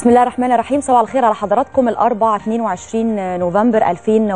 بسم الله الرحمن الرحيم صباح الخير على حضراتكم الأربع 22 نوفمبر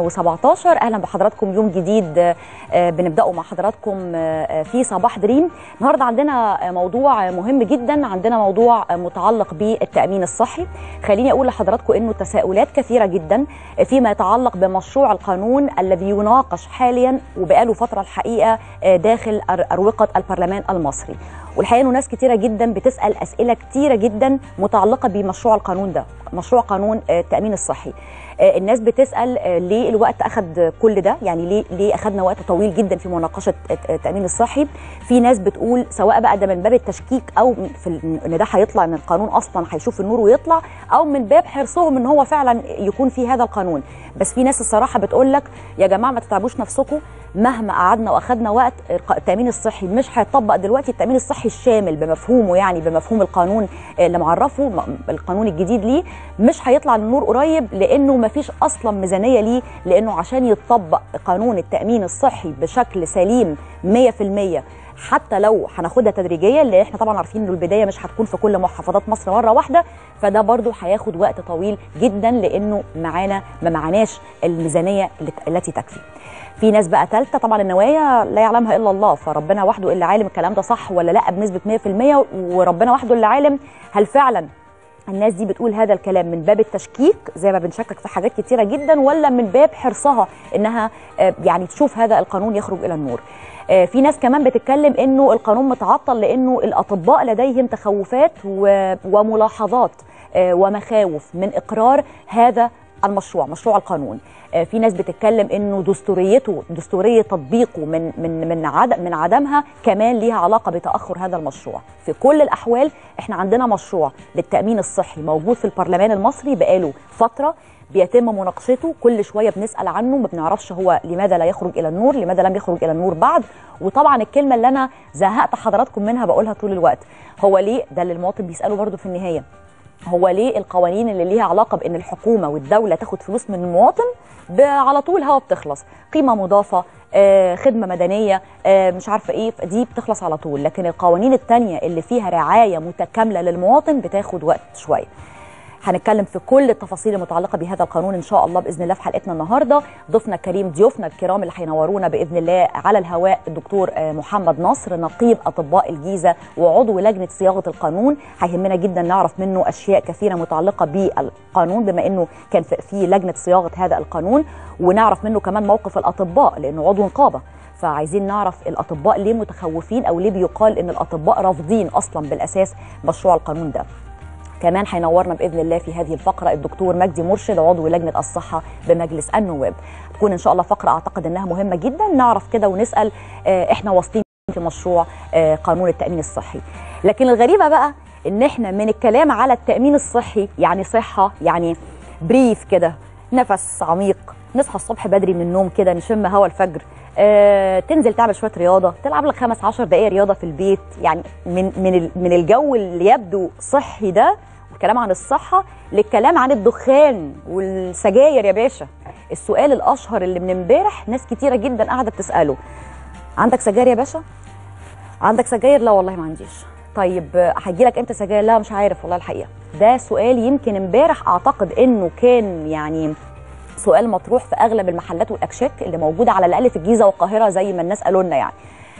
2017 أهلا بحضراتكم يوم جديد بنبدأه مع حضراتكم في صباح دريم النهاردة عندنا موضوع مهم جدا عندنا موضوع متعلق بالتأمين الصحي خليني أقول لحضراتكم أنه تساؤلات كثيرة جدا فيما يتعلق بمشروع القانون الذي يناقش حاليا وبقاله فترة الحقيقة داخل أروقة البرلمان المصري والحقيقه انه ناس كتيره جدا بتسال اسئله كتيره جدا متعلقه بمشروع القانون ده مشروع قانون التامين الصحي الناس بتسال ليه الوقت اخذ كل ده يعني ليه ليه اخذنا وقت طويل جدا في مناقشه التامين الصحي في ناس بتقول سواء بقى ده من باب التشكيك او في ان ده هيطلع ان القانون اصلا هيشوف النور ويطلع او من باب حرصهم ان هو فعلا يكون في هذا القانون بس في ناس الصراحه بتقول لك يا جماعه ما تتعبوش نفسكم مهما قعدنا واخذنا وقت التامين الصحي مش هيطبق دلوقتي التامين الصحي الشامل بمفهومه يعني بمفهوم القانون اللي معرفه القانون الجديد ليه مش هيطلع للنور قريب لانه ما فيش اصلا ميزانيه ليه لانه عشان يتطبق قانون التامين الصحي بشكل سليم 100% حتى لو هناخدها تدريجيا لان احنا طبعا عارفين انه البدايه مش هتكون في كل محافظات مصر مره واحده فده برضو هياخد وقت طويل جدا لانه معانا ما معناش الميزانيه التي تكفي في ناس بقى ثالثه طبعا النوايا لا يعلمها الا الله فربنا وحده اللي عالم الكلام ده صح ولا لا بنسبه 100% وربنا وحده اللي عالم هل فعلا الناس دي بتقول هذا الكلام من باب التشكيك زي ما بنشكك في حاجات كتيره جدا ولا من باب حرصها انها يعني تشوف هذا القانون يخرج الى النور في ناس كمان بتتكلم انه القانون متعطل لانه الاطباء لديهم تخوفات وملاحظات ومخاوف من اقرار هذا المشروع مشروع القانون في ناس بتتكلم انه دستوريته دستوريه تطبيقه من من من عدم من عدمها كمان ليها علاقه بتاخر هذا المشروع في كل الاحوال احنا عندنا مشروع للتامين الصحي موجود في البرلمان المصري بقاله فتره بيتم مناقشته كل شويه بنسال عنه ما بنعرفش هو لماذا لا يخرج الى النور لماذا لم يخرج الى النور بعد وطبعا الكلمه اللي انا زهقت حضراتكم منها بقولها طول الوقت هو ليه ده اللي المواطن بيساله برده في النهايه هو ليه القوانين اللي ليها علاقه بان الحكومه والدوله تاخد فلوس من المواطن على طول هوا بتخلص قيمه مضافه آه، خدمه مدنيه آه، مش عارفه ايه دي بتخلص على طول لكن القوانين التانية اللي فيها رعايه متكامله للمواطن بتاخد وقت شويه هنتكلم في كل التفاصيل المتعلقه بهذا القانون ان شاء الله باذن الله في حلقتنا النهارده ضيفنا الكريم ضيوفنا الكرام اللي هينورونا باذن الله على الهواء الدكتور محمد نصر نقيب اطباء الجيزه وعضو لجنه صياغه القانون هيهمنا جدا نعرف منه اشياء كثيره متعلقه بالقانون بما انه كان في لجنه صياغه هذا القانون ونعرف منه كمان موقف الاطباء لانه عضو نقابه فعايزين نعرف الاطباء ليه متخوفين او ليه بيقال ان الاطباء رافضين اصلا بالاساس مشروع القانون ده كمان هينورنا باذن الله في هذه الفقره الدكتور مجدي مرشد عضو لجنه الصحه بمجلس النواب تكون ان شاء الله فقره اعتقد انها مهمه جدا نعرف كده ونسال احنا واصلين في مشروع قانون التامين الصحي لكن الغريبه بقى ان احنا من الكلام على التامين الصحي يعني صحه يعني بريف كده نفس عميق نصحى الصبح بدري من النوم كده نشم هوا الفجر آه، تنزل تعمل شويه رياضه تلعب لك خمس عشر دقائق رياضه في البيت يعني من من من الجو اللي يبدو صحي ده الكلام عن الصحه للكلام عن الدخان والسجاير يا باشا السؤال الاشهر اللي من امبارح ناس كتيره جدا قاعده بتساله عندك سجاير يا باشا عندك سجاير لا والله ما عنديش طيب هيجي لك امتى سجاير لا مش عارف والله الحقيقه ده سؤال يمكن امبارح اعتقد انه كان يعني سؤال مطروح في اغلب المحلات والاكشاك اللي موجوده على الاقل في الجيزه والقاهره زي ما الناس قالوا لنا يعني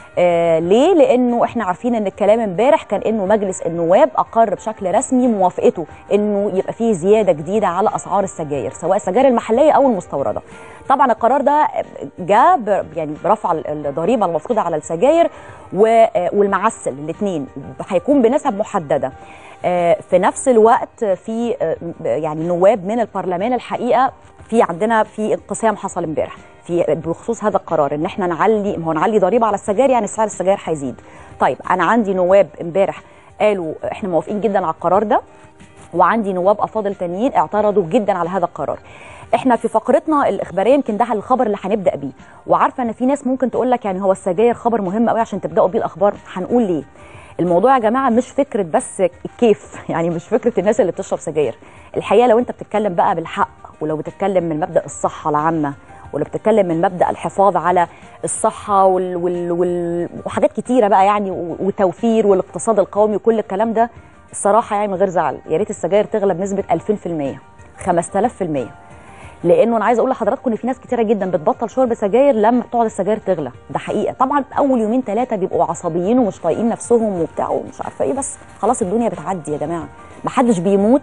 آه ليه؟ لانه احنا عارفين ان الكلام امبارح كان انه مجلس النواب اقر بشكل رسمي موافقته انه يبقى فيه زياده جديده على اسعار السجاير سواء السجاير المحليه او المستورده. طبعا القرار ده جاء يعني برفع الضريبه المفروضه على السجاير والمعسل الاثنين هيكون بنسب محدده. في نفس الوقت في يعني نواب من البرلمان الحقيقه في عندنا في انقسام حصل امبارح في بخصوص هذا القرار ان احنا نعلي هو نعلي ضريبه على السجاير يعني سعر السجاير هيزيد طيب انا عندي نواب امبارح قالوا احنا موافقين جدا على القرار ده وعندي نواب افاضل تانيين اعترضوا جدا على هذا القرار احنا في فقرتنا الاخباريه يمكن ده الخبر اللي هنبدا بيه وعارفه ان في ناس ممكن تقول لك يعني هو السجاير خبر مهم قوي عشان تبداوا بيه الاخبار هنقول ليه الموضوع يا جماعه مش فكره بس الكيف يعني مش فكره الناس اللي بتشرب سجاير الحقيقه لو انت بتتكلم بقى بالحق ولو بتتكلم من مبدا الصحه العامه ولو بتتكلم من مبدا الحفاظ على الصحه وال... وال... وال... وحاجات كتيره بقى يعني وتوفير والاقتصاد القومي وكل الكلام ده الصراحه يعني من غير زعل يا ريت السجاير تغلى بنسبه 2000% 5000% لانه انا عايزه اقول لحضراتكم ان في ناس كتيره جدا بتبطل شرب سجاير لما بتقعد السجاير تغلى ده حقيقه طبعا اول يومين ثلاثه بيبقوا عصبيين ومش طايقين نفسهم وبتاع ومش عارفه ايه بس خلاص الدنيا بتعدي يا جماعه ما حدش بيموت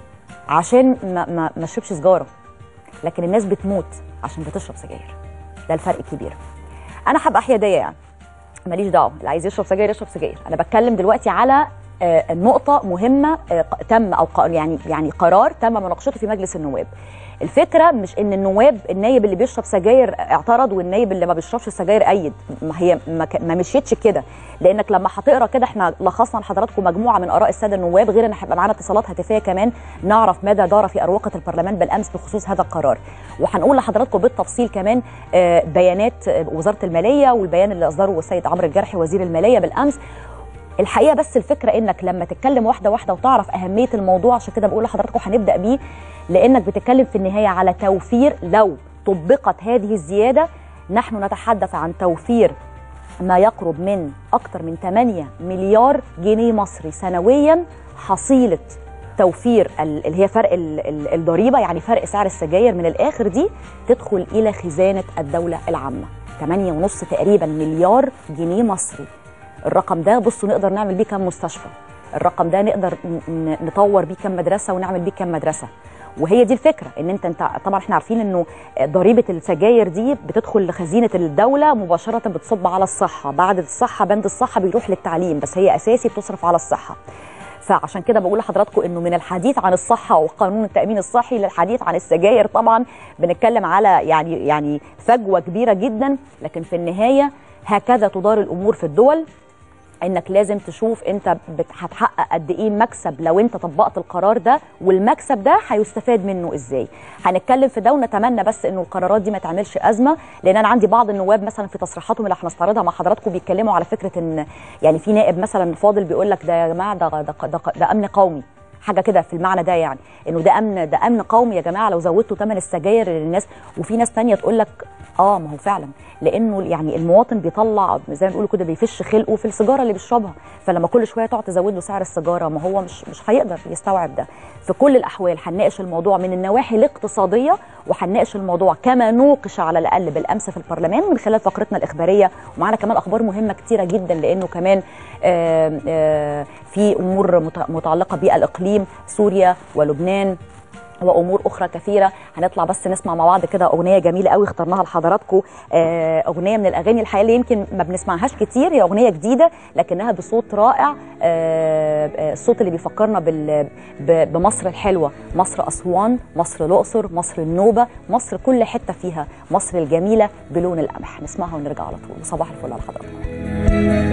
عشان ما ما ما شربش سجاره لكن الناس بتموت عشان بتشرب سجاير ده الفرق الكبير انا هبقى حياديه يعني ماليش دعوه اللي عايز يشرب سجاير يشرب سجاير انا بتكلم دلوقتي على آه، نقطه مهمه آه، ق- تم او ق- يعني يعني قرار تم مناقشته في مجلس النواب الفكره مش ان النواب النايب اللي بيشرب سجاير اعترض والنايب اللي ما بيشربش سجاير ايد ما هي ما, ك- ما مشيتش كده لانك لما هتقرا كده احنا لخصنا لحضراتكم مجموعه من اراء الساده النواب غير ان هيبقى معانا اتصالات هاتفيه كمان نعرف ماذا دار في اروقه البرلمان بالامس بخصوص هذا القرار وهنقول لحضراتكم بالتفصيل كمان آه، بيانات آه، وزاره الماليه والبيان اللي اصدره السيد عمرو الجرحي وزير الماليه بالامس الحقيقه بس الفكره انك لما تتكلم واحده واحده وتعرف اهميه الموضوع عشان كده بقول لحضراتكم هنبدا بيه لانك بتتكلم في النهايه على توفير لو طبقت هذه الزياده نحن نتحدث عن توفير ما يقرب من اكثر من 8 مليار جنيه مصري سنويا حصيله توفير ال- اللي هي فرق ال- ال- الضريبه يعني فرق سعر السجاير من الاخر دي تدخل الى خزانه الدوله العامه 8.5 تقريبا مليار جنيه مصري الرقم ده بصوا نقدر نعمل بيه كام مستشفى الرقم ده نقدر ن- ن- نطور بيه كام مدرسه ونعمل بيه كام مدرسه وهي دي الفكره ان انت انت طبعا احنا عارفين انه ضريبه السجاير دي بتدخل لخزينه الدوله مباشره بتصب على الصحه بعد الصحه بند الصحه بيروح للتعليم بس هي اساسي بتصرف على الصحه فعشان كده بقول لحضراتكم انه من الحديث عن الصحه وقانون التامين الصحي للحديث عن السجاير طبعا بنتكلم على يعني يعني فجوه كبيره جدا لكن في النهايه هكذا تدار الامور في الدول انك لازم تشوف انت بت- هتحقق قد ايه مكسب لو انت طبقت القرار ده والمكسب ده هيستفاد منه ازاي هنتكلم في ده ونتمنى بس انه القرارات دي ما تعملش ازمه لان انا عندي بعض النواب مثلا في تصريحاتهم اللي هنستعرضها مع حضراتكم بيتكلموا على فكره ان يعني في نائب مثلا فاضل بيقول لك ده يا جماعه ده ده, ده, ده امن قومي حاجه كده في المعنى ده يعني انه ده امن ده امن قومي يا جماعه لو زودتوا ثمن السجاير للناس وفي ناس تانية تقول لك اه ما هو فعلا لانه يعني المواطن بيطلع زي ما بيقولوا كده بيفش خلقه في السيجاره اللي بيشربها فلما كل شويه تقعد تزود له سعر السيجاره ما هو مش مش هيقدر يستوعب ده في كل الاحوال هنناقش الموضوع من النواحي الاقتصاديه وهنناقش الموضوع كما نوقش على الاقل بالامس في البرلمان من خلال فقرتنا الاخباريه ومعانا كمان اخبار مهمه كتيره جدا لانه كمان آه، آه، في امور مت- متعلقه بالاقليم سوريا ولبنان وامور اخرى كثيره هنطلع بس نسمع مع بعض كده اغنيه جميله قوي اخترناها لحضراتكم آه، اغنيه من الاغاني الحقيقه اللي يمكن ما بنسمعهاش كتير هي اغنيه جديده لكنها بصوت رائع آه، آه، الصوت اللي بيفكرنا بال- ب- بمصر الحلوه مصر اسوان مصر الاقصر مصر النوبه مصر كل حته فيها مصر الجميله بلون القمح نسمعها ونرجع على طول وصباح الفل على حضراتكم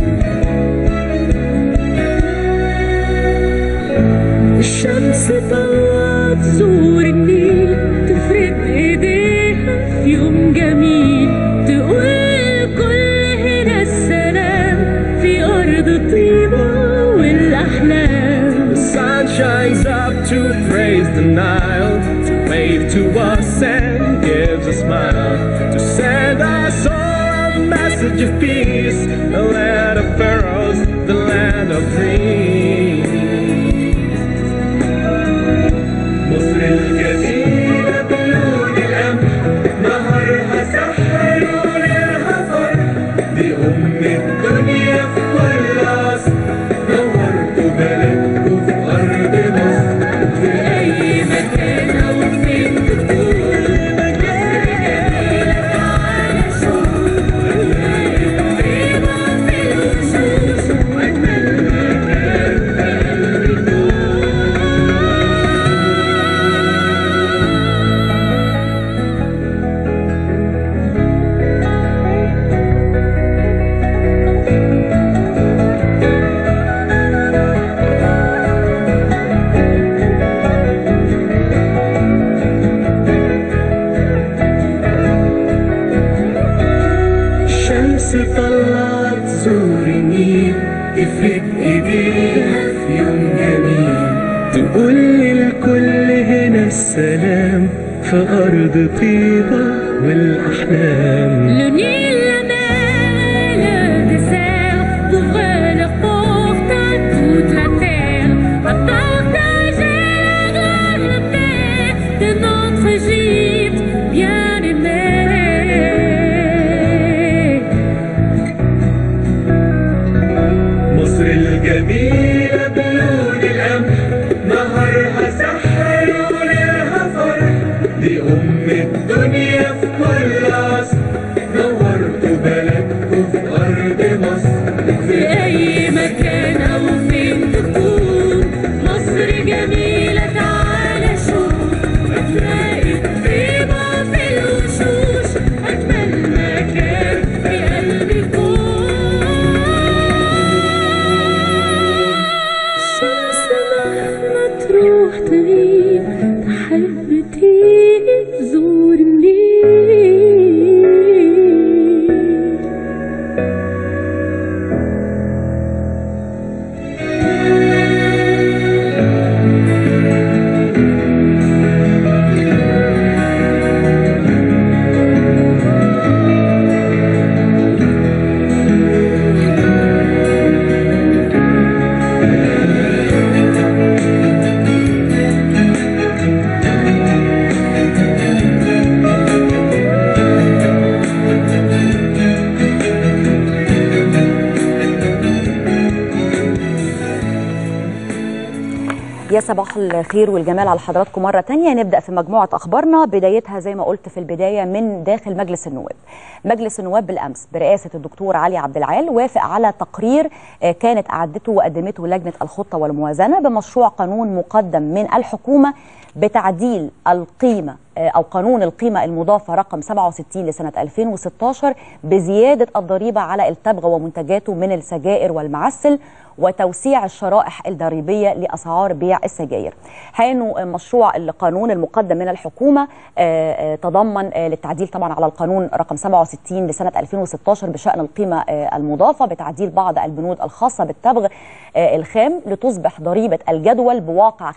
الشمس طلعت سور النيل تفرد ايديها في يوم جميل تقول كل هنا السلام في ارض طيبة والاحلام The sun shines up to praise the Nile, to wave to us and gives a smile, to send us all a message of peace, the land of pharaohs, the land of dreams. مصر الجميلة بلون القمح نهرها سحر وليلها فرح دي أم الدنيا في كل عصر نورتوا بلدكوا في أرض مصر في اي مكان او فين تكون مصر جميلة تعالى شوف طيبة في الوشوش واجمل مكان في قلبي الشمس طلعت زور النيل تفرد ايديها في يوم جميل تقول للكل هنا السلام في أرض طيبة والأحلام Le Nil, la mer, le désert, ouvrez les portes à toute la terre. صباح الخير والجمال على حضراتكم مرة تانية نبدأ في مجموعة أخبارنا بدايتها زي ما قلت في البداية من داخل مجلس النواب مجلس النواب بالأمس برئاسة الدكتور علي عبد العال وافق على تقرير آه، كانت أعدته وقدمته لجنة الخطة والموازنة بمشروع قانون مقدم من الحكومة بتعديل القيمة آه، أو قانون القيمة المضافة رقم 67 لسنة 2016 بزيادة الضريبة على التبغ ومنتجاته من السجائر والمعسل وتوسيع الشرائح الضريبيه لاسعار بيع السجاير. حانوا مشروع القانون المقدم من الحكومه آه، آه، تضمن آه، للتعديل طبعا على القانون رقم 67 لسنه 2016 بشان القيمه آه، المضافه بتعديل بعض البنود الخاصه بالتبغ آه، الخام لتصبح ضريبه الجدول بواقع 75%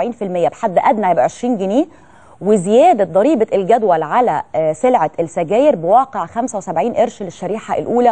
بحد ادنى يبقى 20 جنيه وزيادة ضريبة الجدول على آه، سلعة السجاير بواقع 75 قرش للشريحة الأولى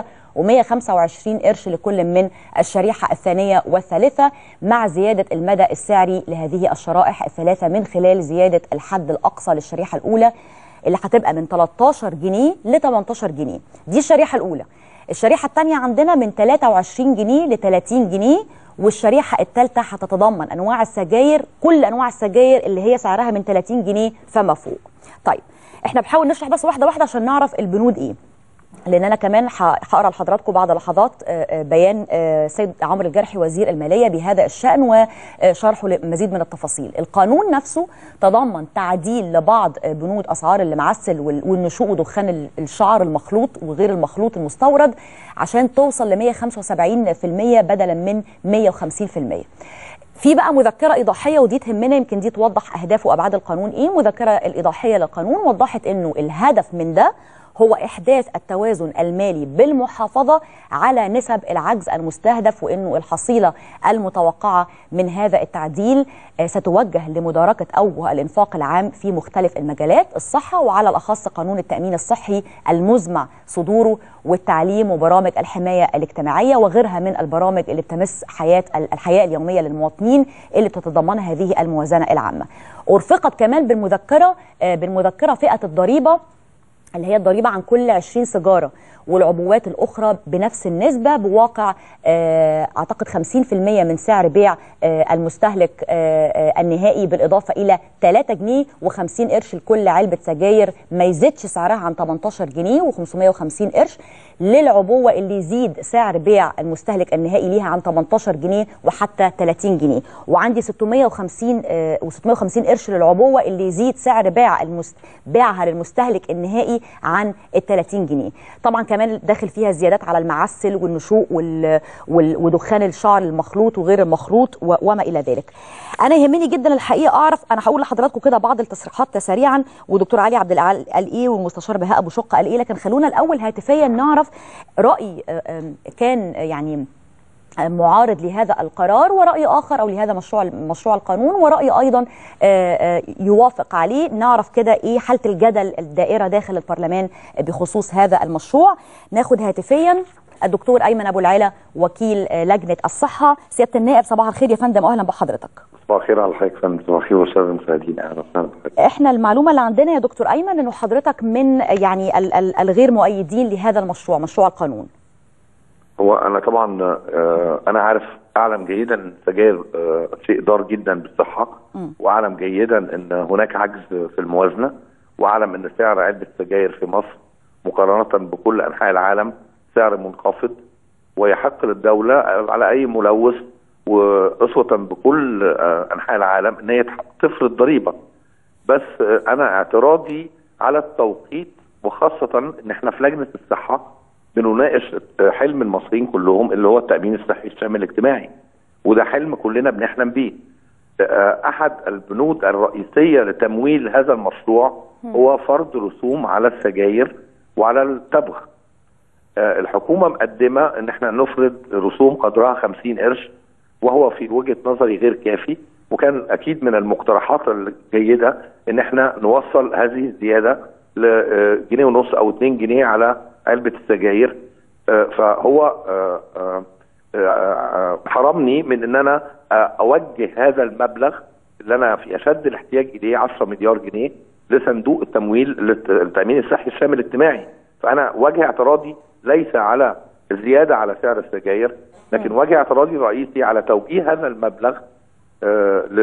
و125 قرش لكل من الشريحة الثانية والثالثة مع زيادة المدى السعري لهذه الشرائح الثلاثة من خلال زيادة الحد الأقصى للشريحة الأولى اللي هتبقى من 13 جنيه ل 18 جنيه دي الشريحة الأولى الشريحة الثانية عندنا من 23 جنيه ل 30 جنيه والشريحة الثالثة هتتضمن أنواع السجاير كل أنواع السجاير اللي هي سعرها من 30 جنيه فما فوق طيب احنا بنحاول نشرح بس واحدة واحدة عشان نعرف البنود ايه لان انا كمان ه- هقرا لحضراتكم بعد لحظات آه، آه، بيان آه، سيد عمرو الجرحي وزير الماليه بهذا الشان وشرحه لمزيد من التفاصيل. القانون نفسه تضمن تعديل لبعض آه، بنود اسعار المعسل وال- والنشوء ودخان ال- الشعر المخلوط وغير المخلوط المستورد عشان توصل ل 175% بدلا من 150%. في بقى مذكرة إيضاحية ودي تهمنا يمكن دي توضح أهداف وأبعاد القانون إيه المذكرة الإيضاحية للقانون وضحت إنه الهدف من ده هو إحداث التوازن المالي بالمحافظة على نسب العجز المستهدف وإنه الحصيلة المتوقعة من هذا التعديل آه، ستوجه لمداركة أوجه الإنفاق العام في مختلف المجالات الصحة وعلى الأخص قانون التأمين الصحي المزمع صدوره والتعليم وبرامج الحماية الاجتماعية وغيرها من البرامج اللي بتمس حياة الحياة اليومية للمواطنين اللي بتتضمنها هذه الموازنة العامة أرفقت كمان بالمذكرة آه، بالمذكرة فئة الضريبة اللي هي الضريبة عن كل 20 سيجارة والعبوات الأخرى بنفس النسبة بواقع آه، أعتقد 50% من سعر بيع آه، المستهلك آه، آه، النهائي بالإضافة إلى 3 جنيه و50 قرش لكل علبة سجاير ما يزيدش سعرها عن 18 جنيه و550 قرش للعبوة اللي يزيد سعر بيع المستهلك النهائي ليها عن 18 جنيه وحتى 30 جنيه وعندي 650 آه، و650 قرش للعبوة اللي يزيد سعر بيع المست... بيعها للمستهلك النهائي عن ال 30 جنيه طبعا كمان داخل فيها زيادات على المعسل والنشوء وال... وال... ودخان الشعر المخلوط وغير المخلوط و... وما الى ذلك انا يهمني جدا الحقيقه اعرف انا هقول لحضراتكم كده بعض التصريحات سريعا ودكتور علي عبد العال قال ايه والمستشار بهاء ابو شقه قال ايه لكن خلونا الاول هاتفيا نعرف راي آه، آه، كان يعني معارض لهذا القرار ورأي آخر أو لهذا مشروع مشروع القانون ورأي أيضا آه، آه، يوافق عليه نعرف كده إيه حالة الجدل الدائرة داخل البرلمان بخصوص هذا المشروع ناخد هاتفيا الدكتور أيمن أبو العلا وكيل آه، لجنة الصحة سيادة النائب صباح الخير يا فندم أهلا بحضرتك صباح الخير على حضرتك فندم صباح الخير والساده المشاهدين اهلا وسهلا بحضرتك احنا المعلومة اللي عندنا يا دكتور أيمن أنه حضرتك من يعني ال- ال- الغير مؤيدين لهذا المشروع مشروع القانون هو انا طبعا آه، انا عارف اعلم جيدا ان السجاير آه، شيء ضار جدا بالصحه واعلم جيدا ان هناك عجز في الموازنه واعلم ان سعر علبه السجاير في مصر مقارنه بكل انحاء العالم سعر منخفض ويحق للدوله على اي ملوث واسوه بكل آه، انحاء العالم ان هي تح- تفرض ضريبه بس آه، انا اعتراضي على التوقيت وخاصه ان احنا في لجنه الصحه بنناقش آه، حلم المصريين كلهم اللي هو التامين الصحي الشامل الاجتماعي وده حلم كلنا بنحلم بيه آه، احد البنود الرئيسيه لتمويل هذا المشروع هو فرض رسوم على السجاير وعلى التبغ آه، الحكومه مقدمه ان احنا نفرض رسوم قدرها 50 قرش وهو في وجهه نظري غير كافي وكان اكيد من المقترحات الجيده ان احنا نوصل هذه الزياده لجنيه ونص او 2 جنيه على علبه السجاير آه، فهو آه، آه، آه، حرمني من ان انا آه، اوجه هذا المبلغ اللي انا في اشد الاحتياج اليه 10 مليار جنيه لصندوق التمويل للت- للتامين الصحي الشامل الاجتماعي فانا وجه اعتراضي ليس على الزياده على سعر السجاير لكن وجه اعتراضي الرئيسي على توجيه هذا المبلغ آه، ل-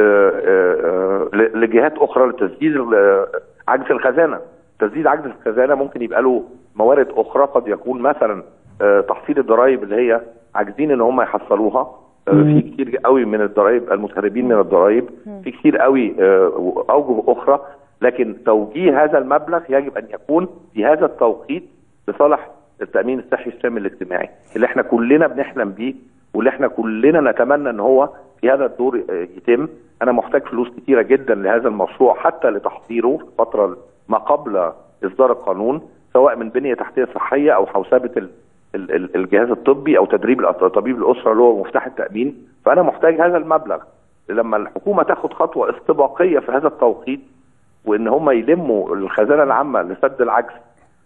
آه، آه، ل- لجهات اخرى لتسديد ال- عجز الخزانه تسديد عجز الخزانه ممكن يبقى له موارد اخرى قد يكون مثلا آه، تحصيل الضرائب اللي هي عاجزين ان هم يحصلوها آه، في كتير قوي من الضرائب المتهربين من الضرائب في كتير قوي آه، اوجه اخرى لكن توجيه هذا المبلغ يجب ان يكون في هذا التوقيت لصالح التامين الصحي الشامل الاجتماعي اللي احنا كلنا بنحلم بيه واللي احنا كلنا نتمنى ان هو في هذا الدور آه، يتم انا محتاج فلوس كتيره جدا لهذا المشروع حتى لتحضيره في الفتره ما قبل اصدار القانون سواء من بنيه تحتيه صحيه او حوسبه ال- ال- ال- الجهاز الطبي او تدريب الأط- طبيب الاسره اللي هو مفتاح التامين فانا محتاج هذا المبلغ لما الحكومه تاخد خطوه استباقيه في هذا التوقيت وان هم يلموا الخزانه العامه لسد العجز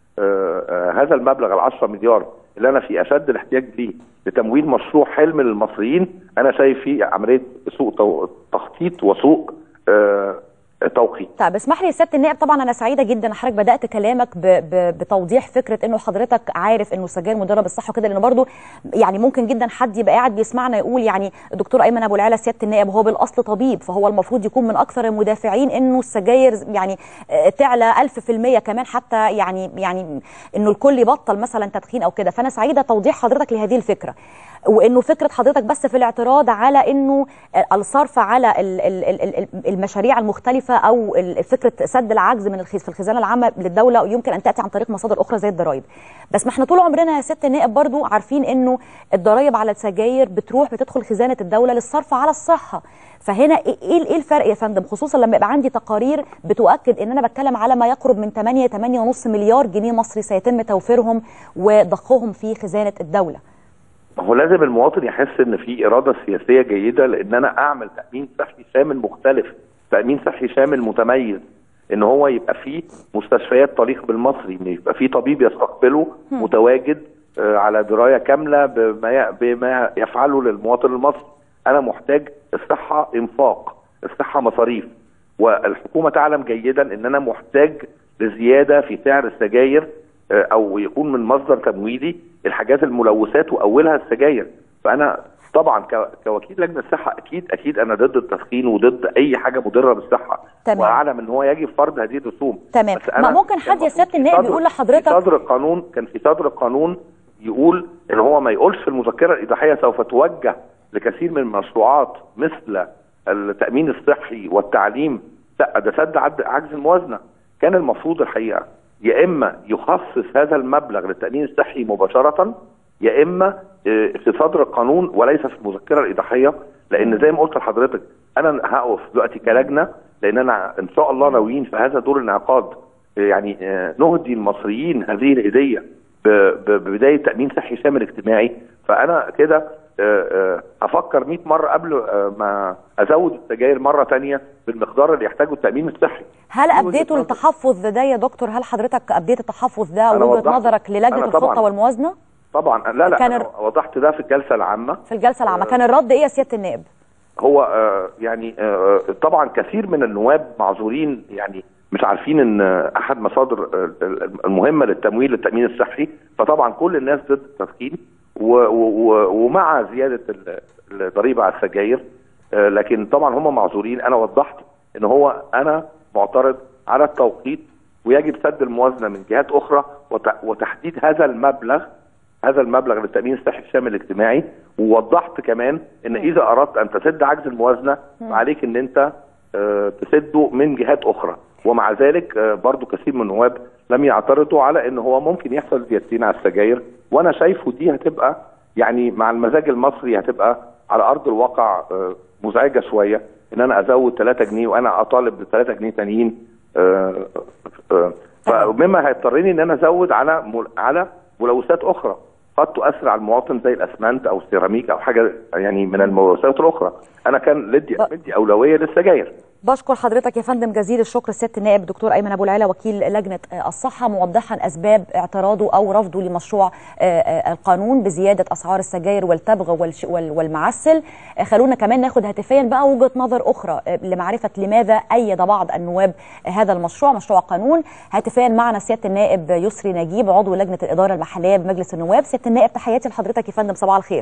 آه، آه، هذا المبلغ ال 10 مليار اللي انا في اشد الاحتياج ليه لتمويل مشروع حلم للمصريين انا شايف فيه عمليه سوء تو- تخطيط وسوء آه، توقيت طيب اسمح لي يا سياده النائب طبعا انا سعيده جدا إن حضرتك بدات كلامك ب... ب... بتوضيح فكره انه حضرتك عارف انه السجاير مضره بالصحه وكده لانه برضو يعني ممكن جدا حد يبقى قاعد بيسمعنا يقول يعني الدكتور ايمن ابو العلا سياده النائب هو بالاصل طبيب فهو المفروض يكون من اكثر المدافعين انه السجاير يعني آه، تعلى 1000% كمان حتى يعني يعني انه الكل يبطل مثلا تدخين او كده فانا سعيده توضيح حضرتك لهذه الفكره وانه فكره حضرتك بس في الاعتراض على انه الصرف على ال- ال- ال- ال- المشاريع المختلفه او ال- فكره سد العجز من الخز- في الخزانه العامه للدوله يمكن ان تاتي عن طريق مصادر اخرى زي الضرائب بس ما احنا طول عمرنا يا ست النائب برضو عارفين انه الضرائب على السجاير بتروح بتدخل خزانه الدوله للصرف على الصحه فهنا ايه ايه الفرق يا فندم خصوصا لما يبقى عندي تقارير بتؤكد ان انا بتكلم على ما يقرب من 8 8.5 مليار جنيه مصري سيتم توفيرهم وضخهم في خزانه الدوله ما هو لازم المواطن يحس ان في اراده سياسيه جيده لان انا اعمل تامين صحي شامل مختلف تامين صحي شامل متميز ان هو يبقى فيه مستشفيات تليق بالمصري ان يبقى فيه طبيب يستقبله متواجد آه، على درايه كامله بما ي- بما يفعله للمواطن المصري انا محتاج الصحه انفاق الصحه مصاريف والحكومه تعلم جيدا ان انا محتاج لزياده في سعر السجاير آه، او يكون من مصدر تمويلي الحاجات الملوثات واولها السجاير فانا طبعا ك- كوكيل لجنه الصحه اكيد اكيد انا ضد التدخين وضد اي حاجه مضره بالصحه تمام. واعلم ان هو يجب فرض هذه الرسوم تمام. بس أنا ما ممكن كان حد يا المفروض سيادة في النائب صدر- يقول لحضرتك- في صدر القانون كان في صدر القانون يقول ان هو ما يقولش في المذكره الايضاحيه سوف توجه لكثير من المشروعات مثل التامين الصحي والتعليم لا ده سد عد- عجز الموازنه كان المفروض الحقيقه يا اما يخصص هذا المبلغ للتامين الصحي مباشره يا اما آه، في صدر القانون وليس في المذكره الايضاحيه لان زي ما قلت لحضرتك انا هقف دلوقتي كلجنه لان انا ان شاء الله ناويين في هذا دور الانعقاد آه، يعني آه، نهدي المصريين هذه الهديه ب- ب- ببدايه تامين صحي شامل اجتماعي فانا كده آه، آه، افكر 100 مره قبل آه، ما ازود السجاير مره تانية بالمقدار اللي يحتاجه التامين الصحي هل دي وجهة ابديتوا نظري. التحفظ ده يا دكتور هل حضرتك ابديت التحفظ ده أنا وجهه وضحت. نظرك للجنه أنا الخطه طبعاً. والموازنه طبعا لا لا كان أنا وضحت ده في الجلسه العامه في الجلسه العامه كان الرد ايه يا سياده النائب هو آه، يعني آه، طبعا كثير من النواب معذورين يعني مش عارفين ان آه، احد مصادر آه، المهمه للتمويل للتامين الصحي فطبعا كل الناس ضد التدخين و- و- و- ومع زياده ال- الضريبه على السجاير آه، لكن طبعا هم معذورين انا وضحت ان هو انا معترض على التوقيت ويجب سد الموازنه من جهات اخرى وت- وتحديد هذا المبلغ هذا المبلغ للتامين الصحي الشامل الاجتماعي ووضحت كمان ان اذا اردت ان تسد عجز الموازنه فعليك ان انت آه، تسده من جهات اخرى ومع ذلك آه، برضو كثير من النواب لم يعترضوا على ان هو ممكن يحصل زيادتين على السجاير وانا شايفه دي هتبقى يعني مع المزاج المصري هتبقى على ارض الواقع آه، مزعجه شويه ان انا ازود 3 جنيه وانا اطالب ب 3 جنيه تانيين آه، آه، فمما هيضطرني ان انا ازود على مل- على ملوثات اخرى قد تؤثر على المواطن زي الاسمنت او السيراميك او حاجه يعني من الملوثات الاخرى انا كان لدي ب- مدي اولويه للسجاير بشكر حضرتك يا فندم جزيل الشكر سياده النائب الدكتور ايمن ابو العلا وكيل لجنه آه، الصحه موضحا اسباب اعتراضه او رفضه لمشروع آه، آه، القانون بزياده اسعار السجاير والتبغ والش- وال- والمعسل آه، خلونا كمان ناخد هاتفيا بقى وجهه نظر اخرى آه، لمعرفه لماذا ايد بعض النواب آه، هذا المشروع مشروع قانون هاتفيا معنا سياده النائب يسري نجيب عضو لجنه الاداره المحليه بمجلس النواب سياده النائب تحياتي لحضرتك يا فندم صباح الخير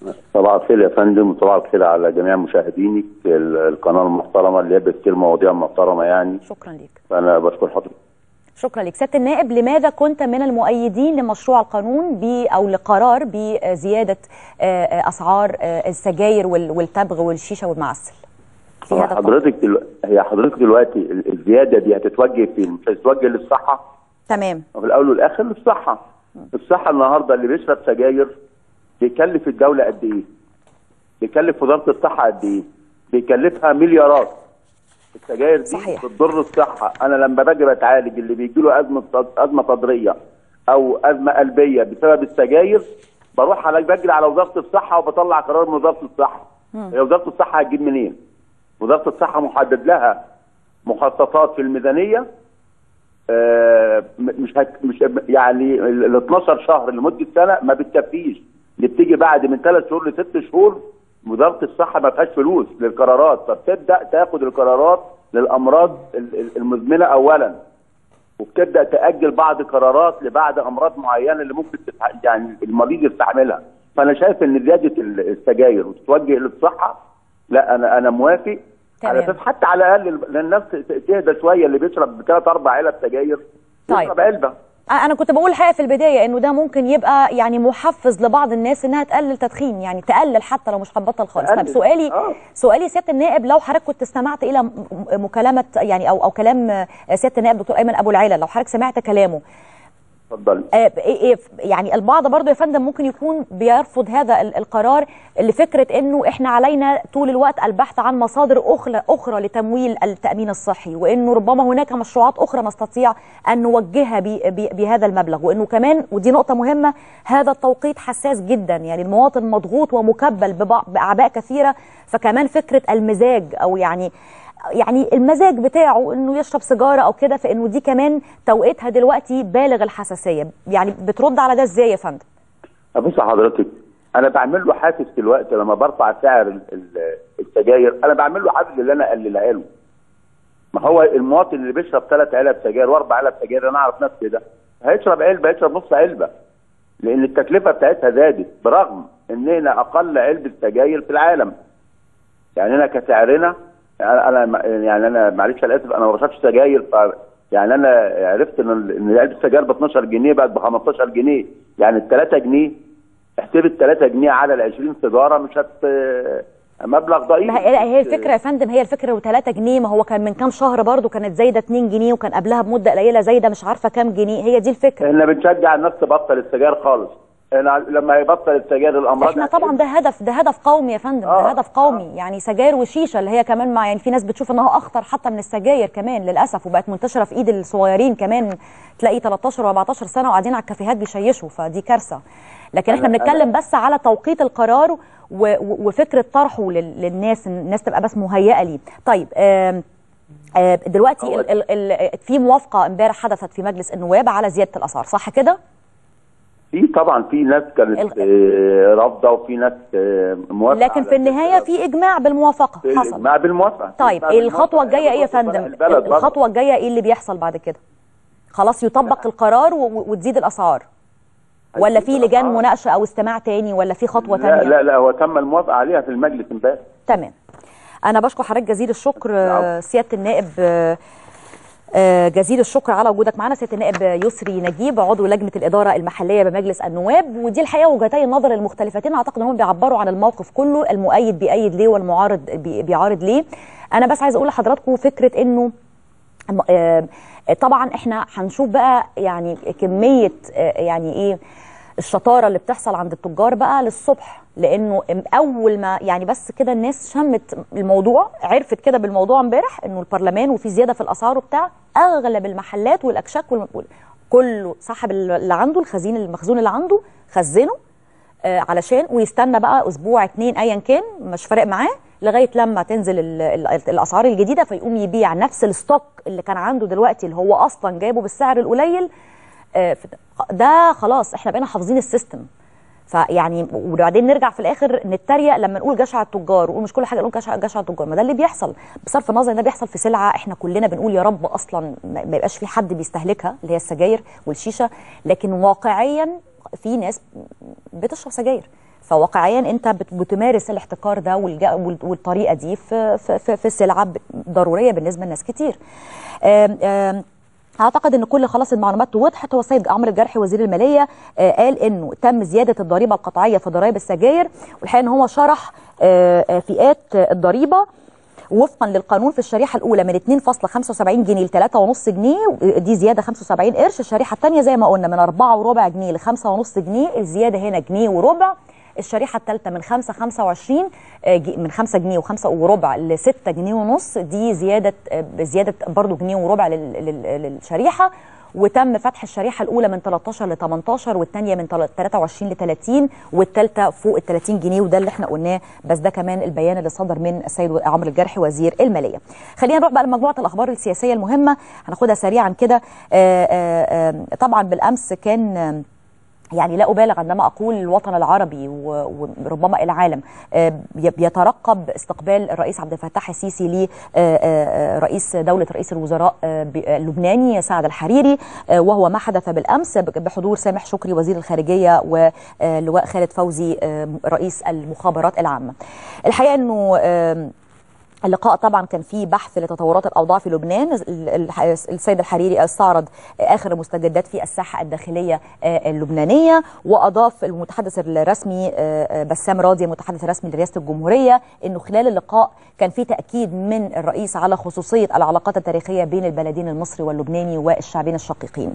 صباح الخير يا فندم وصباح الخير على جميع مشاهدينك ال- القناه المحترمه اللي هي بكتير مواضيع محترمه يعني شكرا ليك فانا بشكر حضرتك شكرا لك سياده النائب لماذا كنت من المؤيدين لمشروع القانون ب او لقرار بزياده آه، آه، اسعار آه، السجاير وال- والتبغ والشيشه والمعسل في هو هذا القانون. حضرتك دلو... هي حضرتك دلوقتي ال- الزياده دي هتتوجه فين؟ مش هتتوجه للصحه تمام وفي الاول والاخر للصحه الصحه النهارده اللي بيشرب سجاير بيكلف الدوله قد ايه؟ بيكلف وزاره الصحه قد ايه؟ بيكلفها مليارات السجاير دي صحيح. بتضر الصحه انا لما باجي بتعالج اللي بيجي له ازمه صد- ازمه صدريه او ازمه قلبيه بسبب السجاير بروح على بجري على وزاره الصحه وبطلع قرار من وزاره الصحه هي وزاره الصحه هتجيب منين؟ وزاره الصحه محدد لها مخصصات في الميزانيه آه، م- مش هت... مش يعني ال 12 شهر لمده سنه ما بتكفيش اللي بتيجي بعد من ثلاث شهور لست شهور وزاره الصحه ما فيهاش فلوس للقرارات فبتبدا تاخد القرارات للامراض ال- ال- المزمنه اولا وبتبدا تاجل بعض قرارات لبعض امراض معينه اللي ممكن تتح... يعني المريض يستحملها فانا شايف ان زياده ال- السجاير وتتوجه للصحه لا انا انا موافق تمام. على اساس حتى على الاقل ال- الناس ت- تهدى شويه اللي بيشرب ثلاث اربع علب سجاير طيب. يشرب علبه انا كنت بقول الحقيقه في البدايه انه ده ممكن يبقى يعني محفز لبعض الناس انها تقلل تدخين يعني تقلل حتى لو مش هتبطل خالص طب تقلل. سؤالي آه. سؤالي سياده النائب لو حضرتك كنت استمعت الى م- م- مكالمه يعني او او كلام آه، سياده النائب دكتور ايمن ابو العيله لو حضرتك سمعت كلامه اتفضل آه، إيه- إيه- يعني البعض برضو يا فندم ممكن يكون بيرفض هذا ال- القرار لفكره انه احنا علينا طول الوقت البحث عن مصادر اخرى اخرى لتمويل التامين الصحي وانه ربما هناك مشروعات اخرى نستطيع ان نوجهها ب- ب- بهذا المبلغ وانه كمان ودي نقطه مهمه هذا التوقيت حساس جدا يعني المواطن مضغوط ومكبل ببع- باعباء كثيره فكمان فكره المزاج او يعني يعني المزاج بتاعه انه يشرب سيجاره او كده فانه دي كمان توقيتها دلوقتي بالغ الحساسيه يعني بترد على ده ازاي يا فندم بص حضرتك انا بعمل له حافز دلوقتي لما برفع سعر ال- ال- السجاير انا بعمل له حافز اللي انا اقللها له ما هو المواطن اللي بيشرب ثلاث علب سجاير واربع علب سجاير انا اعرف نفسي ده هيشرب علبه هيشرب نص علبه لان التكلفه بتاعتها زادت برغم اننا اقل علبه سجاير في العالم يعني انا كسعرنا انا أنا- يعني انا معلش انا اسف انا ما بشربش سجاير ف يعني انا عرفت ان ال- ان علبه السجاير ب 12 جنيه بقت ب 15 جنيه يعني ال 3 جنيه احسب ال 3 جنيه على ال 20 سيجاره مش هت مبلغ ضئيل ما هي هي الفكره يا فندم هي الفكره و3 جنيه ما هو كان من كام شهر برضو كانت زايده 2 جنيه وكان قبلها بمده قليله زايده مش عارفه كام جنيه هي دي الفكره احنا بنشجع الناس تبطل السجاير خالص احنا لما يبطل السجاير الامراض احنا طبعا ده هدف ده هدف قومي يا فندم ده آه، هدف قومي يعني سجاير وشيشه اللي هي كمان مع يعني في ناس بتشوف انها اخطر حتى من السجاير كمان للاسف وبقت منتشره في ايد الصغيرين كمان تلاقي 13 و14 سنه وقاعدين على الكافيهات بيشيشوا فدي كارثه لكن احنا أنا- بنتكلم بس على توقيت القرار و- و- وفكره طرحه لل- للناس إن الناس تبقى بس مهيئه ليه طيب آم آه، دلوقتي هو- ال ال ال في موافقه امبارح حدثت في مجلس النواب على زياده الاسعار صح كده؟ في طبعا في ناس كانت ال- آه، رافضه وفي ناس آه، موافقه لكن على في النهايه ذلك. في اجماع بالموافقه في حصل الإجماع بالموافقه طيب الإجماع إيه الخطوه بالموافقة. الجايه ايه يا بص، فرق فندم البلد برضه. الخطوه الجايه ايه اللي بيحصل بعد كده خلاص يطبق القرار و- و- وتزيد الاسعار ولا في هيزيد لجان الأسعار. مناقشه او استماع تاني ولا في خطوه لا تانية لا لا هو تم الموافقه عليها في المجلس امبارح تمام انا بشكر حضرتك جزيل الشكر آه، العفو. سياده النائب آه، آه، جزيل الشكر على وجودك معنا سياده النائب يسري نجيب عضو لجنه الاداره المحليه بمجلس النواب ودي الحقيقه وجهتي النظر المختلفتين اعتقد انهم بيعبروا عن الموقف كله المؤيد بيأيد ليه والمعارض بي- بيعارض ليه انا بس عايز اقول لحضراتكم فكره انه الم- آه، طبعا احنا هنشوف بقى يعني كميه آه، يعني ايه الشطاره اللي بتحصل عند التجار بقى للصبح لانه اول ما يعني بس كده الناس شمت الموضوع عرفت كده بالموضوع امبارح انه البرلمان وفي زياده في الاسعار وبتاع اغلب المحلات والاكشاك وال- وال- كله سحب اللي عنده الخزين المخزون اللي عنده خزنه آه، علشان ويستنى بقى اسبوع اتنين ايا كان مش فارق معاه لغايه لما تنزل ال ال الاسعار الجديده فيقوم يبيع نفس الستوك اللي كان عنده دلوقتي اللي هو اصلا جايبه بالسعر القليل آه، في- ده خلاص احنا بقينا حافظين السيستم فيعني وبعدين نرجع في الاخر نتريق لما نقول جشع التجار ونقول مش كل حاجه نقول جشع جشع التجار ما ده اللي بيحصل بصرف النظر ان ده بيحصل في سلعه احنا كلنا بنقول يا رب اصلا ما ما يبقاش في حد بيستهلكها اللي هي السجاير والشيشه لكن واقعيا في ناس بتشرب سجاير فواقعيا انت بت- بتمارس الاحتكار ده والج- وال- والطريقه دي في في في, في سلعه ب- ضروريه بالنسبه لناس كتير آم آم اعتقد ان كل خلاص المعلومات وضحت هو السيد عمرو الجرحي وزير الماليه آه، قال انه تم زياده الضريبه القطعيه في ضرائب السجاير والحقيقه ان هو شرح آه، آه، فئات آه، الضريبه وفقا للقانون في الشريحه الاولى من 2.75 جنيه ل 3.5 جنيه دي زياده 75 قرش الشريحه الثانيه زي ما قلنا من 4 وربع جنيه ل 5.5 جنيه الزياده هنا جنيه وربع الشريحه الثالثه من 5 25 آه، ج- من 5 جنيه و5 وربع ل 6 جنيه ونص دي زياده آه، زياده برضو جنيه وربع لل- لل- للشريحه وتم فتح الشريحه الاولى من 13 ل 18 والثانيه من تل- 23 ل 30 والثالثه فوق ال 30 جنيه وده اللي احنا قلناه بس ده كمان البيان اللي صدر من السيد عمرو الجرحي وزير الماليه. خلينا نروح بقى لمجموعه الاخبار السياسيه المهمه هناخدها سريعا كده آه، آه، آه، طبعا بالامس كان آه، يعني لا أبالغ عندما أقول الوطن العربي و- وربما العالم آه، بي- بيترقب استقبال الرئيس عبد الفتاح السيسي لرئيس دولة رئيس الوزراء آه، ب- اللبناني سعد الحريري آه، وهو ما حدث بالأمس بحضور سامح شكري وزير الخارجية ولواء خالد فوزي آه، رئيس المخابرات العامة الحقيقة أنه آم، اللقاء طبعا كان فيه بحث لتطورات الاوضاع في لبنان ال- ال- السيد الحريري استعرض اخر المستجدات في الساحه الداخليه آه، اللبنانيه واضاف المتحدث الرسمي آه، آه، بسام راضي المتحدث الرسمي لرئاسه الجمهوريه انه خلال اللقاء كان في تاكيد من الرئيس على خصوصيه العلاقات التاريخيه بين البلدين المصري واللبناني والشعبين الشقيقين.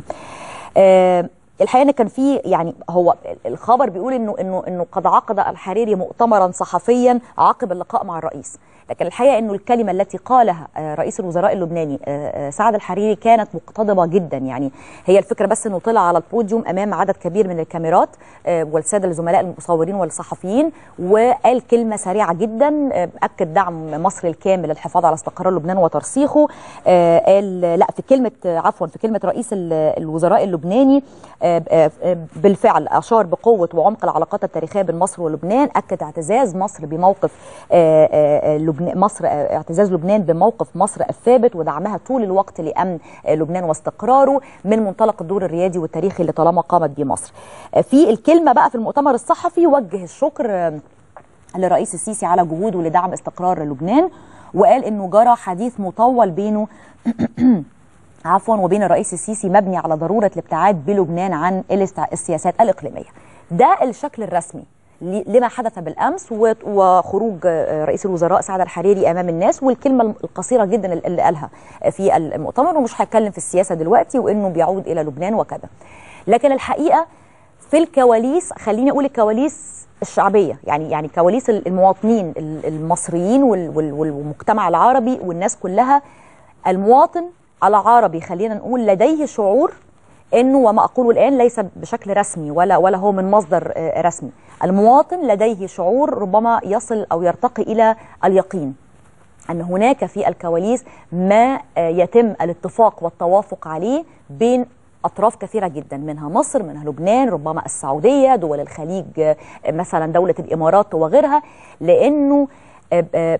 آه، الحقيقه ان كان في يعني هو الخبر بيقول انه انه انه قد عقد الحريري مؤتمرا صحفيا عقب اللقاء مع الرئيس لكن الحقيقه انه الكلمه التي قالها آه، رئيس الوزراء اللبناني آه، آه، سعد الحريري كانت مقتضبه جدا يعني هي الفكره بس انه طلع على البوديوم امام عدد كبير من الكاميرات آه، والساده الزملاء المصورين والصحفيين وقال كلمه سريعه جدا آه، اكد دعم مصر الكامل للحفاظ على استقرار لبنان وترسيخه آه، قال لا في كلمه آه، عفوا في كلمه رئيس ال- الوزراء اللبناني آه، آه، آه، بالفعل اشار بقوه وعمق العلاقات التاريخيه بين مصر ولبنان اكد اعتزاز مصر بموقف آه، آه، آه، لبنان مصر آه، اعتزاز لبنان بموقف مصر الثابت ودعمها طول الوقت لامن آه، لبنان واستقراره من منطلق الدور الريادي والتاريخي اللي طالما قامت به مصر آه، في الكلمه بقى في المؤتمر الصحفي وجه الشكر آه، للرئيس السيسي على جهوده لدعم استقرار لبنان وقال انه جرى حديث مطول بينه عفوا وبين الرئيس السيسي مبني على ضروره الابتعاد بلبنان عن الاست- السياسات الاقليميه. ده الشكل الرسمي ل- لما حدث بالامس و- وخروج آه، رئيس الوزراء سعد الحريري امام الناس والكلمه القصيره جدا اللي قالها في المؤتمر ومش هيتكلم في السياسه دلوقتي وانه بيعود الى لبنان وكذا. لكن الحقيقه في الكواليس خليني اقول الكواليس الشعبيه يعني يعني كواليس المواطنين المصريين وال- وال- والمجتمع العربي والناس كلها المواطن العربي خلينا نقول لديه شعور انه وما اقوله الان ليس بشكل رسمي ولا ولا هو من مصدر آه، رسمي المواطن لديه شعور ربما يصل او يرتقي الى اليقين ان هناك في الكواليس ما آه، يتم الاتفاق والتوافق عليه بين اطراف كثيره جدا منها مصر منها لبنان ربما السعوديه دول الخليج آه، مثلا دوله الامارات وغيرها لانه آه، آه،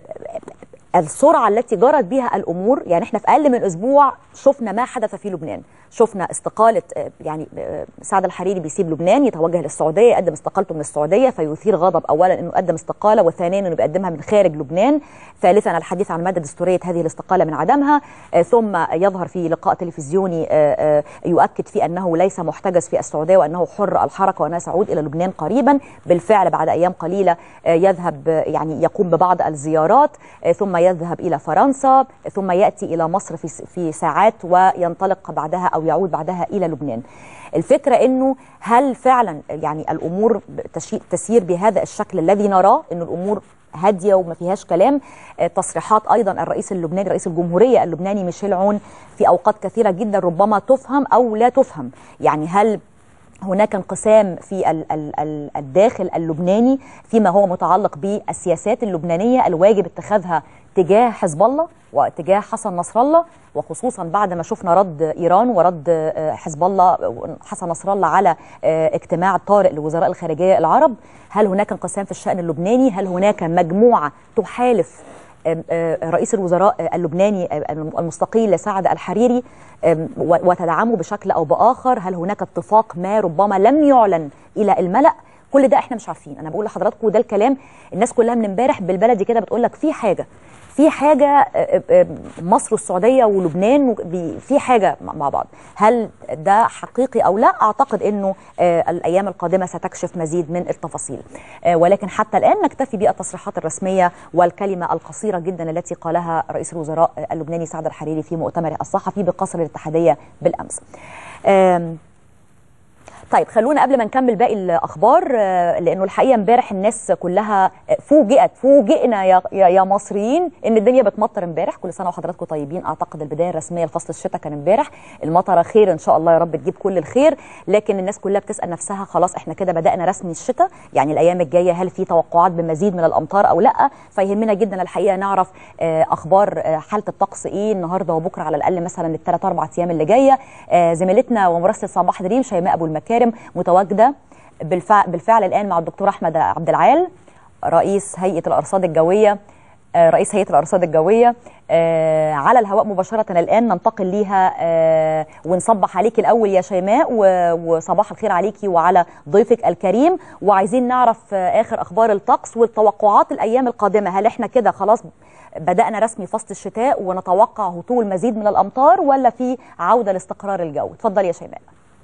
السرعه التي جرت بها الامور يعني احنا في اقل من اسبوع شفنا ما حدث في لبنان شفنا استقاله آه، يعني آه، سعد الحريري بيسيب لبنان يتوجه للسعوديه يقدم استقالته من السعوديه فيثير غضب اولا انه قدم استقاله وثانيا انه بيقدمها من خارج لبنان ثالثا الحديث عن مدى دستوريه هذه الاستقاله من عدمها آه، ثم يظهر في لقاء تلفزيوني آه، آه، يؤكد فيه انه ليس محتجز في السعوديه وانه حر الحركه وانه سيعود الى لبنان قريبا بالفعل بعد ايام قليله آه، يذهب آه، يعني يقوم ببعض الزيارات آه، ثم يذهب الى فرنسا ثم ياتي الى مصر في في ساعات وينطلق بعدها او يعود بعدها الى لبنان. الفكره انه هل فعلا يعني الامور تشي- تسير بهذا الشكل الذي نراه انه الامور هاديه وما فيهاش كلام آه، تصريحات ايضا الرئيس اللبناني رئيس الجمهوريه اللبناني ميشيل عون في اوقات كثيره جدا ربما تفهم او لا تفهم يعني هل هناك انقسام في ال- ال- ال- الداخل اللبناني فيما هو متعلق بالسياسات اللبنانيه الواجب اتخاذها تجاه حزب الله واتجاه حسن نصر الله وخصوصا بعد ما شفنا رد ايران ورد آه، حزب الله حسن نصر الله على آه، اجتماع طارئ لوزراء الخارجيه العرب هل هناك انقسام في الشان اللبناني هل هناك مجموعه تحالف آم، آه، رئيس الوزراء آه، اللبناني آه، المستقيل لسعد الحريري آم، و- وتدعمه بشكل او باخر هل هناك اتفاق ما ربما لم يعلن الى الملا كل ده احنا مش عارفين انا بقول لحضراتكم ده الكلام الناس كلها من امبارح بالبلدي كده بتقول لك في حاجه في حاجه آه، آه، مصر والسعوديه ولبنان وك- بي- في حاجه مع مع بعض هل ده حقيقي او لا اعتقد انه آه، الايام القادمه ستكشف مزيد من التفاصيل آه، ولكن حتى الان نكتفي بالتصريحات الرسميه والكلمه القصيره جدا التي قالها رئيس الوزراء آه، اللبناني سعد الحريري في مؤتمره الصحفي بقصر الاتحاديه بالامس آم، طيب خلونا قبل ما نكمل باقي الاخبار آه، لانه الحقيقه امبارح الناس كلها فوجئت فوجئنا يا يا يا مصريين ان الدنيا بتمطر امبارح كل سنه وحضراتكم طيبين اعتقد البدايه الرسميه لفصل الشتاء كان امبارح المطره خير ان شاء الله يا رب تجيب كل الخير لكن الناس كلها بتسال نفسها خلاص احنا كده بدانا رسمي الشتاء يعني الايام الجايه هل في توقعات بمزيد من الامطار او لا فيهمنا جدا الحقيقه نعرف آه، اخبار آه، حاله الطقس ايه النهارده وبكره على الاقل مثلا الثلاث اربع ايام اللي جايه آه، زميلتنا ومراسله صباح دريم شيماء ابو المكارم متواجده بالفعل, بالفعل الان مع الدكتور احمد عبد العال رئيس هيئه الارصاد الجويه آه، رئيس هيئه الارصاد الجويه آه، على الهواء مباشره الان ننتقل ليها آه، ونصبح عليك الاول يا شيماء و- وصباح الخير عليكي وعلى ضيفك الكريم وعايزين نعرف آه، اخر اخبار الطقس والتوقعات الايام القادمه هل احنا كده خلاص بدانا رسمي فصل الشتاء ونتوقع هطول مزيد من الامطار ولا في عوده لاستقرار الجو اتفضل يا شيماء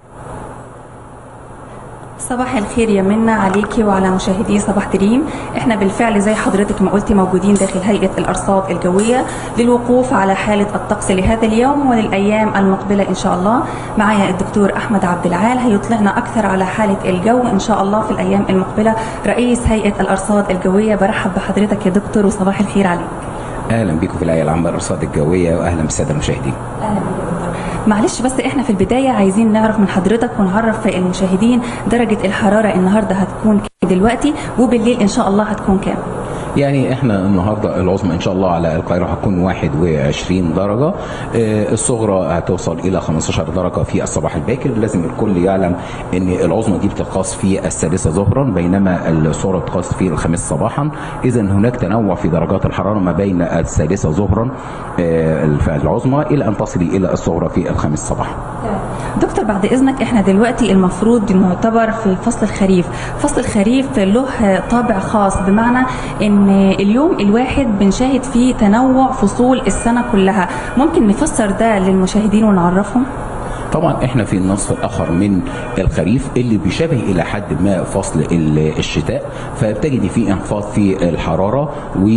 صباح الخير يا منى عليكي وعلى مشاهدي صباح دريم احنا بالفعل زي حضرتك ما قلتي موجودين داخل هيئة الأرصاد الجوية للوقوف على حالة الطقس لهذا اليوم وللأيام المقبلة إن شاء الله معايا الدكتور أحمد عبد العال هيطلعنا أكثر على حالة الجو إن شاء الله في الأيام المقبلة رئيس هيئة الأرصاد الجوية برحب بحضرتك يا دكتور وصباح الخير عليك اهلا بكم في الهيئه العامه للارصاد الجويه واهلا بالساده المشاهدين اهلا بك يا دكتور معلش بس احنا في البدايه عايزين نعرف من حضرتك ونعرف المشاهدين درجه الحراره النهارده هتكون كام دلوقتي وبالليل ان شاء الله هتكون كام يعني احنا النهارده العظمى ان شاء الله على القاهره هتكون 21 درجه آه، الصغرى هتوصل الى 15 درجه في الصباح الباكر لازم الكل يعلم ان العظمى دي بتقاس في السادسه ظهرا بينما الصغرى بتقاس في الخامس صباحا اذا هناك تنوع في درجات الحراره ما بين السادسه ظهرا آه، العظمى الى ان تصل الى الصغرى في الخامس صباحا دكتور بعد اذنك احنا دلوقتي المفروض نعتبر في فصل الخريف فصل الخريف له طابع خاص بمعنى ان اليوم الواحد بنشاهد فيه تنوع فصول السنه كلها ممكن نفسر ده للمشاهدين ونعرفهم طبعا احنا في النصف الاخر من الخريف اللي بيشابه الى حد ما فصل ال- الشتاء فبتجد في انخفاض في الحراره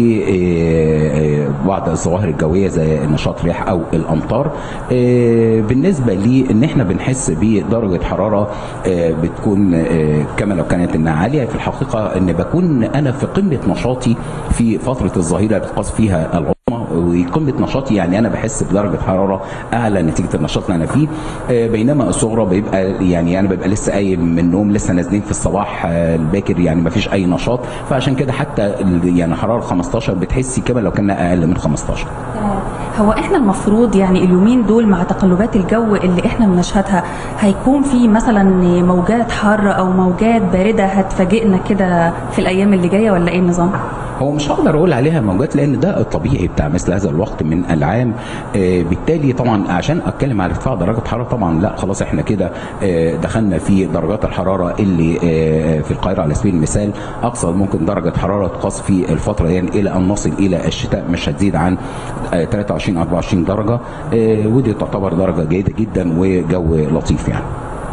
وبعض الظواهر الجويه زي نشاط رياح او الامطار آه، بالنسبه لي ان احنا بنحس بدرجه حراره آه، بتكون آه، كما لو كانت انها عاليه في الحقيقه ان بكون انا في قمه نشاطي في فتره الظهيره بتقاس فيها العمر وقمه نشاطي يعني انا بحس بدرجه حراره اعلى نتيجه النشاط اللي انا فيه آه، بينما الصغرى بيبقى يعني انا ببقى لسه قايم من النوم لسه نازلين في الصباح آه، الباكر يعني ما فيش اي نشاط فعشان كده حتى ال- يعني حراره 15 بتحسي كما لو كنا اقل من 15 هو احنا المفروض يعني اليومين دول مع تقلبات الجو اللي احنا بنشهدها هيكون في مثلا موجات حارة او موجات باردة هتفاجئنا كده في الايام اللي جاية ولا ايه النظام؟ هو مش هقدر اقول عليها موجات لان ده الطبيعي بتاع مثل هذا الوقت من العام آه، بالتالي طبعا عشان اتكلم على ارتفاع درجه حراره طبعا لا خلاص احنا كده آه، دخلنا في درجات الحراره اللي آه، في القاهره على سبيل المثال اقصى ممكن درجه حراره تقاس في الفتره يعني الى ان نصل الى الشتاء مش هتزيد عن آه، 23 24 درجه آه، ودي تعتبر درجه جيده جدا وجو لطيف يعني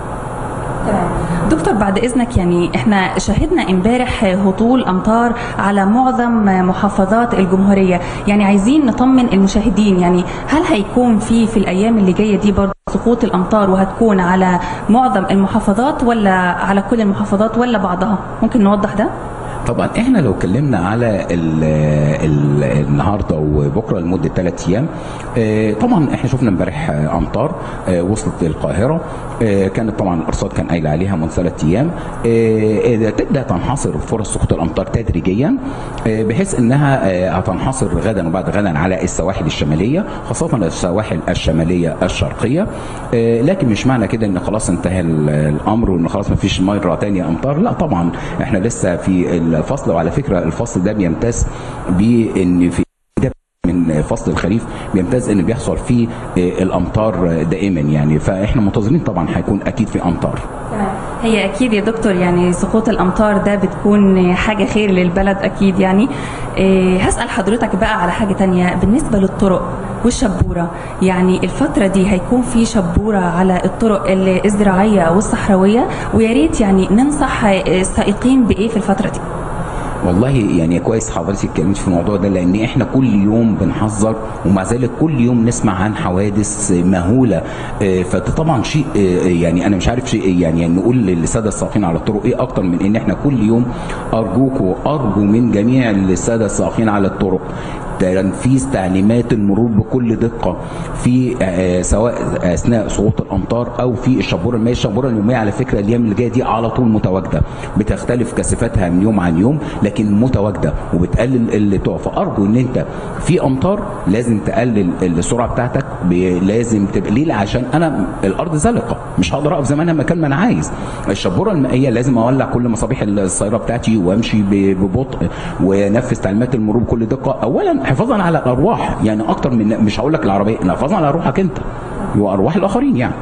دكتور بعد اذنك يعني احنا شهدنا امبارح هطول امطار على معظم محافظات الجمهوريه يعني عايزين نطمن المشاهدين يعني هل هيكون في في الايام اللي جايه دي برضه سقوط الامطار وهتكون على معظم المحافظات ولا على كل المحافظات ولا بعضها ممكن نوضح ده طبعا احنا لو اتكلمنا على ال ال النهارده وبكره لمده ثلاث ايام آه، طبعا احنا شفنا امبارح آه، امطار آه، وصلت للقاهره آه، كانت طبعا الارصاد كان قايل عليها من ثلاث ايام آه، تبدا تنحصر فرص سقوط الامطار تدريجيا آه، بحيث انها آه، هتنحصر غدا وبعد غدا على السواحل الشماليه خاصه السواحل الشماليه الشرقيه آه، لكن مش معنى كده ان خلاص انتهى ال- الامر وان خلاص ما فيش مره ثانيه امطار لا طبعا احنا لسه في الفصل وعلى فكره الفصل ده بيمتاز بان في ده من فصل الخريف بيمتاز ان بيحصل فيه آه، الامطار دائما يعني فاحنا منتظرين طبعا هيكون اكيد في امطار هي اكيد يا دكتور يعني سقوط الامطار ده بتكون حاجه خير للبلد اكيد يعني إيه هسال حضرتك بقى على حاجه تانية بالنسبه للطرق والشبوره يعني الفتره دي هيكون في شبوره على الطرق ال- الزراعيه والصحراويه ويا ريت يعني ننصح السائقين بايه في الفتره دي والله يعني كويس حضرتك اتكلمت في الموضوع ده لان احنا كل يوم بنحذر ومع ذلك كل يوم نسمع عن حوادث مهوله آه، فده طبعا شيء آه، يعني انا مش عارف شيء يعني نقول للساده السائقين على الطرق ايه اكتر من ان احنا كل يوم ارجوكوا ارجو من جميع الساده السائقين على الطرق تنفيذ تعليمات المرور بكل دقه في آه، سواء اثناء سقوط الامطار او في الشبوره المائيه الشبوره اليوميه على فكره الايام اللي جايه دي على طول متواجده بتختلف كثافتها من يوم عن يوم لكن متواجده وبتقلل اللي تقع فارجو ان انت في امطار لازم تقلل السرعه بتاعتك ب- لازم تبقى ليه عشان انا الارض زلقه مش هقدر اقف زمانها مكان ما انا عايز الشبوره المائيه لازم اولع كل مصابيح السياره بتاعتي وامشي ب- ببطء وانفذ تعليمات المرور بكل دقه اولا حفاظا على الارواح يعني اكتر من مش هقول لك العربيه انا حفاظا على روحك انت وارواح الاخرين يعني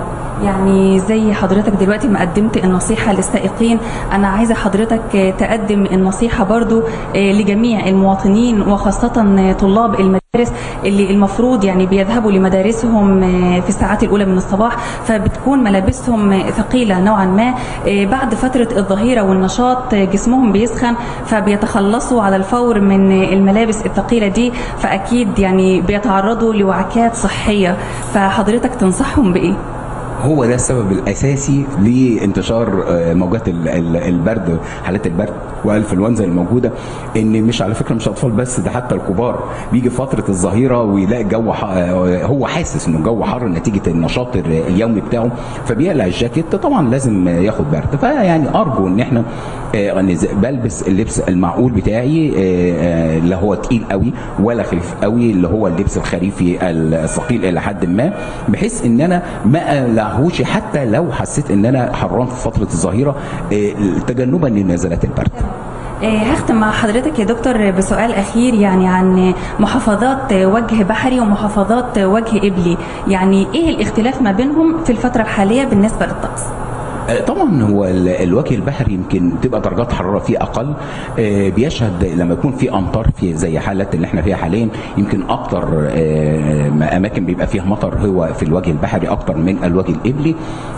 يعني زي حضرتك دلوقتي ما قدمت النصيحة للسائقين أنا عايزة حضرتك تقدم النصيحة برضو لجميع المواطنين وخاصة طلاب المدارس اللي المفروض يعني بيذهبوا لمدارسهم في الساعات الأولى من الصباح فبتكون ملابسهم ثقيلة نوعا ما بعد فترة الظهيرة والنشاط جسمهم بيسخن فبيتخلصوا على الفور من الملابس الثقيلة دي فأكيد يعني بيتعرضوا لوعكات صحية فحضرتك تنصحهم بإيه؟ هو ده السبب الاساسي لانتشار آه، موجات ال- ال- البرد حالات البرد والانفلونزا الموجوده ان مش على فكره مش اطفال بس ده حتى الكبار بيجي فتره الظهيره ويلاقي الجو ح- آه، هو حاسس انه الجو حر نتيجه النشاط ال- اليومي بتاعه فبيقلع الجاكيت طبعا لازم ياخد برد فيعني ارجو ان احنا آه، أنا ز- بلبس اللبس المعقول بتاعي آه، آه، لا هو تقيل قوي ولا خفيف قوي اللي هو اللبس الخريفي الثقيل الى حد ما بحيث ان انا ما اقلعهوش حتى لو حسيت ان انا حران في فتره الظهيره آه، تجنبا لنزلات البرد آه، هختم مع حضرتك يا دكتور بسؤال أخير يعني عن محافظات وجه بحري ومحافظات وجه إبلي يعني إيه الاختلاف ما بينهم في الفترة الحالية بالنسبة للطقس؟ آه، طبعا هو ال- الوجه البحري يمكن تبقى درجات حراره فيه اقل آه، بيشهد لما يكون في امطار في زي حالات اللي احنا فيها حاليا يمكن اكتر آه، ما اماكن بيبقى فيها مطر هو في الوجه البحري اكتر من الوجه الابلي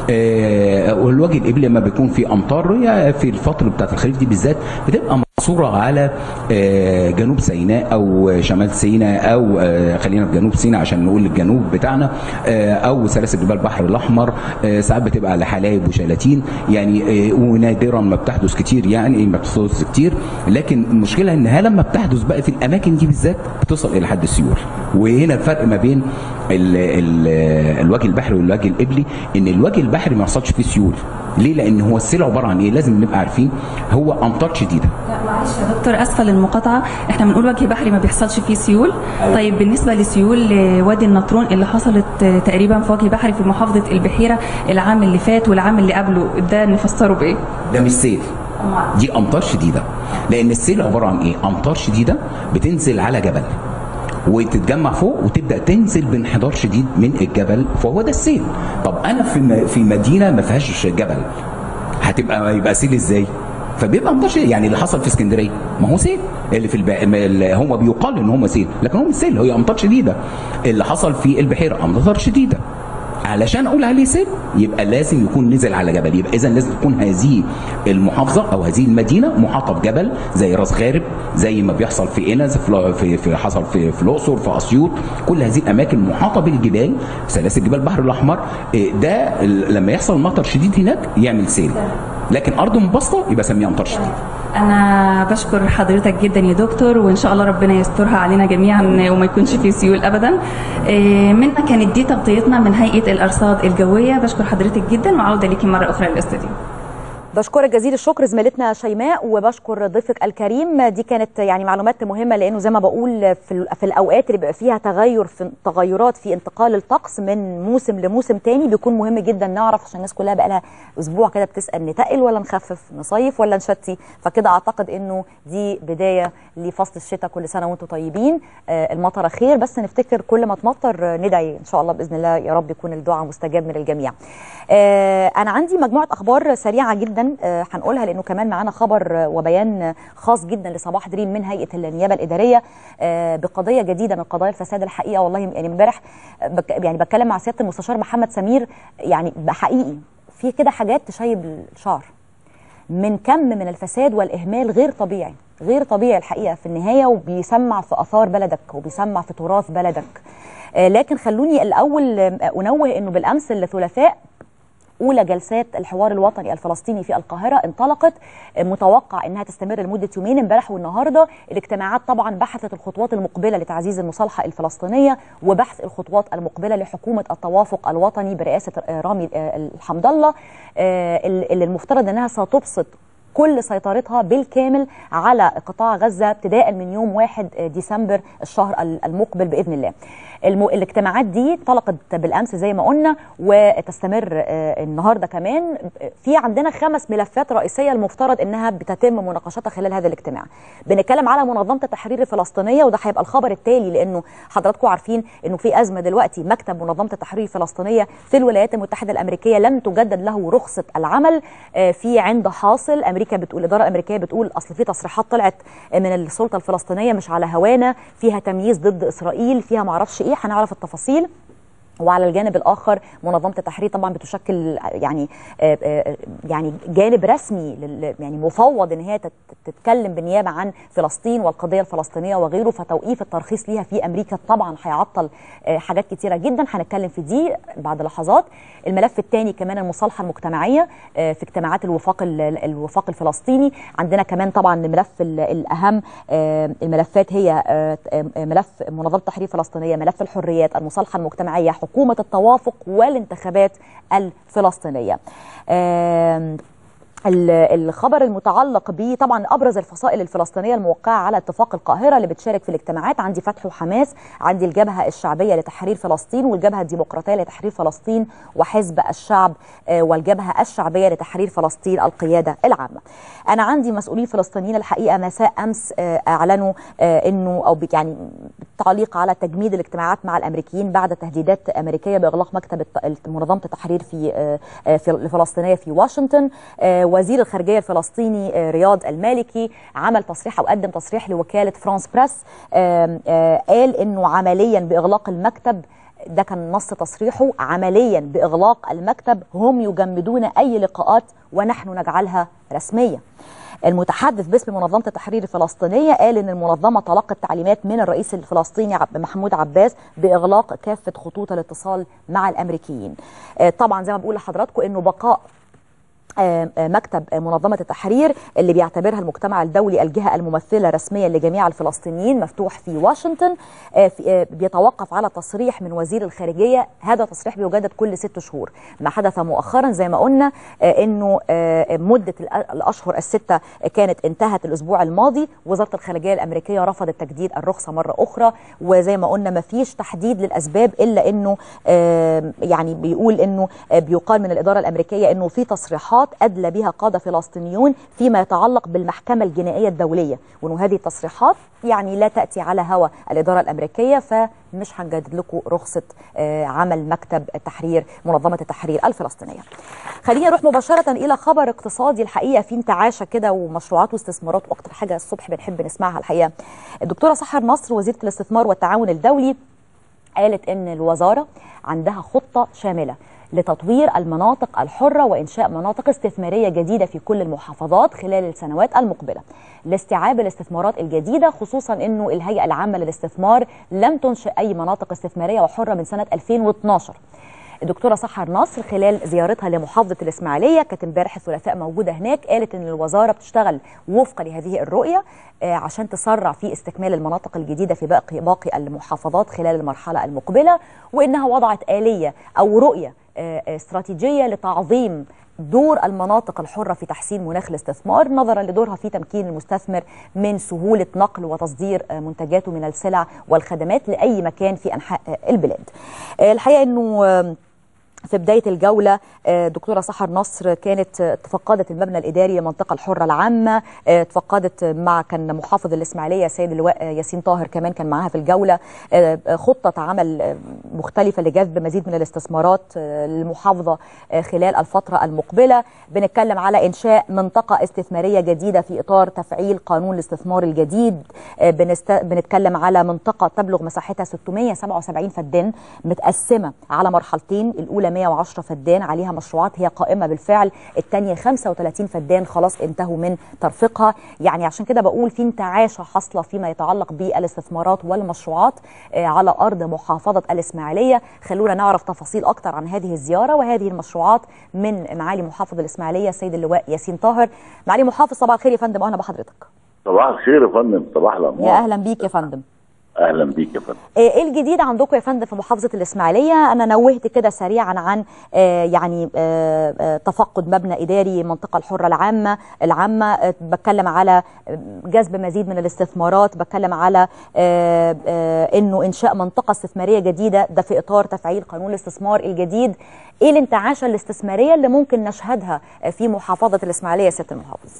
آه، والوجه الابلي لما بيكون في امطار هي في الفتره بتاعت الخريف دي بالذات بتبقى مقصوره على آه، جنوب سيناء او شمال سيناء او آه، خلينا في جنوب سيناء عشان نقول الجنوب بتاعنا آه، او سلاسل جبال البحر الاحمر آه، ساعات بتبقى على حلايب وشلاتين يعني آه، ونادرا ما بتحدث كتير يعني ما بتحدث كتير لكن المشكله انها لما بتحدث بقى في الاماكن دي بالذات بتصل الى حد السيول وهنا الفرق ما بين ال ال الوجه البحري والوجه الابلي ان الوجه البحري ما يحصلش فيه سيول ليه لان هو السيل عباره عن ايه لازم نبقى عارفين هو امطار شديده لا معلش يا دكتور اسفل المقاطعه احنا بنقول وجه بحري ما بيحصلش فيه سيول طيب بالنسبه لسيول آه، وادي النطرون اللي حصلت آه، تقريبا في وجه بحري في محافظه البحيره العام اللي فات والعام اللي قبله ده نفسره بايه؟ ده مش سيل دي امطار شديده لان السيل عباره عن ايه امطار شديده بتنزل على جبل وتتجمع فوق وتبدا تنزل بانحدار شديد من الجبل فهو ده السيل طب انا في م- في مدينه ما فيهاش جبل هتبقى يبقى سيل ازاي فبيبقى امطار شديد يعني اللي حصل في اسكندريه ما هو سيل اللي في الب... ما اللي هو بيقال ان هم سيل لكن هم مش سيل هي امطار شديده اللي حصل في البحيره امطار شديده علشان اقول عليه سيل يبقى لازم يكون نزل على جبل يبقى اذا لازم تكون هذه المحافظه او هذه المدينه محاطه بجبل زي راس غارب زي ما بيحصل في قنا زي في في, في حصل في, في الاقصر في اسيوط كل هذه الاماكن محاطه بالجبال سلاسل جبال البحر الاحمر إيه، ده ال- لما يحصل مطر شديد هناك يعمل سيل لكن ارض منبسطه يبقى سميها امطار شديد انا بشكر حضرتك جدا يا دكتور وان شاء الله ربنا يسترها علينا جميعا وما يكونش في سيول ابدا إيه، منا كانت دي تغطيتنا من هيئه الارصاد الجويه بشكر حضرتك جدا وعوده ليكي مره اخرى للاستوديو بشكرك جزيل الشكر زميلتنا شيماء وبشكر ضيفك الكريم دي كانت يعني معلومات مهمه لانه زي ما بقول في, ال- في الاوقات اللي بيبقى فيها تغير في تغيرات في انتقال الطقس من موسم لموسم تاني بيكون مهم جدا نعرف عشان الناس كلها بقى لها اسبوع كده بتسال نتقل ولا نخفف نصيف ولا نشتي فكده اعتقد انه دي بدايه لفصل الشتاء كل سنه وانتم طيبين آه، المطره خير بس نفتكر كل ما تمطر آه، ندعي ان شاء الله باذن الله يا رب يكون الدعاء مستجاب من الجميع آه، انا عندي مجموعه اخبار سريعه جدا آه، هنقولها لانه كمان معانا خبر آه، وبيان آه، خاص جدا لصباح دريم من هيئه النيابه الاداريه آه، بقضيه جديده من قضايا الفساد الحقيقه والله يعني امبارح آه، بك يعني بتكلم مع سياده المستشار محمد سمير يعني حقيقي في كده حاجات تشيب الشعر من كم من الفساد والاهمال غير طبيعي غير طبيعي الحقيقه في النهايه وبيسمع في اثار بلدك وبيسمع في تراث بلدك آه، لكن خلوني الاول آه، انوه انه بالامس الثلاثاء اولى جلسات الحوار الوطني الفلسطيني في القاهره انطلقت متوقع انها تستمر لمده يومين امبارح والنهارده الاجتماعات طبعا بحثت الخطوات المقبله لتعزيز المصالحه الفلسطينيه وبحث الخطوات المقبله لحكومه التوافق الوطني برئاسه آه، رامي آه، الحمد الله آه، اللي المفترض انها ستبسط كل سيطرتها بالكامل على قطاع غزه ابتداء من يوم 1 ديسمبر الشهر المقبل باذن الله. الم... الاجتماعات دي انطلقت بالامس زي ما قلنا وتستمر آه، النهارده كمان في عندنا خمس ملفات رئيسيه المفترض انها بتتم مناقشتها خلال هذا الاجتماع. بنتكلم على منظمه التحرير الفلسطينيه وده هيبقى الخبر التالي لانه حضراتكم عارفين انه في ازمه دلوقتي مكتب منظمه التحرير الفلسطينيه في الولايات المتحده الامريكيه لم تجدد له رخصه العمل آه، في عند حاصل امريكا بتقول الاداره الامريكيه بتقول اصل في تصريحات طلعت من السلطه الفلسطينيه مش على هوانا فيها تمييز ضد اسرائيل فيها معرفش ايه هنعرف التفاصيل وعلى الجانب الاخر منظمه التحرير طبعا بتشكل يعني آه، آه، يعني جانب رسمي لل- يعني مفوض ان هي تت- تتكلم بالنيابه عن فلسطين والقضيه الفلسطينيه وغيره فتوقيف الترخيص ليها في امريكا طبعا هيعطل آه، حاجات كتيره جدا هنتكلم في دي بعد لحظات الملف الثاني كمان المصالحه المجتمعيه آه، في اجتماعات الوفاق ال- الوفاق الفلسطيني عندنا كمان طبعا الملف ال- الاهم آه، الملفات هي آه، آه، ملف منظمه التحرير الفلسطينيه ملف الحريات المصالحه المجتمعيه حكومه التوافق والانتخابات الفلسطينيه آم، ال- الخبر المتعلق به طبعا ابرز الفصائل الفلسطينيه الموقعه على اتفاق القاهره اللي بتشارك في الاجتماعات عندي فتح وحماس عندي الجبهه الشعبيه لتحرير فلسطين والجبهه الديمقراطيه لتحرير فلسطين وحزب الشعب آه، والجبهه الشعبيه لتحرير فلسطين القياده العامه انا عندي مسؤولين فلسطينيين الحقيقه مساء امس آه، اعلنوا آه، انه او بي- يعني تعليق على تجميد الاجتماعات مع الامريكيين بعد تهديدات امريكيه باغلاق مكتب الت- منظمه التحرير في آه، آه، في الفلسطينيه في واشنطن آه، وزير الخارجيه الفلسطيني آه، رياض المالكي عمل تصريح او قدم تصريح لوكاله فرانس بريس آم، آه، قال انه عمليا باغلاق المكتب ده كان نص تصريحه عمليا باغلاق المكتب هم يجمدون اي لقاءات ونحن نجعلها رسميه المتحدث باسم منظمه التحرير الفلسطينيه قال ان المنظمه تلقت تعليمات من الرئيس الفلسطيني عب- محمود عباس باغلاق كافه خطوط الاتصال مع الامريكيين آه، طبعا زي ما بقول لحضراتكم انه بقاء آه، آه، مكتب آه، منظمة التحرير اللي بيعتبرها المجتمع الدولي الجهة الممثلة رسميا لجميع الفلسطينيين مفتوح في واشنطن آه، في- آه، بيتوقف على تصريح من وزير الخارجية هذا تصريح بيجدد كل ست شهور ما حدث مؤخرا زي ما قلنا آه، انه آه، مدة الأ- الأشهر الستة كانت انتهت الأسبوع الماضي وزارة الخارجية الأمريكية رفضت تجديد الرخصة مرة أخرى وزي ما قلنا ما فيش تحديد للأسباب إلا انه آه، يعني بيقول انه آه، بيقال من الإدارة الأمريكية انه في تصريحات أدلى بها قادة فلسطينيون فيما يتعلق بالمحكمة الجنائية الدولية وانه هذه التصريحات يعني لا تأتي على هوى الإدارة الأمريكية فمش هنجدد لكم رخصة آه، عمل مكتب التحرير منظمة التحرير الفلسطينية خليني اروح مباشرة إلى خبر اقتصادي الحقيقة فيه انتعاشة كده ومشروعات واستثمارات وأكتر حاجة الصبح بنحب نسمعها الحقيقة الدكتورة سحر نصر وزيرة الاستثمار والتعاون الدولي قالت ان الوزاره عندها خطه شامله لتطوير المناطق الحره وانشاء مناطق استثماريه جديده في كل المحافظات خلال السنوات المقبله لاستيعاب الاستثمارات الجديده خصوصا انه الهيئه العامه للاستثمار لم تنشئ اي مناطق استثماريه وحره من سنه 2012 الدكتوره سحر نصر خلال زيارتها لمحافظه الاسماعيليه كانت امبارح الثلاثاء موجوده هناك قالت ان الوزاره بتشتغل وفقا لهذه الرؤيه آه، عشان تسرع في استكمال المناطق الجديده في باقي باقي المحافظات خلال المرحله المقبله وانها وضعت اليه او رؤيه آه، استراتيجيه لتعظيم دور المناطق الحره في تحسين مناخ الاستثمار نظرا لدورها في تمكين المستثمر من سهوله نقل وتصدير آه، منتجاته من السلع والخدمات لاي مكان في انحاء آه، البلاد. آه، الحقيقه انه آه، في بداية الجولة آه، دكتورة سحر نصر كانت آه، تفقدت المبنى الإداري للمنطقة الحرة العامة آه، تفقدت مع كان محافظ الإسماعيلية سيد اللواء آه، ياسين طاهر كمان كان معاها في الجولة آه، آه، خطة عمل آه، مختلفة لجذب مزيد من الاستثمارات آه، للمحافظة آه، خلال الفترة المقبلة بنتكلم على إنشاء منطقة استثمارية جديدة في إطار تفعيل قانون الاستثمار الجديد آه، بنست... بنتكلم على منطقة تبلغ مساحتها 677 فدان متقسمة على مرحلتين الأولى 110 فدان عليها مشروعات هي قائمة بالفعل الثانية 35 فدان خلاص انتهوا من ترفيقها يعني عشان كده بقول في انتعاشة حاصلة فيما يتعلق بالاستثمارات والمشروعات آه، على أرض محافظة الإسماعيلية خلونا نعرف تفاصيل أكتر عن هذه الزيارة وهذه المشروعات من معالي محافظ الإسماعيلية السيد اللواء ياسين طاهر معالي محافظ صباح الخير يا فندم أهلا بحضرتك صباح الخير يا فندم صباح الانوار يا أهلا بيك يا فندم اهلا بيك يا فندم آه، ايه الجديد عندكم يا فندم في محافظه الاسماعيليه انا نوهت كده سريعا عن آه، يعني آه، آه، تفقد مبنى اداري المنطقه الحره العامه العامه آه، بتكلم على آه، جذب مزيد من الاستثمارات بتكلم على آه، آه، انه انشاء منطقه استثماريه جديده ده في اطار تفعيل قانون الاستثمار الجديد ايه الانتعاشه الاستثماريه اللي ممكن نشهدها آه، في محافظه الاسماعيليه يا سياده المحافظ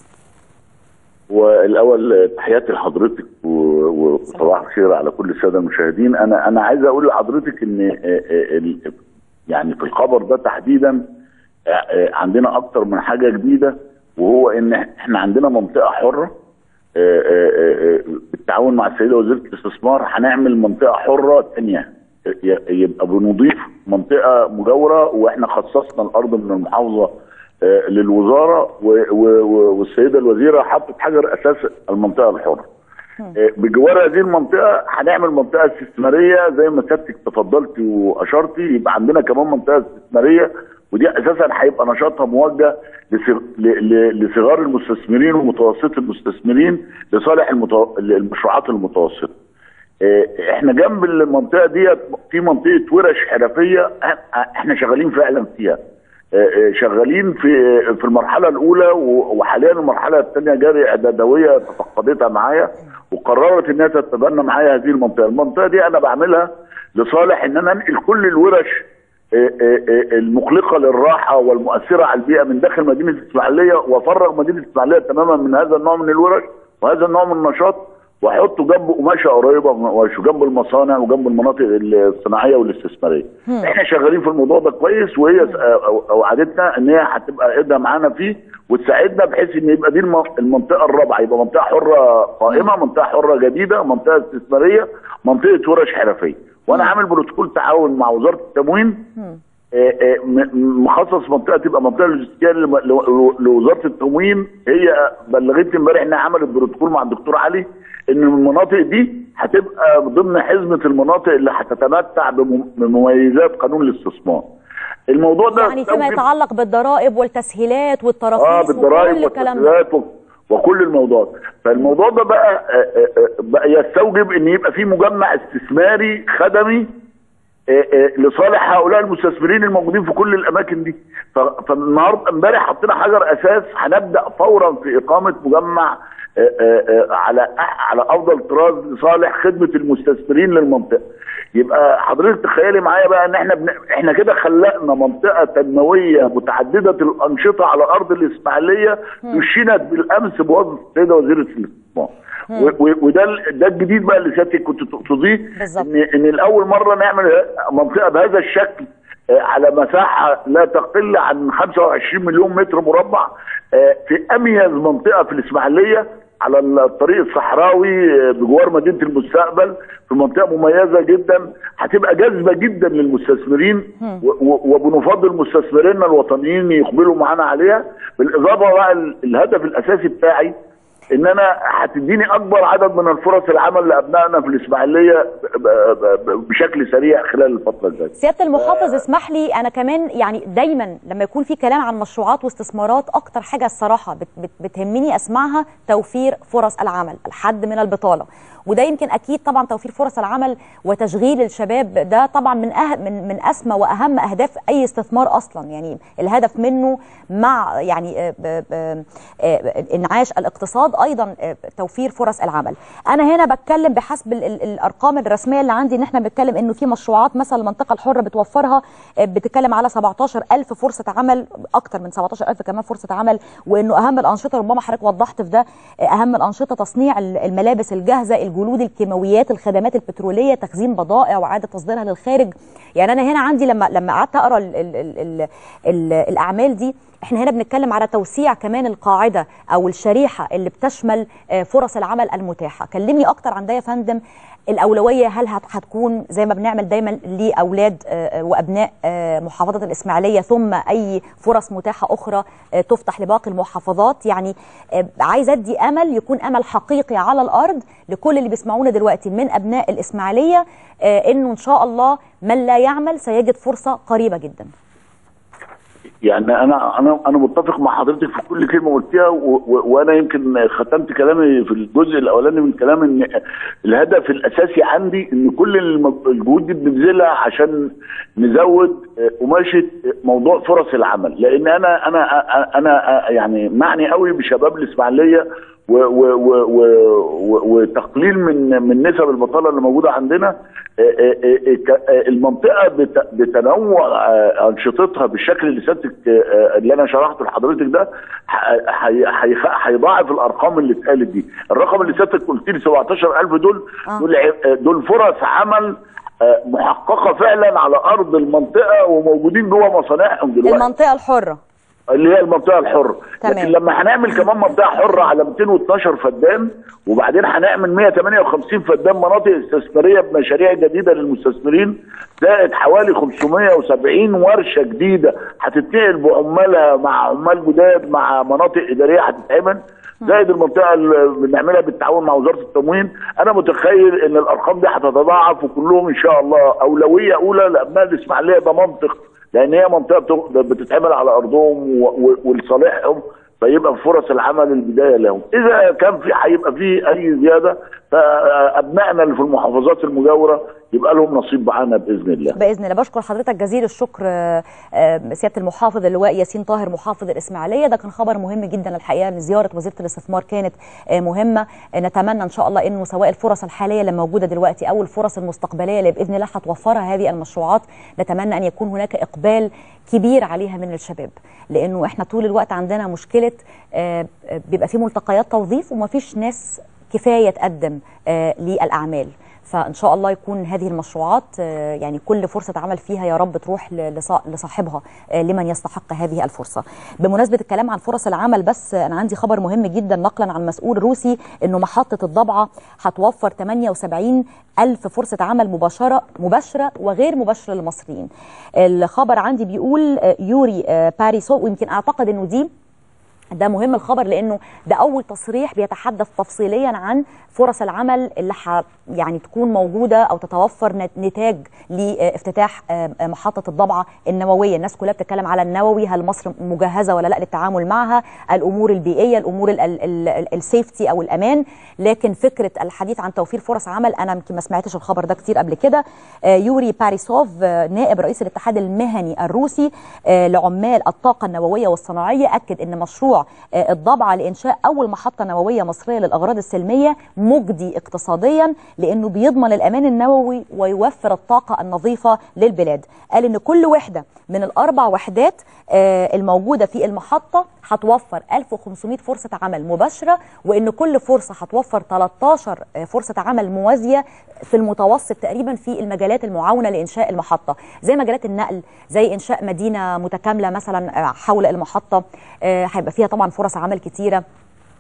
والاول تحياتي لحضرتك و- و- وصباح الخير على كل الساده المشاهدين انا انا عايز اقول لحضرتك ان آه، آه، ال- يعني في الخبر ده تحديدا آه، آه، عندنا اكتر من حاجه جديده وهو ان احنا عندنا منطقه حره آه، آه، آه، بالتعاون مع السيده وزيره الاستثمار هنعمل منطقه حره ثانيه يبقى بنضيف منطقه مجاوره واحنا خصصنا الارض من المحافظه آه، للوزاره و- و- و- والسيده الوزيره حطت حجر اساس المنطقه الحره. آه، بجوار هذه المنطقه هنعمل منطقه استثماريه زي ما سيادتك تفضلتي واشرتي يبقى عندنا كمان منطقه استثماريه ودي اساسا هيبقى نشاطها موجه لصغ- ل- ل- لصغار المستثمرين ومتوسط المستثمرين لصالح المتو... المشروعات المتوسطه. آه، احنا جنب المنطقه ديت في منطقه ورش حرفيه آه، احنا شغالين فعلا فيها آه، آه، شغالين في في المرحله الاولى و- وحاليا المرحله الثانيه جاري اعدادويه تفقدتها معايا وقررت انها تتبنى معايا هذه المنطقه، المنطقه دي انا بعملها لصالح ان انا انقل كل الورش آه، آه، آه، المقلقه للراحه والمؤثره على البيئه من داخل مدينه الاسماعيليه وافرغ مدينه الاسماعيليه تماما من هذا النوع من الورش وهذا النوع من النشاط واحطه جنب قماشه قريبه وجنب المصانع وجنب المناطق الصناعيه والاستثماريه. احنا شغالين في الموضوع ده كويس وهي س- أو- اوعدتنا ان هي هتبقى ايدها معانا فيه وتساعدنا بحيث ان يبقى دي الم- المنطقه الرابعه يبقى منطقه حره قائمه، منطقه حره جديده، منطقه استثماريه، منطقه ورش حرفيه. وانا عامل بروتوكول تعاون مع وزاره التموين آه، آه، م- مخصص منطقه تبقى منطقه لوجستيه لم- لو- لوزاره التموين هي بلغتني امبارح انها عملت بروتوكول مع الدكتور علي ان المناطق دي هتبقى ضمن حزمه المناطق اللي هتتمتع بم- بمميزات قانون الاستثمار. الموضوع ده يعني فيما استوجب- يتعلق بالضرائب والتسهيلات والتراخيص اه بالضرائب وكل الكلام ده والتسهيلات و- وكل الموضوع ده. فالموضوع ده بقى آه، آه، آه، بقى يستوجب ان يبقى في مجمع استثماري خدمي آه، آه، لصالح هؤلاء المستثمرين الموجودين في كل الاماكن دي ف- فالنهارده امبارح حطينا حجر اساس هنبدا فورا في اقامه مجمع آه، آه، آه، على على افضل طراز لصالح خدمه المستثمرين للمنطقه يبقى حضرتك تخيلي معايا بقى ان احنا بن... احنا كده خلقنا منطقه تنمويه متعدده الانشطه على ارض الاسماعيليه دشنت بالامس بوظف السيده وزيره الاستثمار و- و- وده ال- ده الجديد بقى اللي سيادتك كنت تقصديه بالظبط. ان ان الاول مره نعمل منطقه بهذا الشكل آه، على مساحه لا تقل عن 25 مليون متر مربع آه، في اميز منطقه في الاسماعيليه على الطريق الصحراوي آه، بجوار مدينه المستقبل في منطقه مميزه جدا هتبقى جاذبه جدا للمستثمرين و- و- وبنفضل مستثمرينا الوطنيين يقبلوا معانا عليها بالاضافه بقى ال- الهدف الاساسي بتاعي ان انا هتديني اكبر عدد من الفرص العمل لابنائنا في الاسماعيليه ب- ب- ب- بشكل سريع خلال الفتره الجايه سياده المحافظ اسمح لي انا كمان يعني دايما لما يكون في كلام عن مشروعات واستثمارات اكتر حاجه الصراحه بت بت بتهمني اسمعها توفير فرص العمل الحد من البطاله وده يمكن اكيد طبعا توفير فرص العمل وتشغيل الشباب ده طبعا من أه من من اسمى واهم اهداف اي استثمار اصلا يعني الهدف منه مع يعني آه، ب- ب- آه، انعاش الاقتصاد ايضا آه، توفير فرص العمل انا هنا بتكلم بحسب ال- ال- الارقام الرسميه اللي عندي ان احنا بنتكلم انه في مشروعات مثلا المنطقه الحره بتوفرها آه، بتتكلم على 17000 فرصه عمل اكتر من 17000 كمان فرصه عمل وانه اهم الانشطه ربما حضرتك وضحت في ده آه، اهم الانشطه تصنيع ال- الملابس الجاهزه الجلود الكيماويات الخدمات البتروليه تخزين بضائع واعاده تصديرها للخارج يعني انا هنا عندي لما لما قعدت اقرا ال ال ال ال ال الاعمال دي احنا هنا بنتكلم على توسيع كمان القاعده او الشريحه اللي بتشمل آه، فرص العمل المتاحه كلمني اكتر عن ده يا فندم الاولويه هل هت- هتكون زي ما بنعمل دايما لاولاد آه، آه، وابناء آه، محافظه الاسماعيليه ثم اي فرص متاحه اخرى آه، تفتح لباقي المحافظات يعني آه، عايزه ادي امل يكون امل حقيقي على الارض لكل اللي بيسمعونا دلوقتي من ابناء الاسماعيليه آه، انه ان شاء الله من لا يعمل سيجد فرصه قريبه جدا يعني انا انا انا متفق مع حضرتك في كل كلمه قلتيها و- و- وانا يمكن ختمت كلامي في الجزء الاولاني من كلامي ان الهدف الاساسي عندي ان كل الم- الجهود دي بنبذلها عشان نزود آه، قماشه موضوع فرص العمل لان انا انا انا يعني معني قوي بشباب الاسماعيليه و- و- و- و- و- وتقليل من من نسب البطاله اللي موجوده عندنا آه، آه، آه، ك- آه، المنطقه بت- بتنوع آه، انشطتها بالشكل اللي سيادتك آه، اللي انا شرحته لحضرتك ده ح- هي- هيخ- هيضاعف الارقام اللي اتقالت دي الرقم اللي سيادتك قلت لي 17000 دول آه. دول ع- دول فرص عمل آه، محققه فعلا على ارض المنطقه وموجودين جوه مصانعهم دلوقتي المنطقه الحره اللي هي المنطقه الحره تمام. لكن لما هنعمل كمان منطقه حره على 212 فدان وبعدين هنعمل 158 فدان مناطق استثماريه بمشاريع جديده للمستثمرين زائد حوالي 570 ورشه جديده هتتنقل بعمالها مع عمال جداد مع مناطق اداريه هتتعمل زائد المنطقه اللي بنعملها بالتعاون مع وزاره التموين انا متخيل ان الارقام دي هتتضاعف وكلهم ان شاء الله اولويه اولى لابناء الاسماعيليه ده منطق لان هي منطقه بت- بتتعمل على ارضهم و- و- ولصالحهم فيبقى فرص العمل البدايه لهم اذا كان في هيبقى في اي زياده فابنائنا اللي في المحافظات المجاوره يبقى لهم نصيب معانا باذن الله باذن الله بشكر حضرتك جزيل الشكر آه، آه، سياده المحافظ اللواء ياسين طاهر محافظ الاسماعيليه ده كان خبر مهم جدا الحقيقه ان زياره وزيره الاستثمار كانت آه، مهمه آه، نتمنى ان شاء الله انه سواء الفرص الحاليه اللي موجوده دلوقتي او الفرص المستقبليه اللي باذن الله هتوفرها هذه المشروعات نتمنى ان يكون هناك اقبال كبير عليها من الشباب لانه احنا طول الوقت عندنا مشكله آه، آه، بيبقى في ملتقيات توظيف ومفيش ناس كفايه تقدم آه، للاعمال فان شاء الله يكون هذه المشروعات آه، يعني كل فرصه عمل فيها يا رب تروح ل- لصا- لصاحبها آه، لمن يستحق هذه الفرصه. بمناسبه الكلام عن فرص العمل بس آه، انا عندي خبر مهم جدا نقلا عن مسؤول روسي انه محطه الضبعه هتوفر 78 الف فرصه عمل مباشره مباشره وغير مباشره للمصريين. الخبر عندي بيقول آه، يوري آه، باريسو ويمكن اعتقد انه دي ده مهم الخبر لانه ده اول تصريح بيتحدث تفصيليا عن فرص العمل اللي ح يعني تكون موجوده او تتوفر نت- نتاج لافتتاح آه، آه، محطه الضبعه النوويه، الناس كلها بتتكلم على النووي هل مصر مجهزه ولا لا للتعامل معها، الامور البيئيه، الامور ال- ال- ال- ال- السيفتي او الامان، لكن فكره الحديث عن توفير فرص عمل انا يمكن ما سمعتش الخبر ده كتير قبل كده. آه، يوري باريسوف آه، نائب رئيس الاتحاد المهني الروسي آه، لعمال الطاقه النوويه والصناعيه اكد ان مشروع آه، الضبعه لانشاء اول محطه نوويه مصريه للاغراض السلميه مجدي اقتصاديا لانه بيضمن الامان النووي ويوفر الطاقه النظيفه للبلاد قال ان كل وحده من الاربع وحدات آه، الموجوده في المحطه هتوفر 1500 فرصه عمل مباشره وان كل فرصه هتوفر 13 آه، فرصه عمل موازيه في المتوسط تقريبا في المجالات المعاونه لانشاء المحطه زي مجالات النقل زي انشاء مدينه متكامله مثلا آه، حول المحطه آه، هيبقى فيها طبعا فرص عمل كتيره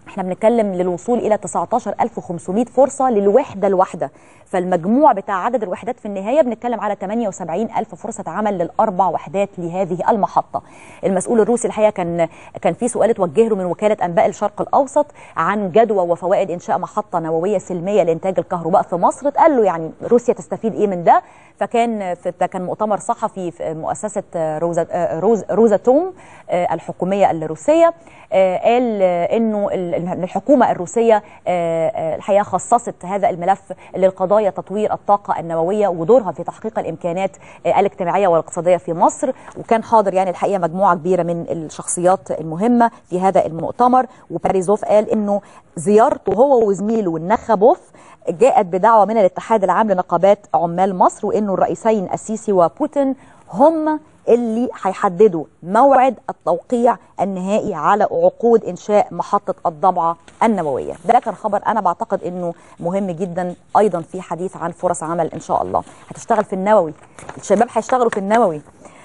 احنا بنتكلم للوصول الى 19500 فرصه للوحده الواحده فالمجموع بتاع عدد الوحدات في النهايه بنتكلم على 78000 فرصه عمل للاربع وحدات لهذه المحطه المسؤول الروسي الحقيقه كان كان في سؤال اتوجه له من وكاله انباء الشرق الاوسط عن جدوى وفوائد انشاء محطه نوويه سلميه لانتاج الكهرباء في مصر اتقال له يعني روسيا تستفيد ايه من ده فكان في ده كان مؤتمر صحفي في مؤسسه روزا روز روزاتوم الحكوميه الروسيه قال انه الحكومه الروسيه الحقيقه خصصت هذا الملف للقضايا تطوير الطاقه النوويه ودورها في تحقيق الامكانات الاجتماعيه والاقتصاديه في مصر وكان حاضر يعني الحقيقه مجموعه كبيره من الشخصيات المهمه في هذا المؤتمر وباريزوف قال انه زيارته هو وزميله النخبوف جاءت بدعوه من الاتحاد العام لنقابات عمال مصر وانه الرئيسين السيسي وبوتين هم اللي هيحددوا موعد التوقيع النهائي على عقود انشاء محطه الضبعه النوويه ده كان خبر انا بعتقد انه مهم جدا ايضا في حديث عن فرص عمل ان شاء الله هتشتغل في النووي الشباب هيشتغلوا في النووي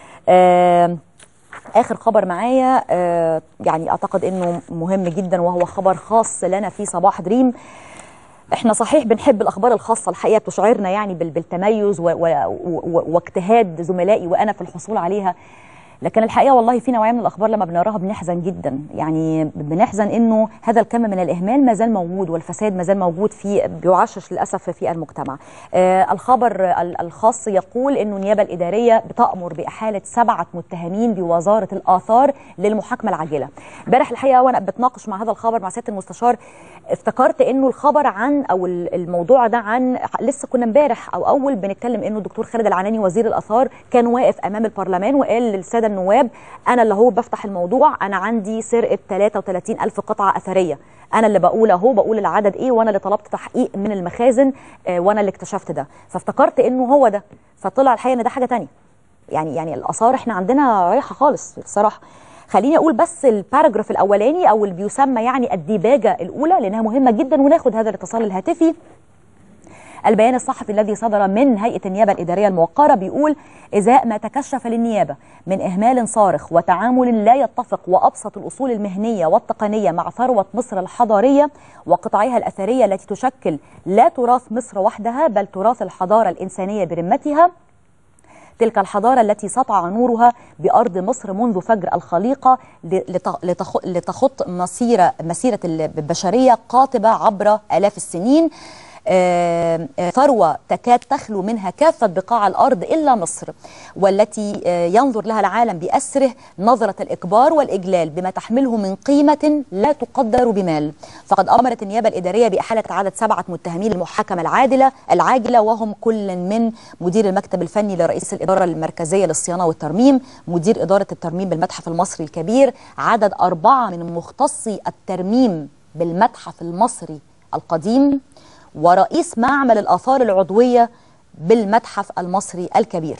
آه اخر خبر معايا آه يعني اعتقد انه مهم جدا وهو خبر خاص لنا في صباح دريم احنا صحيح بنحب الاخبار الخاصه الحقيقه بتشعرنا يعني بال- بالتميز و- و- و- واجتهاد زملائي وانا في الحصول عليها لكن الحقيقه والله في نوعيه من الاخبار لما بنقراها بنحزن جدا يعني بنحزن انه هذا الكم من الاهمال ما زال موجود والفساد ما زال موجود في بيعشش للاسف في المجتمع آه الخبر ال- الخاص يقول انه النيابه الاداريه بتامر باحاله سبعه متهمين بوزاره الاثار للمحاكمه العاجله امبارح الحقيقه وانا بتناقش مع هذا الخبر مع سياده المستشار افتكرت انه الخبر عن او ال- الموضوع ده عن لسه كنا امبارح او اول بنتكلم انه الدكتور خالد العناني وزير الاثار كان واقف امام البرلمان وقال للساده النواب انا اللي هو بفتح الموضوع انا عندي سرقه 33 الف قطعه اثريه انا اللي بقول اهو بقول العدد ايه وانا اللي طلبت تحقيق من المخازن آه، وانا اللي اكتشفت ده فافتكرت انه هو ده فطلع الحقيقه ان ده حاجه تانية يعني يعني الاثار احنا عندنا رايحه خالص الصراحه خليني اقول بس الباراجراف الاولاني او اللي بيسمى يعني الديباجه الاولى لانها مهمه جدا وناخد هذا الاتصال الهاتفي البيان الصحفي الذي صدر من هيئة النيابة الإدارية الموقرة بيقول إزاء ما تكشف للنيابة من إهمال صارخ وتعامل لا يتفق وأبسط الأصول المهنية والتقنية مع ثروة مصر الحضارية وقطعها الأثرية التي تشكل لا تراث مصر وحدها بل تراث الحضارة الإنسانية برمتها تلك الحضارة التي سطع نورها بأرض مصر منذ فجر الخليقة لت- لتخ- لتخط مسيرة مسيرة البشرية قاطبة عبر آلاف السنين آه، آه، ثروة تكاد تخلو منها كافة بقاع الأرض إلا مصر والتي آه، ينظر لها العالم بأسره نظرة الإكبار والإجلال بما تحمله من قيمة لا تقدر بمال فقد أمرت النيابة الإدارية بإحالة عدد سبعة متهمين للمحاكمة العادلة العاجلة وهم كل من مدير المكتب الفني لرئيس الإدارة المركزية للصيانة والترميم مدير إدارة الترميم بالمتحف المصري الكبير عدد أربعة من مختصي الترميم بالمتحف المصري القديم ورئيس معمل الآثار العضوية بالمتحف المصري الكبير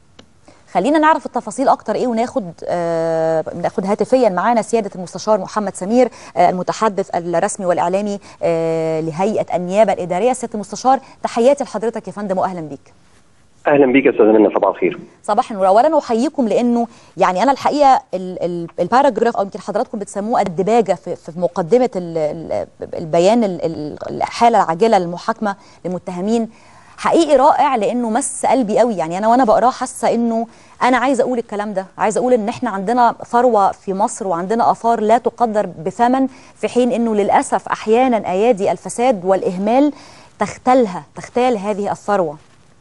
خلينا نعرف التفاصيل اكتر ايه وناخد آه ناخد هاتفيا معانا سياده المستشار محمد سمير آه المتحدث الرسمي والاعلامي آه لهيئه النيابه الاداريه سياده المستشار تحياتي لحضرتك يا فندم واهلا بيك اهلا بيك يا استاذ منى صباح الخير صباح النور اولا احييكم لانه يعني انا الحقيقه ال- ال- الباراجراف او يمكن حضراتكم بتسموه الدباجه في, في مقدمه ال- ال- البيان ال- ال- الاحاله العاجله للمحاكمه لمتهمين حقيقي رائع لانه مس قلبي قوي يعني انا وانا بقراه حاسه انه انا عايزه اقول الكلام ده عايزه اقول ان احنا عندنا ثروه في مصر وعندنا اثار لا تقدر بثمن في حين انه للاسف احيانا ايادي الفساد والاهمال تختلها تختال هذه الثروه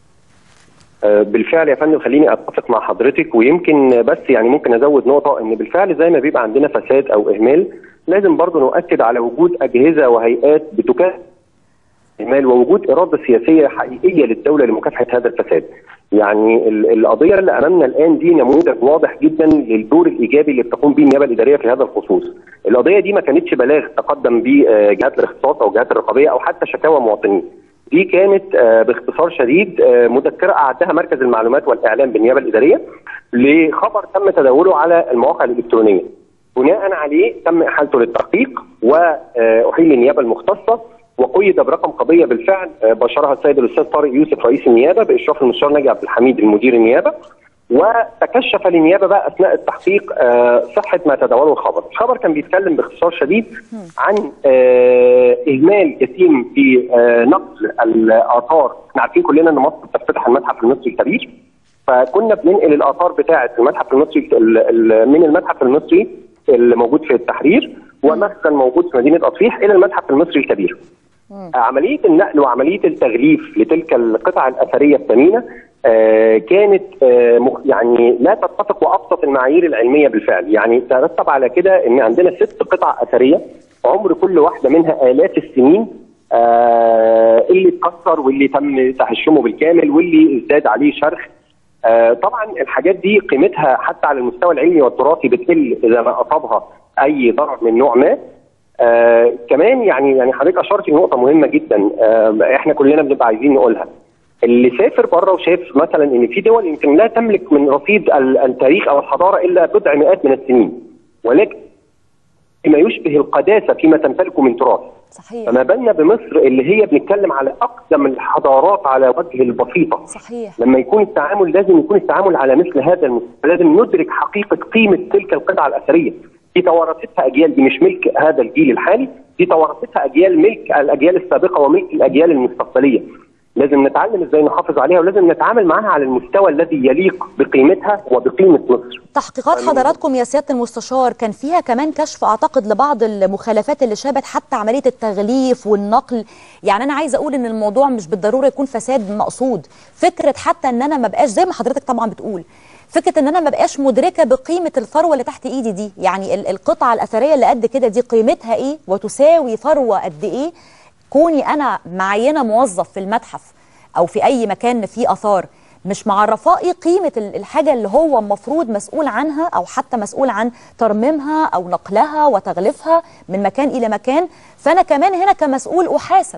آه، بالفعل يا فندم خليني اتفق مع حضرتك ويمكن بس يعني ممكن ازود نقطه ان بالفعل زي ما بيبقى عندنا فساد او اهمال لازم برضه نؤكد على وجود اجهزه وهيئات بتكافئ اهمال ووجود اراده سياسيه حقيقيه للدوله لمكافحه هذا الفساد. يعني ال- القضيه اللي امامنا الان دي نموذج واضح جدا للدور الايجابي اللي بتقوم به النيابه الاداريه في هذا الخصوص. القضيه دي ما كانتش بلاغ تقدم به آه، جهات الاختصاص او جهات الرقابيه او حتى شكاوى مواطنين. دي كانت آه، باختصار شديد آه، مذكره اعدها مركز المعلومات والاعلام بالنيابه الاداريه لخبر تم تداوله على المواقع الالكترونيه. بناء عليه تم احالته للتحقيق واحيل للنيابه المختصه وقيد برقم قضيه بالفعل آه، بشرها السيد الاستاذ طارق يوسف رئيس النيابه باشراف المستشار ناجي عبد الحميد المدير النيابه وتكشف للنيابه بقى اثناء التحقيق آه، صحه ما تداوله الخبر، الخبر كان بيتكلم باختصار شديد عن آه، اهمال جسيم في آه، نقل الاثار، احنا عارفين كلنا ان مصر بتفتتح المتحف المصري الكبير فكنا بننقل الاثار بتاعه المتحف المصري ال- ال- من المتحف المصري اللي موجود في التحرير ومخزن موجود في مدينه اطفيح الى المتحف المصري الكبير. عمليه النقل وعمليه التغليف لتلك القطع الاثريه الثمينه آه، كانت آه، مخ- يعني لا تتفق وابسط المعايير العلميه بالفعل، يعني ترتب على كده ان عندنا ست قطع اثريه عمر كل واحده منها الاف السنين آه، اللي اتكسر واللي تم تهشمه بالكامل واللي ازداد عليه شرخ آه، طبعا الحاجات دي قيمتها حتى على المستوى العلمي والتراثي بتقل اذا ما اصابها اي ضرر من نوع ما آه كمان يعني يعني حضرتك اشرت لنقطه مهمه جدا آه احنا كلنا بنبقى عايزين نقولها اللي سافر بره وشاف مثلا ان في دول يمكن لا تملك من رصيد ال- التاريخ او الحضاره الا بضع مئات من السنين ولكن ما يشبه القداسه فيما تمتلكه من تراث صحيح فما بالنا بمصر اللي هي بنتكلم على اقدم الحضارات على وجه البسيطه صحيح لما يكون التعامل لازم يكون التعامل على مثل هذا المستوى لازم ندرك حقيقه قيمه تلك القطع الاثريه دي توارثتها اجيال دي مش ملك هذا الجيل الحالي دي توارثتها اجيال ملك الاجيال السابقه وملك الاجيال المستقبليه لازم نتعلم ازاي نحافظ عليها ولازم نتعامل معها على المستوى الذي يليق بقيمتها وبقيمه مصر تحقيقات حضراتكم يا سياده المستشار كان فيها كمان كشف اعتقد لبعض المخالفات اللي شابت حتى عمليه التغليف والنقل يعني انا عايزه اقول ان الموضوع مش بالضروره يكون فساد مقصود فكره حتى ان انا ما بقاش زي ما حضرتك طبعا بتقول فكره ان انا ما بقاش مدركه بقيمه الثروه اللي تحت ايدي دي يعني ال- القطعه الاثريه اللي قد كده دي قيمتها ايه وتساوي ثروه قد ايه كوني انا معينه موظف في المتحف او في اي مكان فيه اثار مش معرفاه ايه قيمه ال- الحاجه اللي هو المفروض مسؤول عنها او حتى مسؤول عن ترميمها او نقلها وتغليفها من مكان الى مكان فانا كمان هنا كمسؤول احاسب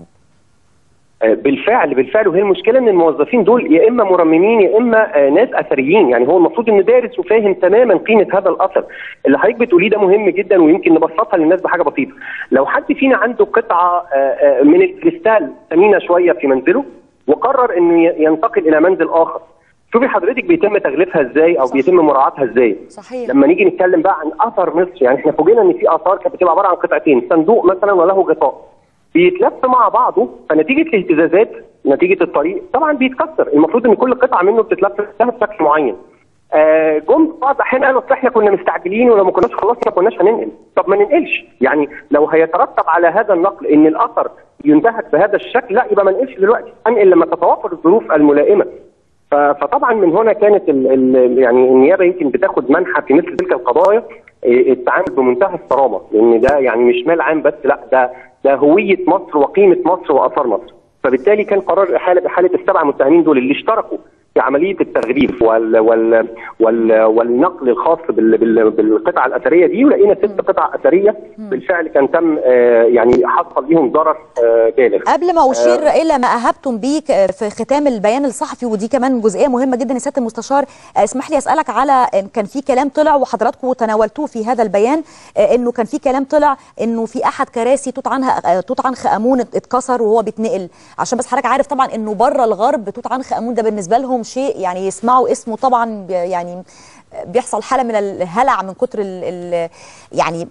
آه، بالفعل بالفعل وهي المشكله ان الموظفين دول يا اما مرممين يا اما آه، ناس اثريين يعني هو المفروض انه دارس وفاهم تماما قيمه هذا الاثر اللي حضرتك بتقوليه ده مهم جدا ويمكن نبسطها للناس بحاجه بسيطه لو حد فينا عنده قطعه آه، آه، من الكريستال ثمينه شويه في منزله وقرر انه ي- ينتقل الى منزل اخر شوفي حضرتك بيتم تغليفها ازاي او صح. بيتم مراعاتها ازاي صحيح لما نيجي نتكلم بقى عن اثر مصر يعني احنا فوجئنا ان في اثار كانت بتبقى عباره عن قطعتين صندوق مثلا وله غطاء بيتلف مع بعضه فنتيجه الاهتزازات نتيجه الطريق طبعا بيتكسر المفروض ان كل قطعه منه بتتلف لها بشكل معين آه جم بعض الاحيان قالوا اصل احنا كنا مستعجلين ولو ما كناش خلصنا ما كناش هننقل طب ما ننقلش يعني لو هيترتب على هذا النقل ان الاثر ينتهك بهذا الشكل لا يبقى ما ننقلش دلوقتي انقل لما تتوافر الظروف الملائمه ف- فطبعا من هنا كانت ال ال يعني النيابه يمكن بتاخد منحى في مثل تلك القضايا إيه، التعامل بمنتهى الصرامه لان ده يعني مش مال عام بس لا ده ده هويه مصر وقيمه مصر واثار مصر فبالتالي كان قرار احاله احاله السبع متهمين دول اللي اشتركوا في عمليه التغليف وال وال وال والنقل الخاص بال بال بالقطع الاثريه دي ولقينا ست قطع اثريه بالفعل كان تم آه، يعني حصل ليهم ضرر آه، بالغ قبل ما اشير الى ما اهبتم بيه ك- في ختام البيان الصحفي ودي كمان جزئيه مهمه جدا يا سياده المستشار آه، اسمح لي اسالك على إن كان في كلام طلع وحضراتكم تناولتوه في هذا البيان آه، انه كان في كلام طلع انه في احد كراسي توت عنخ آه، توت عنخ امون ات- اتكسر وهو بيتنقل عشان بس حضرتك عارف طبعا انه بره الغرب توت عنخ امون ده بالنسبه لهم شيء يعني يسمعوا اسمه طبعا بي- يعني بيحصل حاله من الهلع من كتر ال ال يعني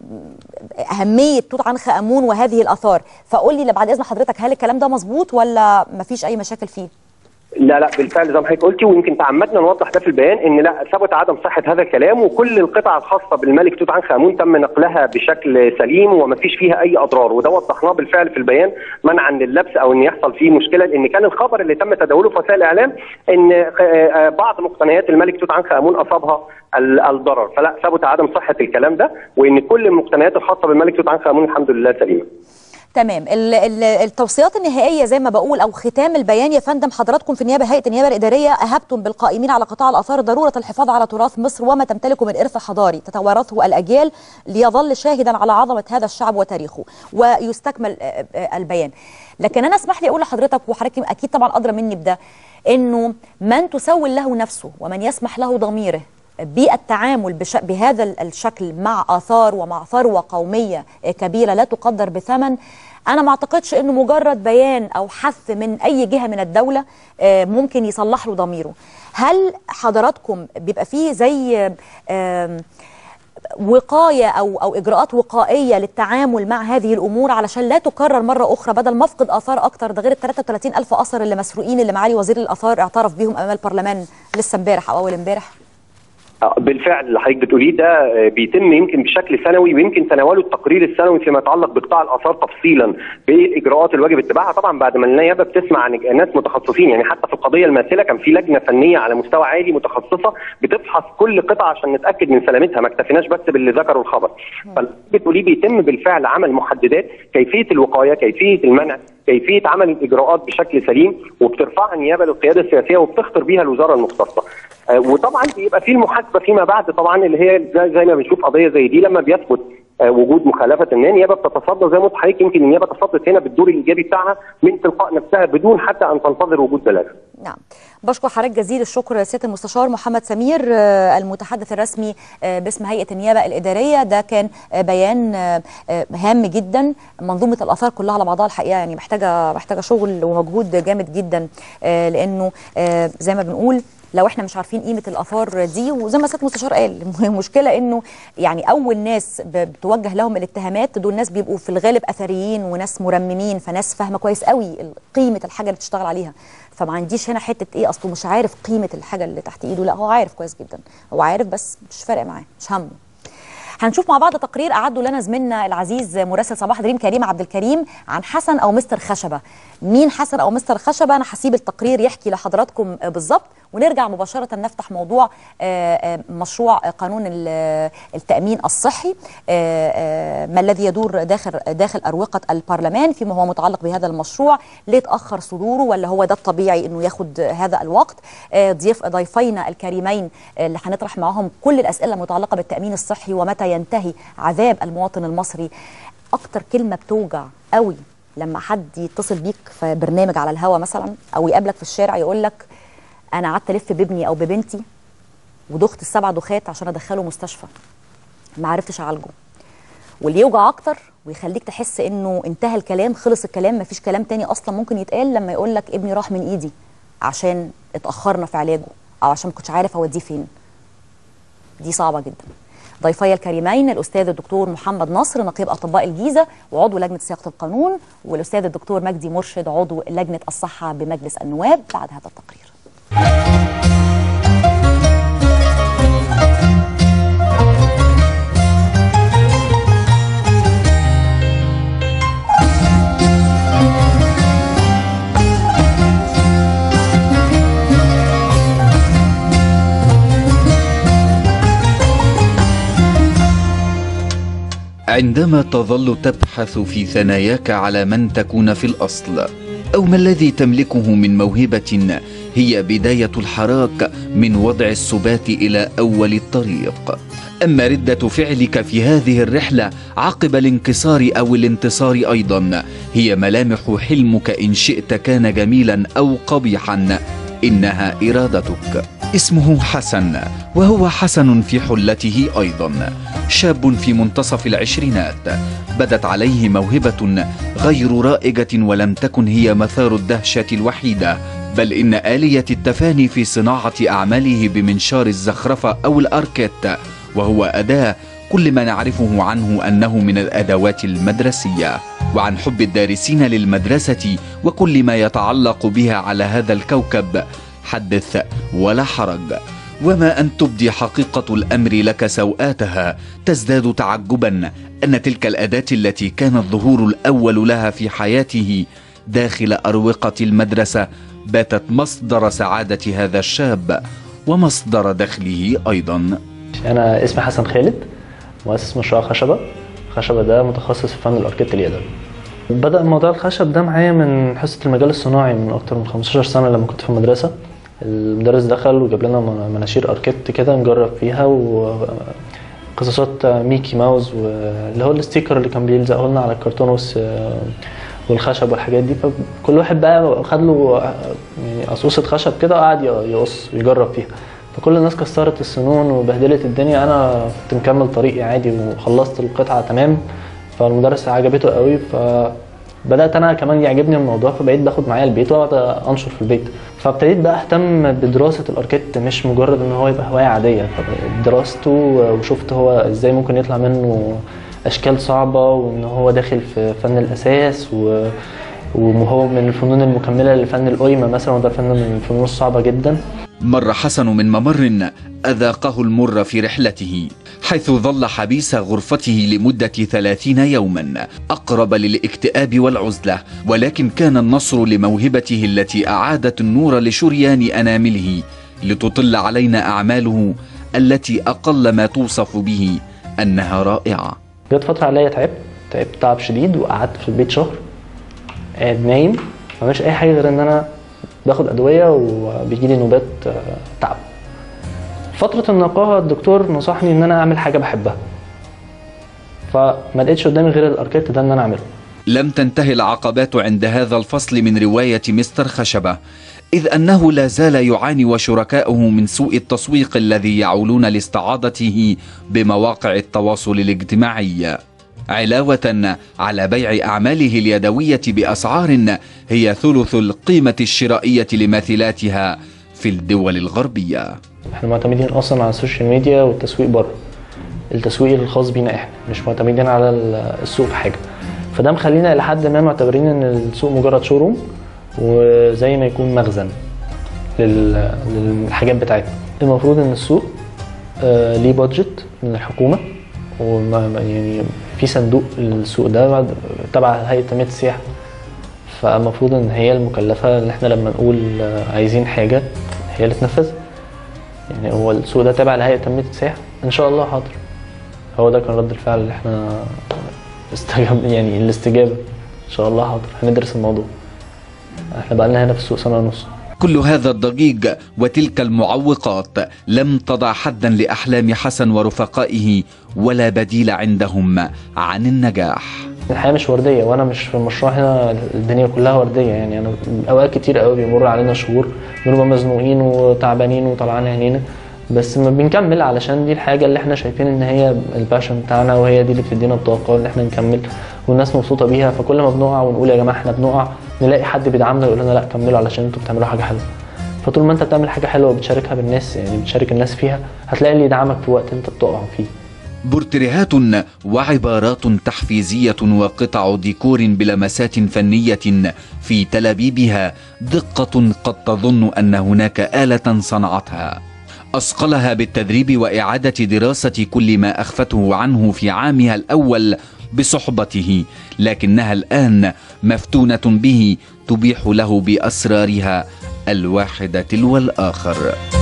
اهميه توت عنخ امون وهذه الاثار فقول لي بعد اذن حضرتك هل الكلام ده مظبوط ولا مفيش اي مشاكل فيه لا لا بالفعل زي ما حضرتك قلتي ويمكن تعمدنا نوضح ده في البيان ان لا ثبت عدم صحه هذا الكلام وكل القطع الخاصه بالملك توت عنخ امون تم نقلها بشكل سليم وما فيش فيها اي اضرار وده وضحناه بالفعل في البيان منعا للبس او ان يحصل فيه مشكله لان كان الخبر اللي تم تداوله في وسائل الاعلام ان آه، آه، بعض مقتنيات الملك توت عنخ امون اصابها ال- الضرر فلا ثبت عدم صحه الكلام ده وان كل المقتنيات الخاصه بالملك توت عنخ امون الحمد لله سليمه تمام ال- ال- التوصيات النهائيه زي ما بقول او ختام البيان يا فندم حضراتكم في النيابه هيئه النيابه الاداريه اهبتم بالقائمين على قطاع الاثار ضروره الحفاظ على تراث مصر وما تمتلكه من ارث حضاري تتوارثه الاجيال ليظل شاهدا على عظمه هذا الشعب وتاريخه ويستكمل آه، آه، البيان لكن انا اسمح لي اقول لحضرتك وحضرتك اكيد طبعا ادرى مني بده انه من تسول له نفسه ومن يسمح له ضميره بالتعامل بش... بهذا ال- الشكل مع آثار ومع ثروة قومية آه، كبيرة لا تقدر بثمن أنا ما أعتقدش إنه مجرد بيان أو حث من أي جهة من الدولة آه، ممكن يصلح له ضميره هل حضراتكم بيبقى فيه زي آم، وقايه او او اجراءات وقائيه للتعامل مع هذه الامور علشان لا تكرر مره اخرى بدل ما افقد اثار اكتر ده غير ال 33 الف اثر اللي مسروقين اللي معالي وزير الاثار اعترف بيهم امام البرلمان لسه امبارح او اول امبارح آه، بالفعل اللي حضرتك بتقوليه ده آه، بيتم يمكن بشكل سنوي ويمكن تناوله التقرير السنوي فيما يتعلق بقطاع الاثار تفصيلا بايه الاجراءات الواجب اتباعها طبعا بعد ما النيابه بتسمع عن ناس متخصصين يعني حتى في القضيه الماثله كان في لجنه فنيه على مستوى عالي متخصصه بتفحص كل قطعه عشان نتاكد من سلامتها ما اكتفيناش بس باللي ذكره الخبر فاللي بتقوليه بيتم بالفعل عمل محددات كيفيه الوقايه كيفيه المنع كيفيه عمل الاجراءات بشكل سليم وبترفعها النيابه للقياده السياسيه وبتخطر بيها الوزاره المختصه آه، وطبعا بيبقى في المحاسبه فيما بعد طبعا اللي هي زي, زي ما بنشوف قضيه زي دي لما بيثبت آه، وجود مخالفه ما النيابه بتتصدى زي ما قلت لحضرتك يمكن النيابه تصدت هنا بالدور الايجابي بتاعها من تلقاء نفسها بدون حتى ان تنتظر وجود بلاغ. نعم بشكر حضرتك جزيل الشكر سياده المستشار محمد سمير آه، المتحدث الرسمي آه، باسم هيئه النيابه الاداريه ده كان آه، بيان آه، آه، هام جدا منظومه الاثار كلها على بعضها الحقيقه يعني محتاجه محتاجه شغل ومجهود جامد جدا آه، لانه آه، زي ما بنقول لو احنا مش عارفين قيمه الاثار دي وزي ما سياده المستشار قال المشكله انه يعني اول ناس ب- بتوجه لهم الاتهامات دول ناس بيبقوا في الغالب اثريين وناس مرممين فناس فاهمه كويس قوي قيمه الحاجه اللي بتشتغل عليها فما عنديش هنا حته ايه اصله مش عارف قيمه الحاجه اللي تحت ايده لا هو عارف كويس جدا هو عارف بس مش فارق معاه مش همه هنشوف مع بعض تقرير اعده لنا زميلنا العزيز مراسل صباح دريم كريم عبد الكريم عن حسن او مستر خشبه مين حسن او مستر خشبه انا هسيب التقرير يحكي لحضراتكم آه، بالظبط ونرجع مباشره نفتح موضوع آه، آه، مشروع آه، قانون ال- التامين الصحي آه، آه، ما الذي يدور داخل داخل اروقه البرلمان فيما هو متعلق بهذا المشروع ليه اتاخر صدوره ولا هو ده الطبيعي انه ياخد هذا الوقت آه، ضيف ضيفينا الكريمين آه، اللي هنطرح معاهم كل الاسئله المتعلقه بالتامين الصحي ومتى ينتهي عذاب المواطن المصري اكتر كلمه بتوجع قوي لما حد يتصل بيك في برنامج على الهوا مثلا او يقابلك في الشارع يقول لك انا قعدت الف بابني او ببنتي ودخت السبع دخات عشان ادخله مستشفى ما عرفتش اعالجه واللي يوجع اكتر ويخليك تحس انه انتهى الكلام خلص الكلام مفيش كلام تاني اصلا ممكن يتقال لما يقول لك ابني راح من ايدي عشان اتاخرنا في علاجه او عشان ما كنتش عارف اوديه فين دي صعبه جدا ضيفي الكريمين الاستاذ الدكتور محمد نصر نقيب اطباء الجيزه وعضو لجنه صياغه القانون والاستاذ الدكتور مجدي مرشد عضو لجنه الصحه بمجلس النواب بعد هذا التقرير عندما تظل تبحث في ثناياك على من تكون في الاصل او ما الذي تملكه من موهبه هي بدايه الحراك من وضع السبات الى اول الطريق اما رده فعلك في هذه الرحله عقب الانكسار او الانتصار ايضا هي ملامح حلمك ان شئت كان جميلا او قبيحا انها ارادتك اسمه حسن وهو حسن في حلته ايضا شاب في منتصف العشرينات بدت عليه موهبه غير رائجه ولم تكن هي مثار الدهشه الوحيده بل ان اليه التفاني في صناعه اعماله بمنشار الزخرفه او الاركيت وهو اداه كل ما نعرفه عنه انه من الادوات المدرسيه وعن حب الدارسين للمدرسه وكل ما يتعلق بها على هذا الكوكب حدث ولا حرج وما ان تبدي حقيقه الامر لك سوءاتها تزداد تعجبا ان تلك الاداه التي كان الظهور الاول لها في حياته داخل اروقه المدرسه باتت مصدر سعاده هذا الشاب ومصدر دخله ايضا انا اسمي حسن خالد مؤسس مشروع خشبه خشبه ده متخصص في فن الاركيد اليدوي بدأ موضوع الخشب ده معايا من حصة المجال الصناعي من أكتر من 15 سنة لما كنت في المدرسة المدرس دخل وجاب لنا من- مناشير أركيت كده نجرب فيها وقصصات ميكي ماوس واللي هو الستيكر اللي كان بيلزقه لنا على الكرتون والس- والخشب والحاجات دي فكل واحد بقى خد له يعني قصوصة خشب كده وقعد ي- يقص ويجرب فيها فكل الناس كسرت السنون وبهدلت الدنيا انا كنت مكمل طريقي عادي وخلصت القطعه تمام فالمدرس عجبته قوي فبدات انا كمان يعجبني الموضوع فبقيت باخد معايا البيت واقعد انشر في البيت فابتديت بقى اهتم بدراسه الاركيت مش مجرد ان هو يبقى هوايه عاديه فدراسته وشفت هو ازاي ممكن يطلع منه اشكال صعبه وان هو داخل في فن الاساس و وهو من الفنون المكمله لفن القيمه مثلا وده فن من الفنون الصعبه جدا مر حسن من ممر أذاقه المر في رحلته حيث ظل حبيس غرفته لمدة ثلاثين يوما أقرب للاكتئاب والعزلة ولكن كان النصر لموهبته التي أعادت النور لشريان أنامله لتطل علينا أعماله التي أقل ما توصف به أنها رائعة جت فتره عليا تعبت تعبت تعب شديد وقعدت في البيت شهر قاعد نايم ما بعملش اي حاجه غير ان انا باخد ادويه وبيجي لي نوبات آه، تعب فتره النقاهه الدكتور نصحني ان انا اعمل حاجه بحبها فما لقيتش قدامي غير الاركيت ده ان انا اعمله لم تنتهي العقبات عند هذا الفصل من رواية مستر خشبة إذ أنه لا زال يعاني وشركاؤه من سوء التسويق الذي يعولون لاستعاضته بمواقع التواصل الاجتماعي علاوة على بيع أعماله اليدوية بأسعار هي ثلث القيمة الشرائية لماثلاتها في الدول الغربية احنا معتمدين اصلا على السوشيال ميديا والتسويق بره التسويق الخاص بينا احنا مش معتمدين على ال- السوق في حاجه فده مخلينا الى حد ما معتبرين ان السوق مجرد شوروم وزي ما يكون مخزن لل- للحاجات بتاعتنا المفروض ان السوق آه، ليه بادجت من الحكومه وما ما- يعني في صندوق للسوق ده بعد- تبع هيئه تنميه السياحه فالمفروض ان هي المكلفه ان احنا لما نقول آه، عايزين حاجه هي اللي تنفذها يعني هو السوق ده تابع لهيئه تنميه السياحه ان شاء الله حاضر هو ده كان رد الفعل اللي احنا استجاب يعني الاستجابه ان شاء الله حاضر هندرس الموضوع احنا بقالنا هنا في السوق سنه ونص كل هذا الضجيج وتلك المعوقات لم تضع حدا لأحلام حسن ورفقائه ولا بديل عندهم عن النجاح الحياه مش ورديه وانا مش في المشروع هنا الدنيا كلها ورديه يعني انا اوقات كتير قوي بيمر علينا شهور بنبقى مزنوقين وتعبانين وطلعان عينينا بس ما بنكمل علشان دي الحاجه اللي احنا شايفين ان هي الباشن بتاعنا وهي دي اللي بتدينا الطاقه ان احنا نكمل والناس مبسوطه بيها فكل ما بنقع ونقول يا جماعه احنا بنقع نلاقي حد بيدعمنا يقول لنا لا كملوا علشان انتوا بتعملوا حاجه حلوه فطول ما انت بتعمل حاجه حلوه وبتشاركها بالناس يعني بتشارك الناس فيها هتلاقي اللي يدعمك في وقت انت بتقع فيه بورتريهات وعبارات تحفيزية وقطع ديكور بلمسات فنية في تلابيبها دقة قد تظن أن هناك آلة صنعتها أصقلها بالتدريب وإعادة دراسة كل ما أخفته عنه في عامها الأول بصحبته لكنها الآن مفتونة به تبيح له بأسرارها الواحدة تلو الآخر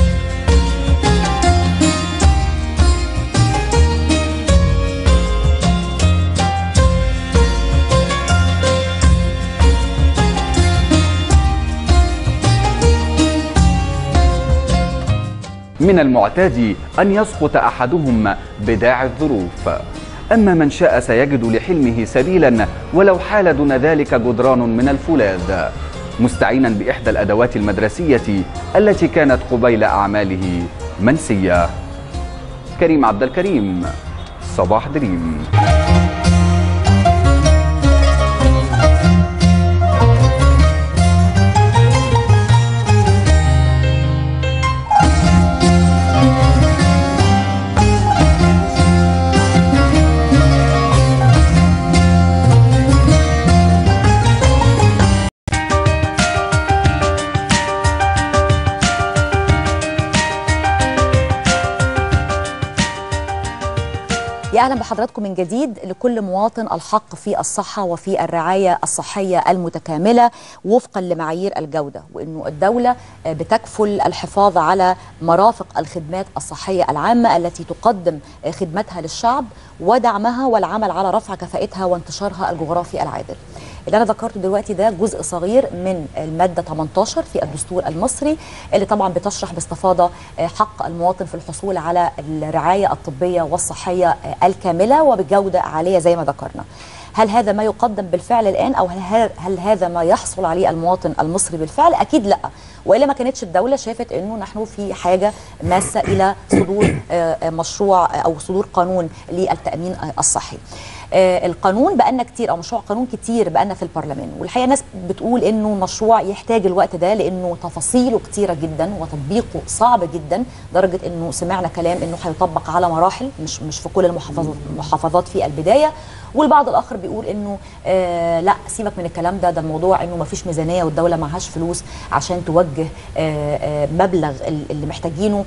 من المعتاد أن يسقط أحدهم بداعي الظروف أما من شاء سيجد لحلمه سبيلا ولو حال دون ذلك جدران من الفولاذ مستعينا بإحدى الأدوات المدرسية التي كانت قبيل أعماله منسية كريم عبد الكريم صباح دريم يا اهلا بحضراتكم من جديد لكل مواطن الحق في الصحه وفي الرعايه الصحيه المتكامله وفقا لمعايير الجوده وانه الدوله بتكفل الحفاظ على مرافق الخدمات الصحيه العامه التي تقدم خدمتها للشعب ودعمها والعمل على رفع كفاءتها وانتشارها الجغرافي العادل. اللي انا ذكرته دلوقتي ده جزء صغير من الماده 18 في الدستور المصري اللي طبعا بتشرح باستفاضه حق المواطن في الحصول على الرعايه الطبيه والصحيه الكامله وبجوده عاليه زي ما ذكرنا. هل هذا ما يقدم بالفعل الان او هل, هل هذا ما يحصل عليه المواطن المصري بالفعل اكيد لا والا ما كانتش الدوله شافت انه نحن في حاجه ماسه الى صدور آه، آه، مشروع آه، او صدور قانون للتامين آه، الصحي آه، القانون بقالنا كتير او مشروع قانون كتير بقالنا في البرلمان والحقيقه ناس بتقول انه مشروع يحتاج الوقت ده لانه تفاصيله كتيره جدا وتطبيقه صعب جدا لدرجه انه سمعنا كلام انه هيطبق على مراحل مش مش في كل المحافظات المحافظات في البدايه والبعض الاخر بيقول انه آه لا سيبك من الكلام ده ده الموضوع انه ما فيش ميزانيه والدوله معهاش فلوس عشان توجه آه آه مبلغ ال- اللي محتاجينه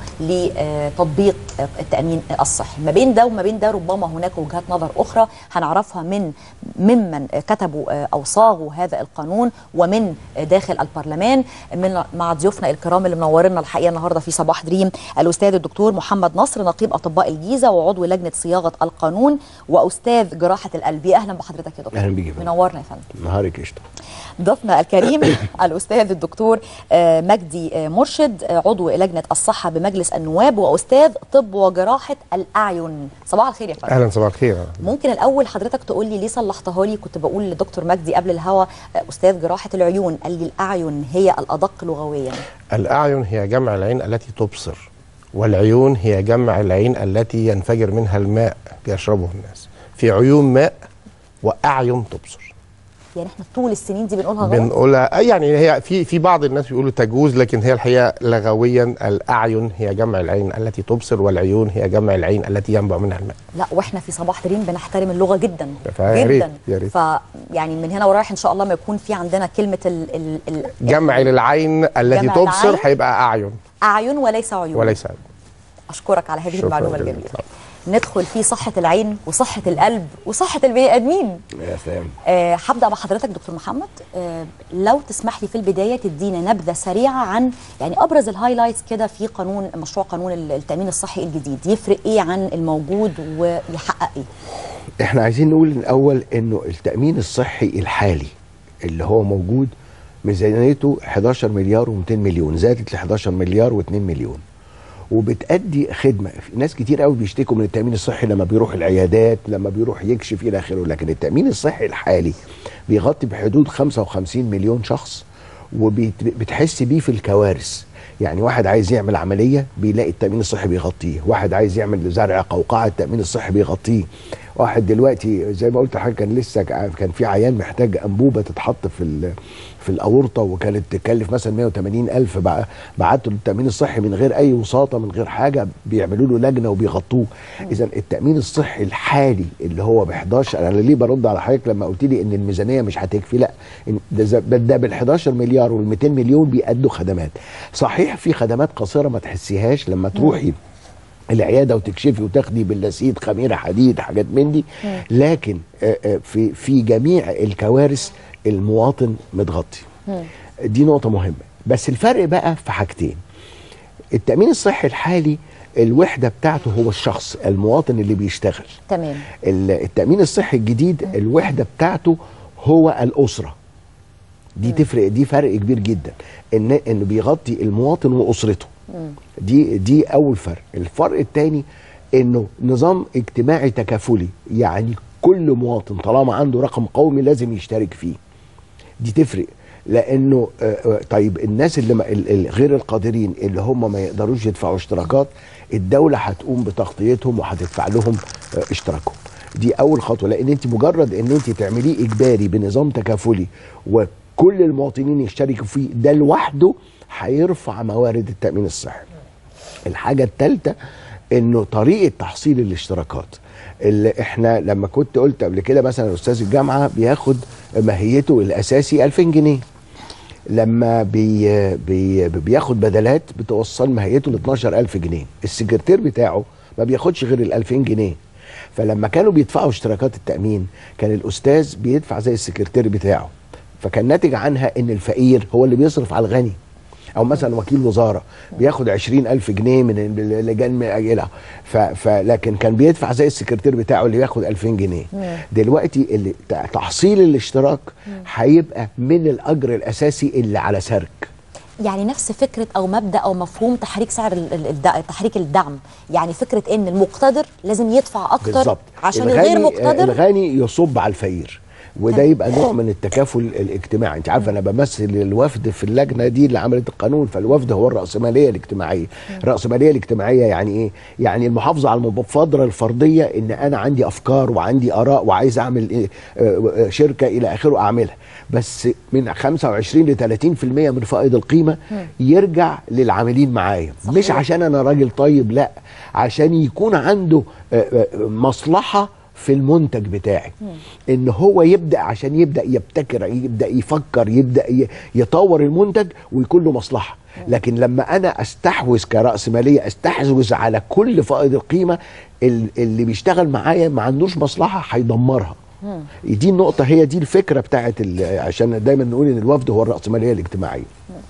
لتطبيق آه، التامين الصحي ما بين ده وما بين ده ربما هناك وجهات نظر اخرى هنعرفها من ممن آه، كتبوا آه، او صاغوا هذا القانون ومن آه، داخل البرلمان من مع ضيوفنا الكرام اللي منورنا الحقيقه النهارده في صباح دريم الاستاذ الدكتور محمد نصر نقيب اطباء الجيزه وعضو لجنه صياغه القانون واستاذ جراحه القلب يا اهلا بحضرتك يا دكتور أهلا بيك يا فندم. منورنا يا فندم نهارك قشطه ضيفنا الكريم الاستاذ الدكتور آه، مجدي آه، مرشد آه، عضو لجنه الصحه بمجلس النواب واستاذ طب وجراحه الاعين صباح الخير يا فندم اهلا صباح الخير ممكن الاول حضرتك تقول لي ليه صلحتها لي كنت بقول لدكتور مجدي قبل الهوا آه، استاذ جراحه العيون قال لي الاعين هي الادق لغويا الاعين هي جمع العين التي تبصر والعيون هي جمع العين التي ينفجر منها الماء يشربه الناس في عيون ماء واعين تبصر يعني احنا طول السنين دي بنقولها غلط بنقولها يعني هي في في بعض الناس بيقولوا تجوز لكن هي الحقيقه لغويا الاعين هي جمع العين التي تبصر والعيون هي جمع العين التي ينبع منها الماء لا واحنا في صباح دريم بنحترم اللغه جدا فيا ريت- جدا يا ريت. ف يعني من هنا ورايح ان شاء الله ما يكون في عندنا كلمه ال ال ال جمع العين التي جمع تبصر العين. هيبقى اعين اعين وليس عيون وليس عين اشكرك على هذه شكراً المعلومه جزيلاً. الجميله ندخل في صحه العين وصحه القلب وصحه البني ادمين يا سلام أه هبدا مع حضرتك دكتور محمد أه لو تسمح لي في البدايه تدينا نبذه سريعه عن يعني ابرز الهايلايتس كده في قانون مشروع قانون التامين الصحي الجديد يفرق ايه عن الموجود ويحقق ايه احنا عايزين نقول الاول انه التامين الصحي الحالي اللي هو موجود ميزانيته 11 مليار و200 مليون زادت ل 11 مليار و2 مليون وبتأدي خدمة ناس كتير قوي بيشتكوا من التأمين الصحي لما بيروح العيادات لما بيروح يكشف إلى آخره لكن التأمين الصحي الحالي بيغطي بحدود 55 مليون شخص وبتحس بيه في الكوارث يعني واحد عايز يعمل عملية بيلاقي التأمين الصحي بيغطيه واحد عايز يعمل زرع قوقعة التأمين الصحي بيغطيه واحد دلوقتي زي ما قلت لحضرتك كان لسه كان في عيان محتاج أنبوبة تتحط في ال- في الأورطة وكانت تكلف مثلا 180 ألف بعته للتأمين الصحي من غير أي وساطة من غير حاجة بيعملوا له لجنة وبيغطوه إذا التأمين الصحي الحالي اللي هو ب 11 أنا ليه برد على حضرتك لما قلت لي إن الميزانية مش هتكفي لا إن ده ز- ده بال 11 مليار وال 200 مليون بيأدوا خدمات صحيح في خدمات قصيرة ما تحسيهاش لما تروحي العياده وتكشفي وتاخدي باللاسيد خميره حديد حاجات من دي لكن آه، آه، في في جميع الكوارث المواطن متغطي دي نقطه مهمه بس الفرق بقى في حاجتين التامين الصحي الحالي الوحده بتاعته هو الشخص المواطن اللي بيشتغل تمام ال- التامين الصحي الجديد الوحده بتاعته هو الاسره دي تفرق دي فرق كبير جدا ان انه بيغطي المواطن واسرته دي دي اول فرق الفرق الثاني انه نظام اجتماعي تكافلي يعني كل مواطن طالما عنده رقم قومي لازم يشترك فيه دي تفرق لانه آه، آه، طيب الناس اللي ما- ال- ال- غير القادرين اللي هم ما يقدروش يدفعوا اشتراكات الدوله هتقوم بتغطيتهم وهتدفع لهم آه، اشتراكهم دي اول خطوه لان انت مجرد ان انت تعمليه اجباري بنظام تكافلي وكل المواطنين يشتركوا فيه ده لوحده هيرفع موارد التامين الصحي الحاجه الثالثه انه طريقه تحصيل الاشتراكات اللي احنا لما كنت قلت قبل كده مثلا استاذ الجامعه بياخد ماهيته الاساسي 2000 جنيه لما بي بي بياخد بدلات بتوصل ماهيته ل 12000 جنيه السكرتير بتاعه ما بياخدش غير ال 2000 جنيه فلما كانوا بيدفعوا اشتراكات التامين كان الاستاذ بيدفع زي السكرتير بتاعه فكان ناتج عنها ان الفقير هو اللي بيصرف على الغني او مثلا وكيل وزاره بياخد 20000 جنيه من اللجان من اجلها ف... ف... لكن كان بيدفع زي السكرتير بتاعه اللي بياخد 2000 جنيه دلوقتي اللي ت- تحصيل الاشتراك هيبقى من الاجر الاساسي اللي على سرك يعني نفس فكره او مبدا او مفهوم تحريك سعر ال- ال- الد- تحريك الدعم يعني فكره ان المقتدر لازم يدفع اكتر بالظبط عشان الغني- الغير مقتدر الغني يصب على الفقير وده يبقى نوع من التكافل الاجتماعي انت عارف انا بمثل الوفد في اللجنه دي اللي عملت القانون فالوفد هو الراسماليه الاجتماعيه الراسماليه الاجتماعيه يعني ايه يعني المحافظه على المبادره الفرديه ان انا عندي افكار وعندي اراء وعايز اعمل إيه آه، آه، شركه الى اخره اعملها بس من 25 ل 30% من فائض القيمه يرجع للعاملين معايا مش عشان انا راجل طيب لا عشان يكون عنده آه، آه، مصلحه في المنتج بتاعي ان هو يبدا عشان يبدا يبتكر يبدا يفكر يبدا ي- يطور المنتج ويكون له مصلحه لكن لما انا استحوذ كراس ماليه استحوذ على كل فائض القيمه ال- اللي بيشتغل معايا ما عندوش مصلحه هيدمرها دي النقطه هي دي الفكره بتاعت ال- عشان دايما نقول ان الوفد هو الراسماليه الاجتماعيه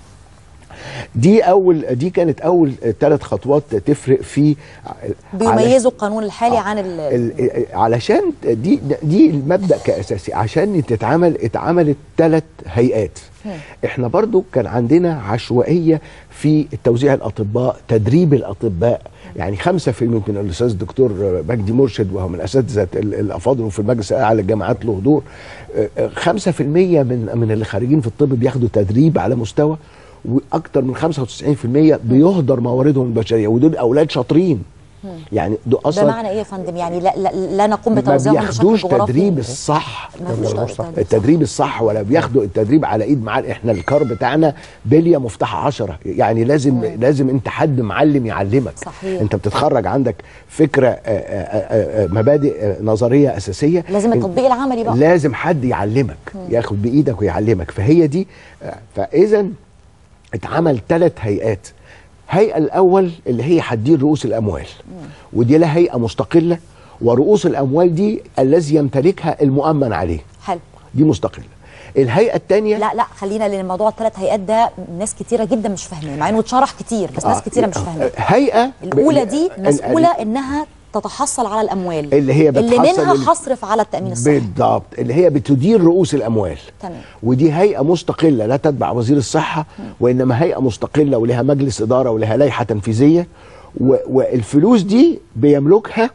دي اول دي كانت اول ثلاث خطوات تفرق في بيميزوا القانون الحالي عن ال ال- علشان دي دي المبدا كاساسي عشان تتعمل اتعملت ثلاث هيئات احنا برضو كان عندنا عشوائيه في توزيع الاطباء تدريب الاطباء يعني 5% من الاستاذ الدكتور مجدي مرشد وهو من اساتذه ال- الافاضل وفي المجلس الاعلى للجامعات له دور آه، آه، 5% من من اللي خارجين في الطب بياخدوا تدريب على مستوى واكتر من 95% بيهدر مواردهم البشريه ودول اولاد شاطرين يعني دول اصلا بمعنى ايه يا فندم يعني لا, لا, لا نقوم ما بتوزيعهم بشكل بياخدوش جغرافي تدريب الصح ما فيش تدريب التدريب الصح ولا بياخدوا التدريب على ايد معلم احنا الكار بتاعنا بليه مفتاح عشرة يعني لازم لازم انت حد معلم يعلمك صحيح. انت بتتخرج عندك فكره آه، آه، آه، مبادئ آه، نظريه اساسيه لازم التطبيق العملي بقى لازم حد يعلمك ياخد بايدك ويعلمك فهي دي آه، فاذا اتعمل ثلاث هيئات هيئه الاول اللي هي هتدير رؤوس الاموال ودي لها هيئه مستقله ورؤوس الاموال دي الذي يمتلكها المؤمن عليه حلو دي مستقله الهيئه الثانيه لا لا خلينا لان موضوع الثلاث هيئات ده ناس كتيره جدا مش فاهماه مع انه اتشرح كتير بس ناس كتيره مش فاهماه هيئه الاولى دي ال- مسؤوله انها تتحصل على الاموال اللي هي اللي بتحصل منها ال- هصرف على التامين الصحي بالضبط اللي هي بتدير رؤوس الاموال تمام ودي هيئه مستقله لا تتبع وزير الصحه وانما هيئه مستقله ولها مجلس اداره ولها لائحه تنفيذيه و- والفلوس دي بيملكها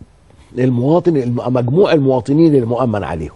المواطن الم- مجموع المواطنين المؤمن عليهم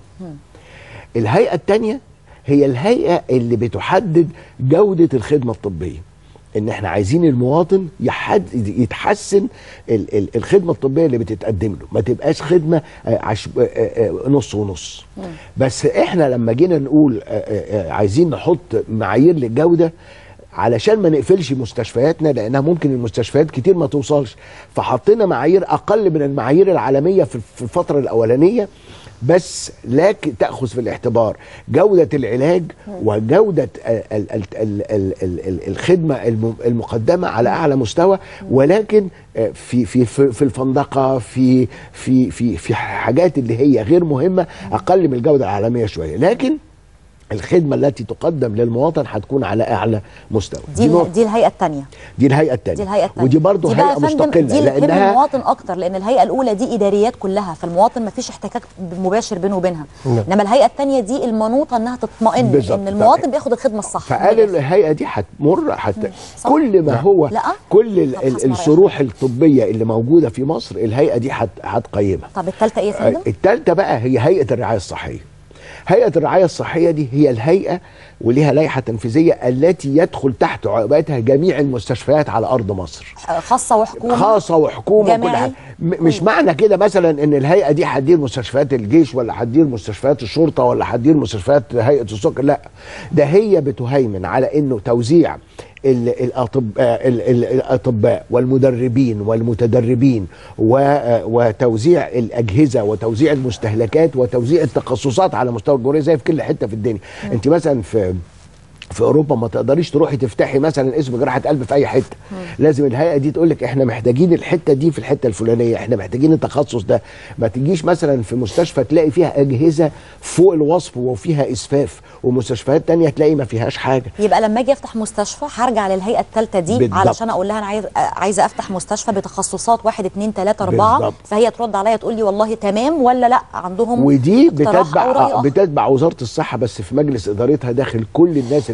الهيئه الثانيه هي الهيئه اللي بتحدد جوده الخدمه الطبيه ان احنا عايزين المواطن يحد يتحسن ال- ال- الخدمه الطبيه اللي بتتقدم له ما تبقاش خدمه آه، عش... آه، آه، نص ونص بس احنا لما جينا نقول آه، آه، آه، عايزين نحط معايير للجوده علشان ما نقفلش مستشفياتنا لانها ممكن المستشفيات كتير ما توصلش فحطينا معايير اقل من المعايير العالميه في في الفتره الاولانيه بس لكن تاخذ في الاعتبار جوده العلاج وجوده ال- ال- ال- ال- ال- ال- ال- الخدمه الم- المقدمه على اعلى مستوى ولكن آه، في في في في الفندقه في في في في حاجات اللي هي غير مهمه اقل من الجوده العالميه شويه لكن الخدمه التي تقدم للمواطن هتكون على اعلى مستوى دي نقطة. دي الهيئه الثانيه دي الهيئه الثانيه دي الهيئه الثانيه ودي برضه دي بقى هيئه يا فندم مستقله دي لانها لانها المواطن اكتر لان الهيئه الاولى دي اداريات كلها فالمواطن ما فيش احتكاك مباشر بينه وبينها نعم. انما الهيئه الثانيه دي المنوطه انها تطمئن بالظبط. ان المواطن بياخد الخدمه الصح فقال الهيئه دي هتمر حت... كل ما هو لا. كل ال... طب ال... هسمع الصروح الطبيه اللي موجوده في مصر الهيئه دي هت... هتقيمها طب الثالثه ايه يا فندم؟ الثالثه بقى هي هيئه الرعايه الصحيه هيئه الرعايه الصحيه دي هي الهيئه وليها لائحه تنفيذيه التي يدخل تحت عقبتها جميع المستشفيات على ارض مصر خاصه وحكومه خاصه وحكومه وكل جماعي. حاجه م- مش معنى كده مثلا ان الهيئه دي هتدير مستشفيات الجيش ولا هتدير مستشفيات الشرطه ولا هتدير مستشفيات هيئه السكر لا ده هي بتهيمن على انه توزيع ال- الاطباء ال- ال- الاطباء والمدربين والمتدربين و- وتوزيع الاجهزه وتوزيع المستهلكات وتوزيع التخصصات على مستوى الجمهوريه زي في كل حته في الدنيا انت مثلا في في اوروبا ما تقدريش تروحي تفتحي مثلا اسم جراحه قلب في اي حته لازم الهيئه دي تقول لك احنا محتاجين الحته دي في الحته الفلانيه احنا محتاجين التخصص ده ما تجيش مثلا في مستشفى تلاقي فيها اجهزه فوق الوصف وفيها اسفاف ومستشفيات تانية تلاقي ما فيهاش حاجه يبقى لما اجي افتح مستشفى هرجع للهيئه الثالثه دي بالضبط. علشان اقول لها انا عايز عايزه افتح مستشفى بتخصصات واحد اثنين ثلاثه اربعه بالضبط. فهي ترد عليا تقول لي والله تمام ولا لا عندهم ودي اقتراح أو رأي بتتبع آخر. بتتبع وزاره الصحه بس في مجلس ادارتها داخل كل الناس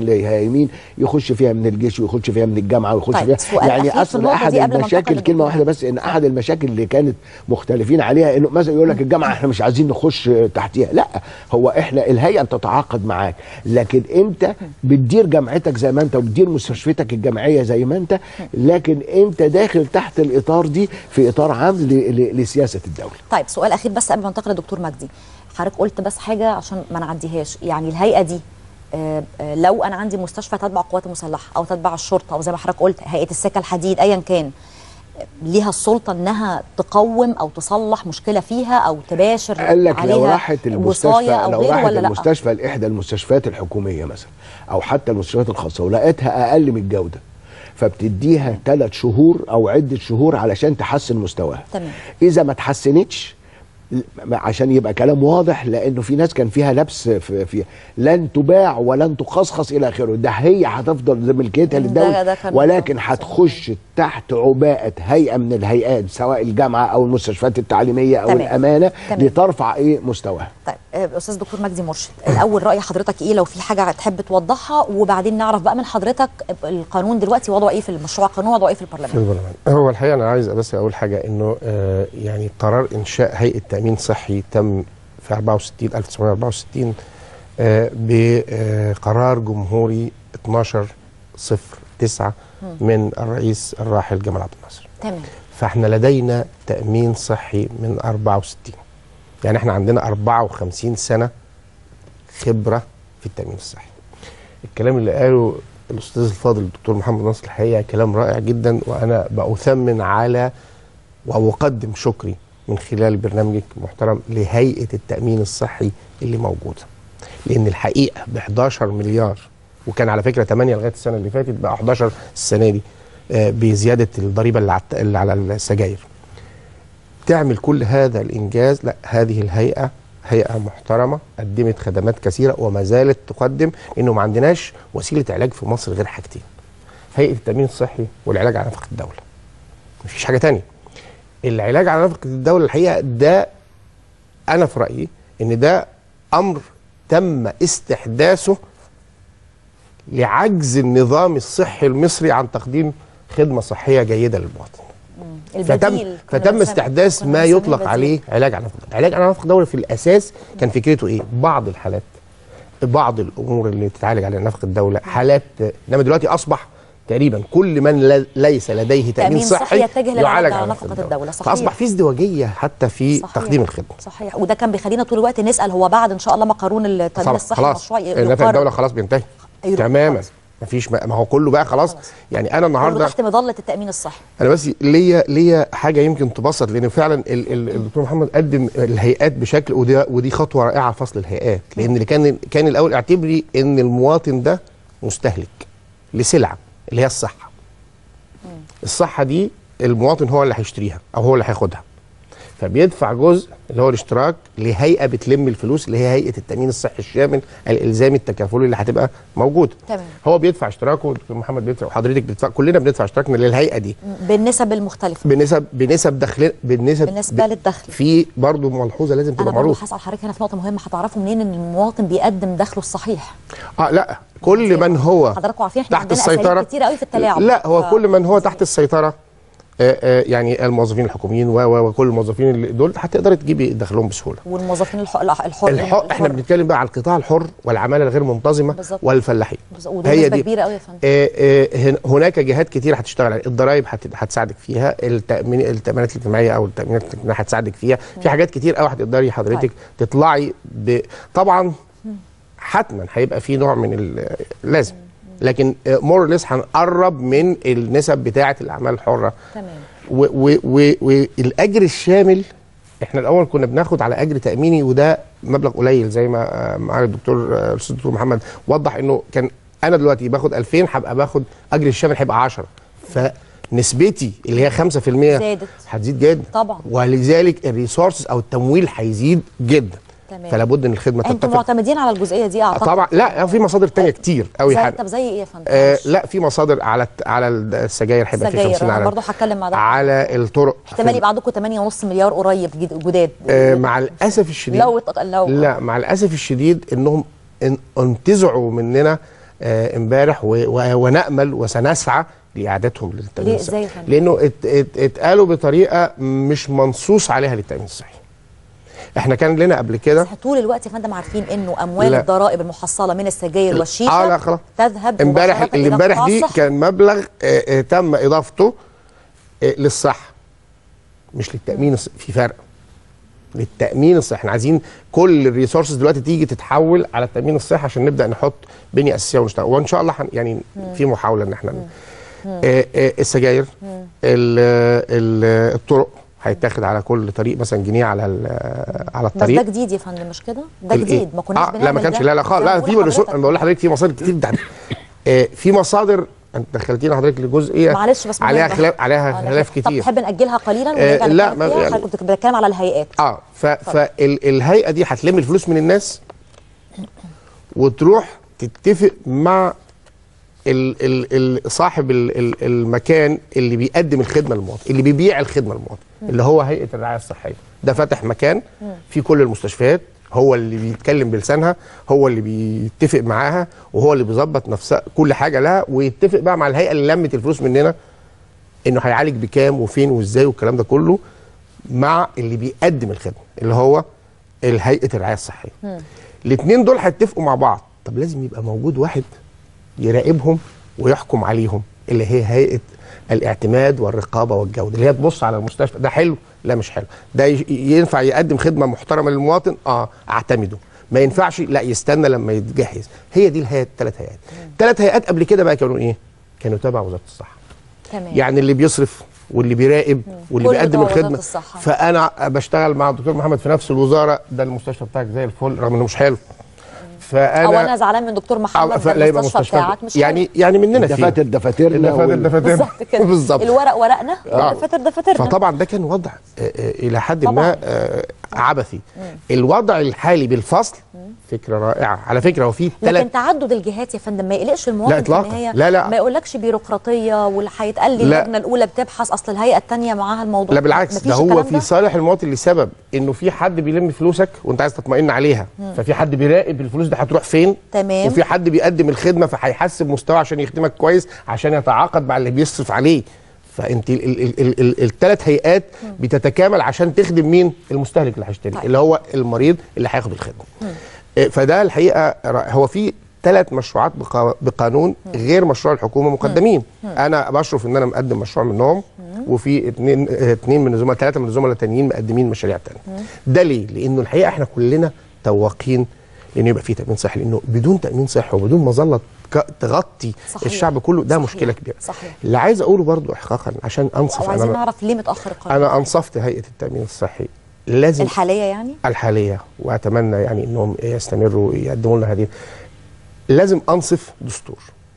اللي هايمين يخش فيها من الجيش ويخش فيها من الجامعه ويخش طيب، فيها سؤال أخير يعني في اصل النقطة احد دي قبل ما المشاكل ننتقل كلمه واحده بس ان احد المشاكل اللي كانت مختلفين عليها انه مثلا يقول لك الجامعه احنا مش عايزين نخش تحتيها لا هو احنا الهيئه بتتعاقد معاك لكن انت بتدير جامعتك زي ما انت وبتدير مستشفيتك الجامعيه زي ما انت لكن انت داخل تحت الاطار دي في اطار عام ل- ل- لسياسه الدوله طيب سؤال اخير بس قبل ما انتقل لدكتور مجدي حضرتك قلت بس حاجه عشان ما نعديهاش يعني الهيئه دي آه، آه، لو انا عندي مستشفى تتبع القوات المسلحه او تتبع الشرطه او زي ما حضرتك قلت هيئه السكه الحديد ايا كان آه، ليها السلطه انها تقوم او تصلح مشكله فيها او تباشر قال لك عليها لو راحت المستشفى وصاية او لو غيره راحت ولا لا المستشفى لاحدى المستشفيات الحكوميه مثلا او حتى المستشفيات الخاصه ولقيتها اقل من الجوده فبتديها ثلاث شهور او عده شهور علشان تحسن مستواها تمام اذا ما تحسنتش ل- عشان يبقى كلام واضح لانه في ناس كان فيها لبس في فيها لن تباع ولن تخصخص الى اخره ده هي هتفضل زي ملكيتها ده- للدوله ده كان ولكن هتخش تحت عباءه هيئه من الهيئات سواء الجامعه او المستشفيات التعليميه او تمام. الامانه تمام. لترفع ايه مستواها طيب آه، استاذ دكتور مجدي مرشد الاول راي حضرتك ايه لو في حاجه تحب توضحها وبعدين نعرف بقى من حضرتك القانون دلوقتي وضعه ايه في المشروع القانون وضعه ايه في في البرلمان البرلمان هو الحقيقه انا عايز بس اقول حاجه انه آه يعني قرار انشاء هيئه تامين صحي تم في 64 1964 آه بقرار جمهوري 12 0 9 من الرئيس الراحل جمال عبد الناصر تمام فاحنا لدينا تامين صحي من 64 يعني احنا عندنا 54 سنه خبره في التامين الصحي الكلام اللي قاله الاستاذ الفاضل الدكتور محمد ناصر الحقيقه كلام رائع جدا وانا باثمن على واقدم شكري من خلال برنامجك المحترم لهيئه التامين الصحي اللي موجوده لان الحقيقه ب 11 مليار وكان على فكره 8 لغايه السنه اللي فاتت بقى 11 السنه دي آه، بزياده الضريبه اللي على الت- اللي على السجاير تعمل كل هذا الانجاز لا هذه الهيئه هيئه محترمه قدمت خدمات كثيره وما زالت تقدم انه ما عندناش وسيله علاج في مصر غير حاجتين هيئه التامين الصحي والعلاج على نفقه الدوله مفيش حاجه تانية العلاج على نفقه الدوله الحقيقه ده انا في رايي ان ده امر تم استحداثه لعجز النظام الصحي المصري عن تقديم خدمه صحيه جيده للمواطن فتم البديل كنا فتم بنسمي- استحداث كنا ما بنسميه يطلق بديل. عليه علاج على نفق العلاج على نفق الدوله في الاساس كان فكرته ايه بعض الحالات بعض الامور اللي تتعالج على نفق الدوله حالات انما دلوقتي اصبح تقريبا كل من ل- ليس لديه تامين تأمين صحي صحي يتجه للعلاج على نفقة الدولة، صحيح. فاصبح في ازدواجيه حتى في صحيح. تقديم الخدمه صحيح وده كان بيخلينا طول الوقت نسال هو بعد ان شاء الله ما قانون التامين خلاص الصحي خلاص المشروع ي- نفق يقرر. الدوله خلاص بينتهي يروح تماما مفيش ما ما هو كله بقى خلاص يعني انا كله النهارده تحت مظله التامين الصحي انا بس ليا ليا حاجه يمكن تبسط لان فعلا ال- ال- الدكتور محمد قدم الهيئات بشكل ودي ودي خطوه رائعه فصل الهيئات لان اللي كان كان الاول اعتبري ان المواطن ده مستهلك لسلعه اللي هي الصحه الصحه دي المواطن هو اللي هيشتريها او هو اللي هياخدها فبيدفع جزء اللي هو الاشتراك لهيئه بتلم الفلوس اللي هي هيئه التامين الصحي الشامل الالزامي التكافلي اللي هتبقى موجوده تمام هو بيدفع اشتراكه والدكتور محمد بيدفع وحضرتك بتدفع كلنا بندفع اشتراكنا للهيئه دي بالنسب المختلفه بنسب بنسب دخل بنسب بالنسبه للدخل في برضه ملحوظه لازم انا تبقى برضه معروفه هسال حضرتك هنا في نقطه مهمه هتعرفوا منين ان المواطن بيقدم دخله الصحيح اه لا كل من هو حضراتكم عارفين احنا تحت عندنا السيطره اساليب كتير قوي في التلاعب لا هو ف- كل من هو تحت السيطره آه آه يعني الموظفين الحكوميين و- و- وكل الموظفين اللي دول هتقدر تجيبي دخلهم بسهوله والموظفين الح- الح- الحر الحر احنا بنتكلم بقى على القطاع الحر والعماله الغير منتظمه بالظبط. والفلاحين بالظبط، ودول نسبه كبيره قوي يا فندم آه، آه، هن- هناك جهات كتير هتشتغل عليها الضرايب هت- هتساعدك فيها التامين التامينات الاجتماعيه او التامينات الاجتماعيه هتساعدك فيها في حاجات كتير قوي هتقدري حضرتك طيب. تطلعي ب... طبعا حتما هيبقى في نوع من ال... لازم لكن مور ليس هنقرب من النسب بتاعه الاعمال الحره تمام و- و- و- والاجر الشامل احنا الاول كنا بناخد على اجر تاميني وده مبلغ قليل زي ما آه، معالي الدكتور آه، الاستاذ الدكتور محمد وضح انه كان انا دلوقتي باخد 2000 هبقى باخد اجر الشامل هيبقى 10 فنسبتي اللي هي 5% زادت هتزيد جدا طبعا ولذلك الريسورسز او التمويل هيزيد جدا تمام فلا بد ان الخدمه انتوا تتفق معتمدين على الجزئيه دي اعتقد طبعا لا في مصادر تانية كتير قوي زي حاجة. طب زي ايه يا فندم آه لا في مصادر على الت- على السجاير هيبقى في 50 سجاير انا على برضه هتكلم مع ده على الطرق احتمال يبقى عندكم 8.5 مليار قريب جد- جداد آه مع الاسف الشديد لو لو لا مع الاسف الشديد انهم ان- انتزعوا مننا آه، امبارح و- و- ونامل وسنسعى لاعادتهم للتامين ليه؟ الصحي إزاي يا فندم؟ لانه ات- ات- اتقالوا بطريقه مش منصوص عليها للتامين الصحي احنا كان لنا قبل كده طول الوقت يا فندم عارفين انه اموال لا. الضرائب المحصله من السجاير والشيشه اه لا خلاص تذهب امبارح مباشرة اللي إلى امبارح قطاع دي الصحة. كان مبلغ آه، آه، تم اضافته آه، للصحه مش للتامين الص- في فرق للتامين الصحي احنا عايزين كل الريسورسز دلوقتي تيجي تتحول على التامين الصحي عشان نبدا نحط بنيه اساسيه ونشتغل وان شاء الله حن يعني في محاوله ان احنا آه، آه، السجاير ال- ال- الطرق هيتاخد على كل طريق مثلا جنيه على ال- على بس الطريق ده جديد يا فندم مش كده؟ ده الإيه؟ جديد ما كناش آه بنعمل لا ما كانش ده. لا لا خالص زي ما لا بقول في رسول لحضرتك. انا بقول لحضرتك في مصادر كتير ده آه في مصادر انت دخلتينا حضرتك لجزئيه معلش بس عليها مهمة. خلاف عليها آه، خلاف طب كتير تحب ناجلها قليلا آه، ونرجع لا، نتكلم ما- فيها يعني- حضرتك كنت بتكلم على الهيئات اه فالهيئه دي هتلم الفلوس من الناس وتروح تتفق مع ال ال ال صاحب ال ال المكان اللي بيقدم الخدمه للمواطن اللي بيبيع الخدمه للمواطن اللي هو هيئه الرعايه الصحيه ده فاتح مكان في كل المستشفيات هو اللي بيتكلم بلسانها هو اللي بيتفق معاها وهو اللي بيظبط نفسها كل حاجه لها ويتفق بقى مع الهيئه اللي لمت الفلوس مننا انه هيعالج بكام وفين وازاي والكلام ده كله مع اللي بيقدم الخدمه اللي هو الهيئه الرعايه الصحيه الاثنين دول هيتفقوا مع بعض طب لازم يبقى موجود واحد يراقبهم ويحكم عليهم اللي هي هيئه الاعتماد والرقابه والجوده اللي هي تبص على المستشفى ده حلو لا مش حلو ده ي- ينفع يقدم خدمه محترمه للمواطن اه اعتمده ما ينفعش لا يستنى لما يتجهز هي دي الهيئات الثلاث هيئات ثلاث هيئات قبل كده بقى كانوا ايه كانوا تبع وزاره الصحه تمام يعني اللي بيصرف واللي بيراقب واللي كل بيقدم بتوع وزارة الخدمه الصحة. فانا بشتغل مع الدكتور محمد في نفس الوزاره ده المستشفى بتاعك زي الفل رغم انه مش حلو فانا او انا زعلان من دكتور محمد فلا ده يبقى المستشفى مستشفى بتاعك مش يعني يعني مننا فيه دفاتر دفاترنا الدفاتر وال- دفاترنا بالظبط كده بالظبط الورق ورقنا آه. والدفاتر دفاترنا فطبعا ده كان وضع آه، آه، الى حد طبعاً. ما آه، عبثي الوضع الحالي بالفصل فكره رائعه على فكره هو في ثلاث لكن تعدد الجهات يا فندم ما يقلقش المواطن لا إطلاقاً. في النهايه لا، لا. ما يقولكش بيروقراطيه واللي هيتقال لي لا. اللجنه الاولى بتبحث اصل الهيئه الثانيه معاها الموضوع لا بالعكس مفيش ده هو الكلام في صالح المواطن لسبب انه في حد بيلم فلوسك وانت عايز تطمئن عليها مم. ففي حد بيراقب الفلوس دي هتروح فين تمام. وفي حد بيقدم الخدمه فهيحسب مستوى عشان يخدمك كويس عشان يتعاقد مع اللي بيصرف عليه فانت الثلاث هيئات بتتكامل عشان تخدم مين المستهلك اللي هيشتري طيب. اللي هو المريض اللي هياخد الخدمه إيه، فده الحقيقه را- هو في ثلاث مشروعات بقا- بقانون غير مشروع الحكومه مقدمين انا بشرف ان انا مقدم مشروع منهم وفي اثنين اثنين من الزملاء ثلاثه من الزملاء التانيين مقدمين مشاريع تانية ده ليه لانه الحقيقه احنا كلنا تواقين ان يبقى في تامين صحي لانه بدون تامين صحي وبدون مظله ك- تغطي صحيح. الشعب كله ده مشكله كبيره صحيح اللي عايز اقوله برضو احقاقا عشان انصف وعايزين انا نعرف ليه متاخر القانون انا انصفت هيئه التامين الصحي لازم الحاليه يعني الحاليه واتمنى يعني انهم يستمروا يقدموا لنا هذه لازم انصف دستور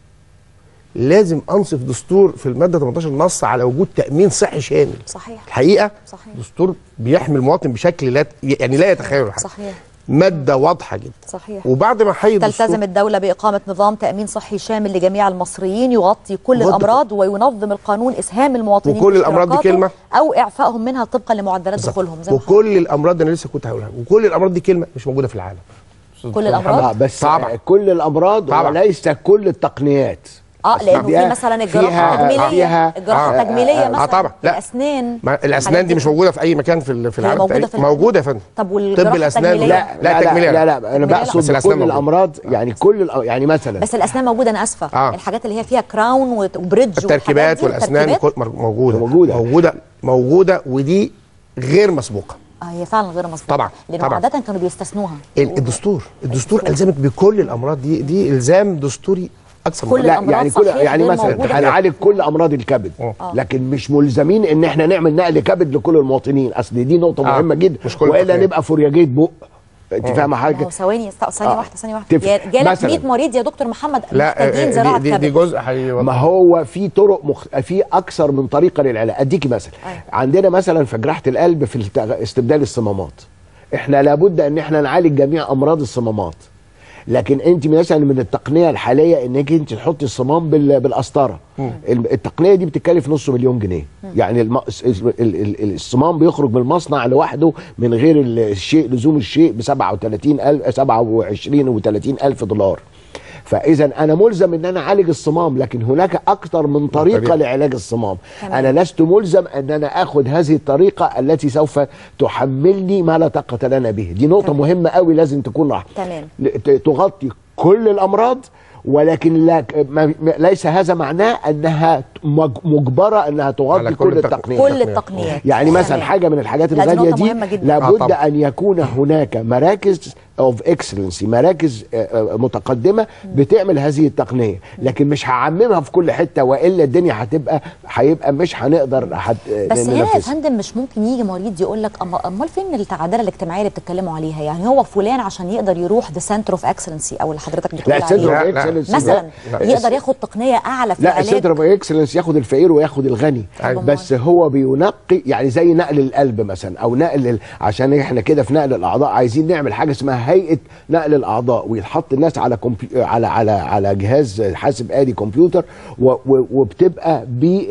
لازم انصف دستور في الماده 18 نص على وجود تامين صحي شامل صحيح الحقيقه صحيح دستور بيحمي المواطن بشكل لا يعني لا يتخيله حد صحيح ماده واضحه جدا صحيح وبعد ما حي تلتزم الدولة بإقامة نظام تأمين صحي شامل لجميع المصريين يغطي كل يغطي الأمراض وينظم القانون إسهام المواطنين وكل الأمراض دي باشتراكاته كلمة. أو إعفائهم منها طبقا لمعدلات دخولهم زي ما وكل الامراض انا لسه كنت هقولها وكل الامراض دي كلمه مش موجوده في العالم كل الأمراض؟ آه، بس طبعا كل الامراض طبعا. وليس كل التقنيات اه لانه في فيها- مثلا الجراحه فيها- التجميليه فيها- الجراحه آه، التجميليه آه، آه، مثلا طبعا. لا. الاسنان ما الحاجات الاسنان دي مش موجوده في اي مكان في ال- في هي العالم موجودة تقريباً. في العالم؟ موجوده يا فندم طب والجراحه طب الاسنان التجميليه لا لا لا تجميلية لا, لا, لا انا تجميلية بقصد بس الأسنان كل موجودة. الامراض يعني كل الأ- يعني مثلا بس الاسنان موجوده انا اسفه آه. الحاجات اللي هي فيها كراون وت- وبريدج التركيبات والحاجات دي والاسنان والتركيبات، كل مر- موجوده موجودة. موجوده موجوده ودي غير مسبوقه اه هي فعلا غير مظبوطه طبعا لانه طبعا عاده كانوا بيستثنوها ال- الدستور الدستور الزمك بكل الامراض دي دي الزام دستوري اكثر كل من لا الأمراض يعني كل صحيح يعني غير مثلا موجودة. هنعالج كل امراض الكبد آه. لكن مش ملزمين ان احنا نعمل نقل كبد لكل المواطنين اصل دي نقطه آه. مهمه جدا مش كل والا التقنيات. نبقى فورياجيت بق انت فاهمه ما حاجه هو ثواني است- ثانيه آه. واحده ثانيه واحده تفرق. يا- جالك مثلاً. 100 مريض يا دكتور محمد لا محتاجين آه، زراعه دي, دي, دي كبد جزء حي ما هو في طرق مخ... في اكثر من طريقه للعلاج اديكي مثلا أيوة. عندنا مثلا في جراحه القلب في الت- استبدال الصمامات احنا لابد ان احنا نعالج جميع امراض الصمامات لكن انت مثلا من التقنيه الحاليه انك انت تحطي الصمام بال... بالقسطره الم- التقنيه دي بتكلف نص مليون جنيه يعني الم... ال- ال- ال- الصمام بيخرج من المصنع لوحده من غير الشيء لزوم الشيء ب 37 الف 27 و 30 الف دولار فاذا انا ملزم ان انا اعالج الصمام لكن هناك اكثر من طريقه طريقة. لعلاج الصمام تمام. انا لست ملزم ان انا اخذ هذه الطريقه التي سوف تحملني ما لا طاقه لنا به دي نقطه تمام. مهمه قوي لازم تكون راح تمام ت- تغطي كل الامراض ولكن لا ما ما- ليس هذا معناه انها مج- مجبره انها تغطي على كل كل التق- التقنيات كل التقنيات يعني مثلا تمام. حاجه من الحاجات لا، دي الغاليه نقطة دي مهمة جدا. آه، لابد طبعا. ان يكون هناك مراكز اوف اكسلنسي مراكز آه، آه، متقدمه بتعمل هذه التقنيه لكن مش هعممها في كل حته والا الدنيا هتبقى هيبقى مش هنقدر هت... بس هنا يا ننفذها. فندم مش ممكن يجي مريض يقول لك أما- امال فين العداله الاجتماعيه اللي بتتكلموا عليها يعني هو فلان عشان يقدر يروح ذا سنتر اوف اكسلنسي او اللي حضرتك بتقول لا سنتر عليه اوف اكسلنسي مثلا لا. يقدر ياخد تقنيه اعلى في لا العلاج السنتر اوف اكسلنس ياخد الفقير وياخد الغني أيوة. بس هو بينقي يعني زي نقل القلب مثلا او نقل ال- عشان احنا كده في نقل الاعضاء عايزين نعمل حاجه اسمها هيئه نقل الاعضاء ويتحط الناس على كمبي... على على على جهاز حاسب آلي كمبيوتر و... و... وبتبقى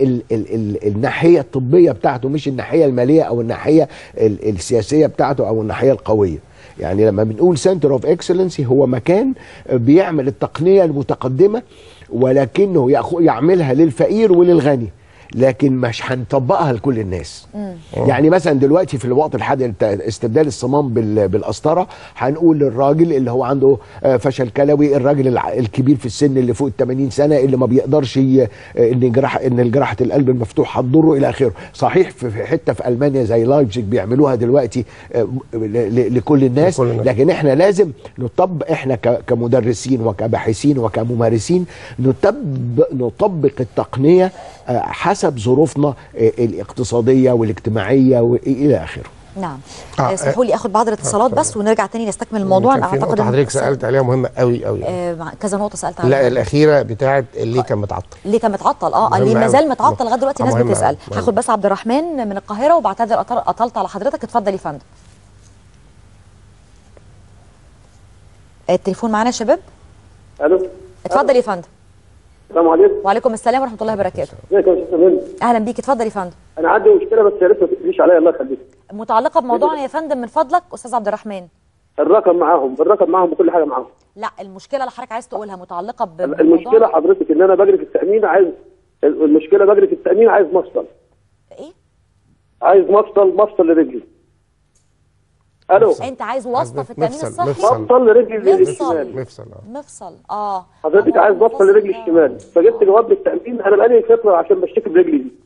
بالناحيه الطبيه بتاعته مش الناحيه الماليه او الناحيه ال... السياسيه بتاعته او الناحيه القويه يعني لما بنقول سنتر اوف اكسلنسي هو مكان بيعمل التقنيه المتقدمه ولكنه يأخ- يعملها للفقير وللغني لكن مش هنطبقها لكل الناس يعني مثلا دلوقتي في الوقت الحالي الت- استبدال الصمام بال- بالقسطره هنقول للراجل اللي هو عنده آه، فشل كلوي الراجل الع- الكبير في السن اللي فوق ال 80 سنه اللي ما بيقدرش ي- آه، ان جراح ان جراحه القلب المفتوح هتضره الى اخره صحيح في في حته في المانيا زي لايبزيج بيعملوها دلوقتي آه، ل- ل- لكل الناس لكل الناس. لكن احنا لازم نطبق احنا ك- كمدرسين وكباحثين وكممارسين نطبق نطبق التقنيه آه، حسب ظروفنا آه، الاقتصاديه والاجتماعيه والى اخره نعم آه، اسمحوا لي اخد بعض الاتصالات بس ونرجع تاني نستكمل الموضوع كان انا في اعتقد نقطة إن حضرتك سأل- سالت عليها مهمه قوي قوي آه، مع- كذا نقطه سالت لا عنها الاخيره بتاعت اللي كان متعطل ليه كان متعطل اه مهم اللي ما أوي. زال متعطل لغايه دلوقتي آه، الناس مهم بتسال أوي. مهم. هاخد بس عبد الرحمن من القاهره وبعتذر أطل- اطلت على حضرتك اتفضل يا فندم التليفون معانا يا شباب الو اتفضل يا فندم السلام عليكم وعليكم السلام ورحمه الله وبركاته ازيك يا استاذ منى اهلا بيك اتفضل يا فندم انا عندي مشكله بس يا ريت ما تقوليش عليا الله يخليك متعلقه بموضوعنا يا فندم من فضلك استاذ عبد الرحمن الرقم معاهم الرقم معاهم بكل حاجه معاهم لا المشكله اللي حضرتك عايز تقولها متعلقه ب- المشكله بموضوعنا حضرتك ان انا بجري في التامين عايز المشكله بجري في التامين عايز مفصل ايه عايز مفصل مفصل لرجلي الو انت عايز واسطه في التامين مفصل- الصحي مفصل. مفصل لرجلي مفصل. الشمال مفصل اه مفصل اه حضرتك هو عايز مفصل لرجلي الشمال فجبت جواب بالتامين انا بقالي فتره عشان بشتكي برجلي دي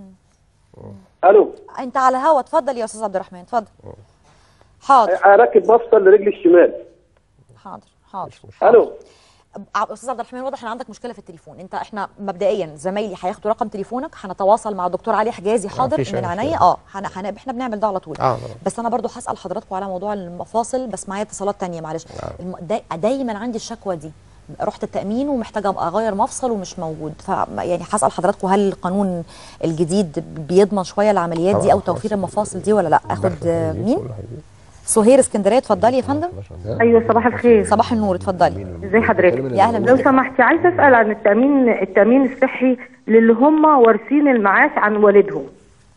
الو انت على هوا اتفضل يا استاذ عبد الرحمن اتفضل حاضر اركب مفصل لرجلي الشمال حاضر حاضر الو ع- استاذ عبد الرحمن واضح ان عندك مشكله في التليفون انت احنا مبدئيا زمايلي هياخدوا رقم تليفونك هنتواصل مع الدكتور علي حجازي حاضر مفيش أي من مشكلة. عينيا اه هن... هن... احنا بنعمل ده على طول اه طبعا. بس انا برضو هسال حضراتكم على موضوع المفاصل بس معايا اتصالات تانية معلش الم... دا... دايما عندي الشكوى دي رحت التامين ومحتاجه ابقى اغير مفصل ومش موجود ف يعني هسال حضراتكم هل القانون الجديد بيضمن شويه العمليات دي طبعاً. او توفير المفاصل دي ولا لا اخد دخل آه، هيجي مين كله هيجي. سهير اسكندريه اتفضلي يا فندم ايوه صباح الخير صباح النور اتفضلي ازي حضرتك يا اهلا لو بيك سمحتي عايزه اسال عن التامين التامين الصحي للي هم وارثين المعاش عن والدهم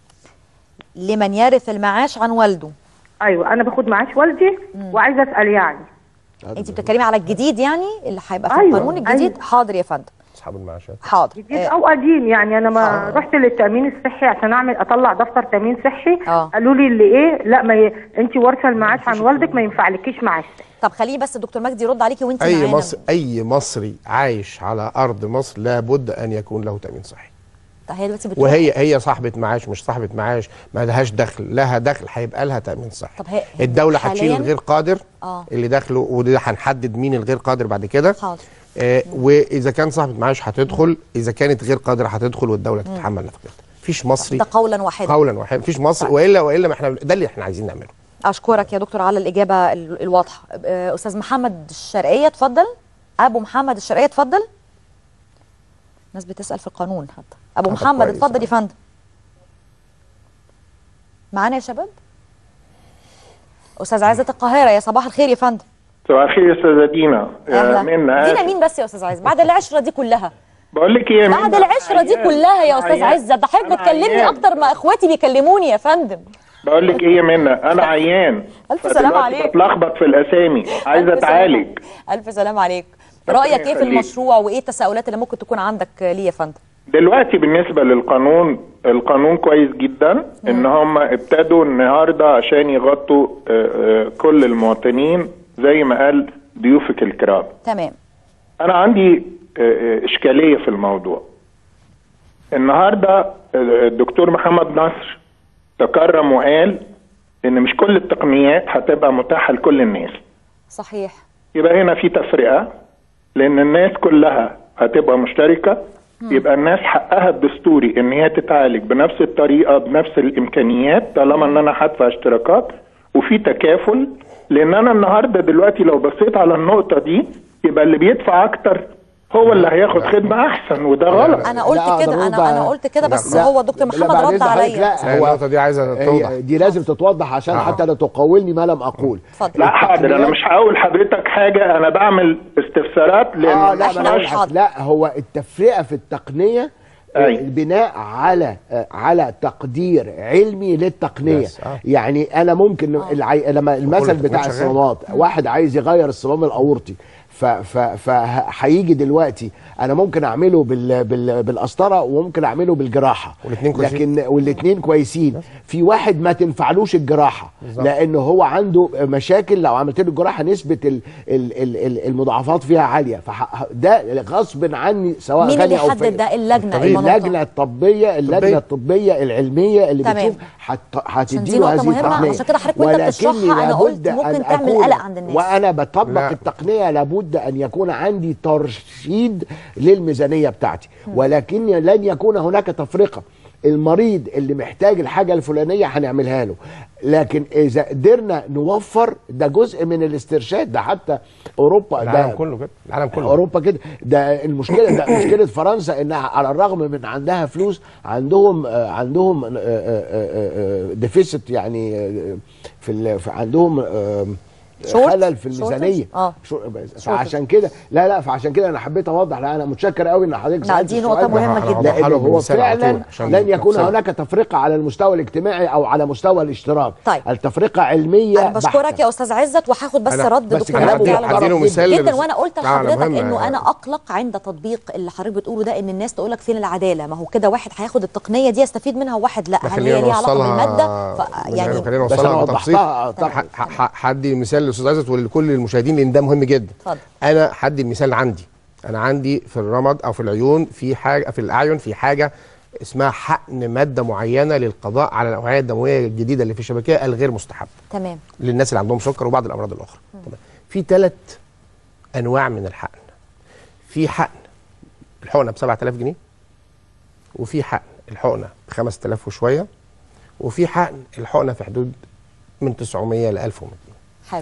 لمن يرث المعاش عن والده ايوه انا باخد معاش والدي وعايزه اسال يعني انت بتتكلمي على الجديد يعني اللي هيبقى في أيوة، القانون الجديد أيوة. حاضر يا فندم اصحاب المعاشات حاضر جديد آه، او قديم يعني انا ما رحت للتامين الصحي عشان اعمل اطلع دفتر تامين صحي آه. قالوا لي اللي ايه لا ما ي... انت وارثه المعاش عن والدك ما ينفعلكيش معاش طب خليه بس الدكتور مجدي يرد عليكي وانت اي معانا مصر اي مصري عايش على ارض مصر لابد ان يكون له تامين صحي طب هي دلوقتي بتروح وهي هي صاحبه معاش مش صاحبه معاش ما لهاش دخل لها دخل هيبقى لها تامين صحي طب هي الدوله هتشيل حالياً- الغير قادر اه اللي دخله وده هنحدد مين الغير قادر بعد كده حاضر آه واذا كان صاحبه معاش هتدخل اذا كانت غير قادره هتدخل والدوله تتحمل نفقتها مفيش مصري ده قولا واحدا قولا واحد مفيش مصري والا والا ما احنا ده اللي احنا عايزين نعمله اشكرك يا دكتور على الاجابه ال- الواضحه آه، استاذ محمد الشرقيه اتفضل ابو محمد الشرقيه اتفضل ناس بتسال في القانون حتى ابو طب محمد كويس، اتفضل يا فندم معانا يا شباب استاذ عزت القاهره يا صباح الخير يا فندم صباح الخير يا استاذه دينا يا اهلا منى دينا آسف. مين بس يا استاذ عزت بعد العشره دي كلها بقول لك ايه يا بعد منى العشره دي عيان. كلها يا استاذ عيان. عزت ده حضرتك أنا بتكلمني عيان. اكتر ما اخواتي بيكلموني يا فندم بقول لك ايه يا منى انا عيان ألف فدلوقتي سلام عليك. بتلخبط في الاسامي عايز ألف سلام اتعالج عليك. الف سلام عليك رايك ايه في يخليك. المشروع وايه التساؤلات اللي ممكن تكون عندك ليه يا فندم دلوقتي بالنسبة للقانون القانون كويس جدا ان هم ابتدوا النهاردة عشان يغطوا آه، آه، كل المواطنين زي ما قال ضيوفك الكرام تمام انا عندي آه، آه، اشكالية في الموضوع النهاردة آه، الدكتور محمد نصر تكرم وقال ان مش كل التقنيات هتبقى متاحة لكل الناس صحيح يبقى هنا في تفرقة لأن الناس كلها هتبقى مشتركة يبقى الناس حقها الدستوري ان هي تتعالج بنفس الطريقة بنفس الامكانيات طالما ان انا هدفع اشتراكات وفي تكافل لان انا النهاردة دلوقتي لو بصيت على النقطة دي يبقى اللي بيدفع اكتر هو اللي هياخد خدمة احسن وده غلط انا قلت لا، كده أقدر انا أقول انا بقى- قلت كده بس لا، هو دكتور لا، محمد بعد رد إذن حضرتك، عليا لا هو النقطة دي عايزة توضح. هي دي لازم تتوضح عشان آه. حتى لا تقولني ما لم اقول لا حاضر انا مش هقول لحضرتك حاجة انا بعمل استفسارات لان اه لا مش ما أنا أقول حاجة. لا هو التفرقه في التقنيه أي. بناء على آه، على تقدير علمي للتقنيه بس، آه. يعني انا ممكن العي... لما المثل التقنية بتاع شغالة. الصمامات واحد عايز يغير الصمام الاورطي ف ف فهيجي دلوقتي انا ممكن اعمله بال... بال... بالقسطره وممكن اعمله بالجراحه والاتنين كويسين. لكن والاثنين كويسين في واحد ما تنفعلوش الجراحه بالظبط. لانه هو عنده مشاكل لو عملت له الجراحه نسبه ال... ال... ال... ال- المضاعفات فيها عاليه فده غصب عني سواء مين غني اللي او يحدد فقير. ده اللجنه اللجنه المنوطه الطبيه اللجنه الطبيه العلميه اللي تمام. بتشوف هت... عشان دي هتديله نقطة هذه مهمة، التقنيه عشان كده حضرتك وانت بتشرحها أنا قلت لابد ممكن أن تعمل أكون- قلق عند الناس. وانا بطبق لا. التقنيه لابد ان يكون عندي ترشيد للميزانيه بتاعتي ولكن لن يكون هناك تفرقه المريض اللي محتاج الحاجه الفلانيه هنعملها له لكن اذا قدرنا نوفر ده جزء من الاسترشاد ده حتى اوروبا العالم ده كله كده العالم كله اوروبا كده ده المشكله ده مشكله فرنسا انها على الرغم من عندها فلوس عندهم آه، عندهم ديفيسيت يعني آه، في ال- في عندهم آه، شورت؟ خلل في شورتج؟ الميزانيه اه شو- فعشان كده لا لا فعشان كده انا حبيت اوضح لا انا متشكر قوي ان حضرتك لا، سالت دي السؤال نقطة ده. مهمة جدا. لانه هوضحها له هو بمثال على فعلا طول عشان لن يكون تفصيل. هناك تفرقه على المستوى الاجتماعي او على مستوى الاشتراك طيب. التفرقه علميه انا بشكرك يا استاذ عزت وهاخد بس أنا- رد بس دكتور كلامه مجدي على محترم جدا, مثال جدا للس- وانا قلت لا، أنا لحضرتك مهم. انه انا اقلق عند تطبيق اللي حضرتك بتقوله ده ان الناس تقول لك فين العداله ما هو كده واحد هياخد التقنيه دي يستفيد منها وواحد لا ما هل خلينا هي ليها علاقه نوصلها بالماده ف... يعني خلينا بس أنا نوصلها بتفصيل وضحتها طبعا. ح- ح- هدي مثال للاستاذ عزت ولكل المشاهدين لان ده مهم جدا اتفضل انا هدي المثال عندي انا عندي في الرمد او في العيون في حاجه في الاعين في حاجه اسمها حقن ماده معينه للقضاء على الاوعيه الدمويه الجديده اللي في الشبكيه الغير مستحب تمام للناس اللي عندهم سكر وبعض الامراض الاخرى تمام. في ثلاث انواع من الحقن في حقن الحقنه ب 7000 جنيه وفي حقن الحقنه ب 5000 وشويه وفي حقن الحقنه في حدود من 900 ل 1200 حلو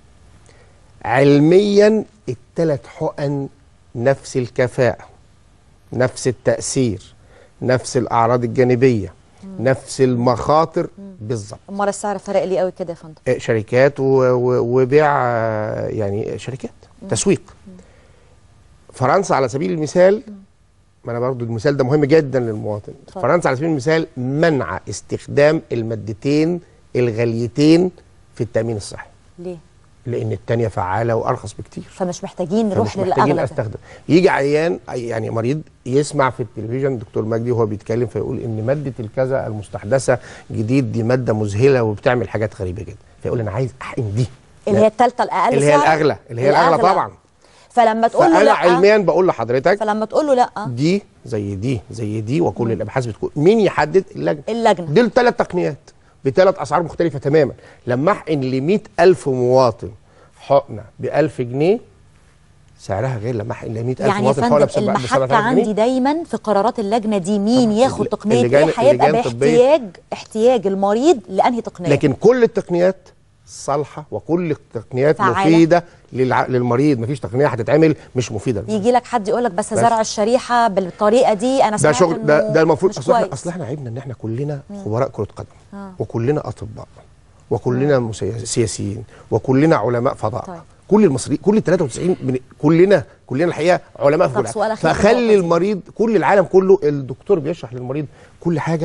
علميا الثلاث حقن نفس الكفاءة نفس التأثير نفس الأعراض الجانبية نفس المخاطر بالظبط امال السعر فرق لي قوي كده يا فندم آه، شركات و- و- وبيع آه، يعني شركات تسويق فرنسا على سبيل المثال ما انا برضو المثال ده مهم جدا للمواطن اتفضل. فرنسا على سبيل المثال منع استخدام المادتين الغاليتين في التأمين الصحي ليه لان التانية فعالة وارخص بكتير فمش محتاجين نروح فمش محتاجين للاغلى ده. استخدم يجي عيان أي- يعني مريض يسمع في التلفزيون دكتور مجدي وهو بيتكلم فيقول ان ماده الكذا المستحدثه جديد دي ماده مذهله وبتعمل حاجات غريبه جدا فيقول انا عايز احقن دي اللي هي الثالثه الاقل اللي هي سعر؟ الاغلى اللي هي الاغلى طبعا فلما تقول له فانا لا علميا بقول لحضرتك فلما تقول له لا دي زي دي زي دي وكل الابحاث بتقول مين يحدد اللجنه اللجنه دول ثلاث تقنيات بثلاث اسعار مختلفه تماما لما احقن ل ألف مواطن حقنه ب 1000 جنيه سعرها غير لما احقن ل 100000 يعني يا مواطن حقنه فندم بسبعة- المحك بسبعة آلاف عندي جنيه دايما في قرارات اللجنه دي مين ياخد اللي- تقنيه اللجان- ايه هيبقى اللجان طبية. باحتياج احتياج المريض لانهي تقنيه لكن كل التقنيات صالحه وكل التقنيات فعالة. مفيده للع... للمريض مفيش تقنيه هتتعمل مش مفيده للمريض. يجي لك حد يقول لك بس بس. زرع الشريحه بالطريقه دي انا ده سمعت شغل ده إنه ده المفروض مش اصل احنا كويس. اصل احنا عيبنا ان احنا كلنا مم. خبراء كره قدم آه. وكلنا اطباء وكلنا مسي- سياسيين وكلنا علماء فضاء طيب. كل المصريين كل ال 93 من كلنا كلنا الحقيقه علماء في طب كل سؤال حاجه أخير في النقطة فخلي المريض كل العالم كله الدكتور بيشرح للمريض كل حاجه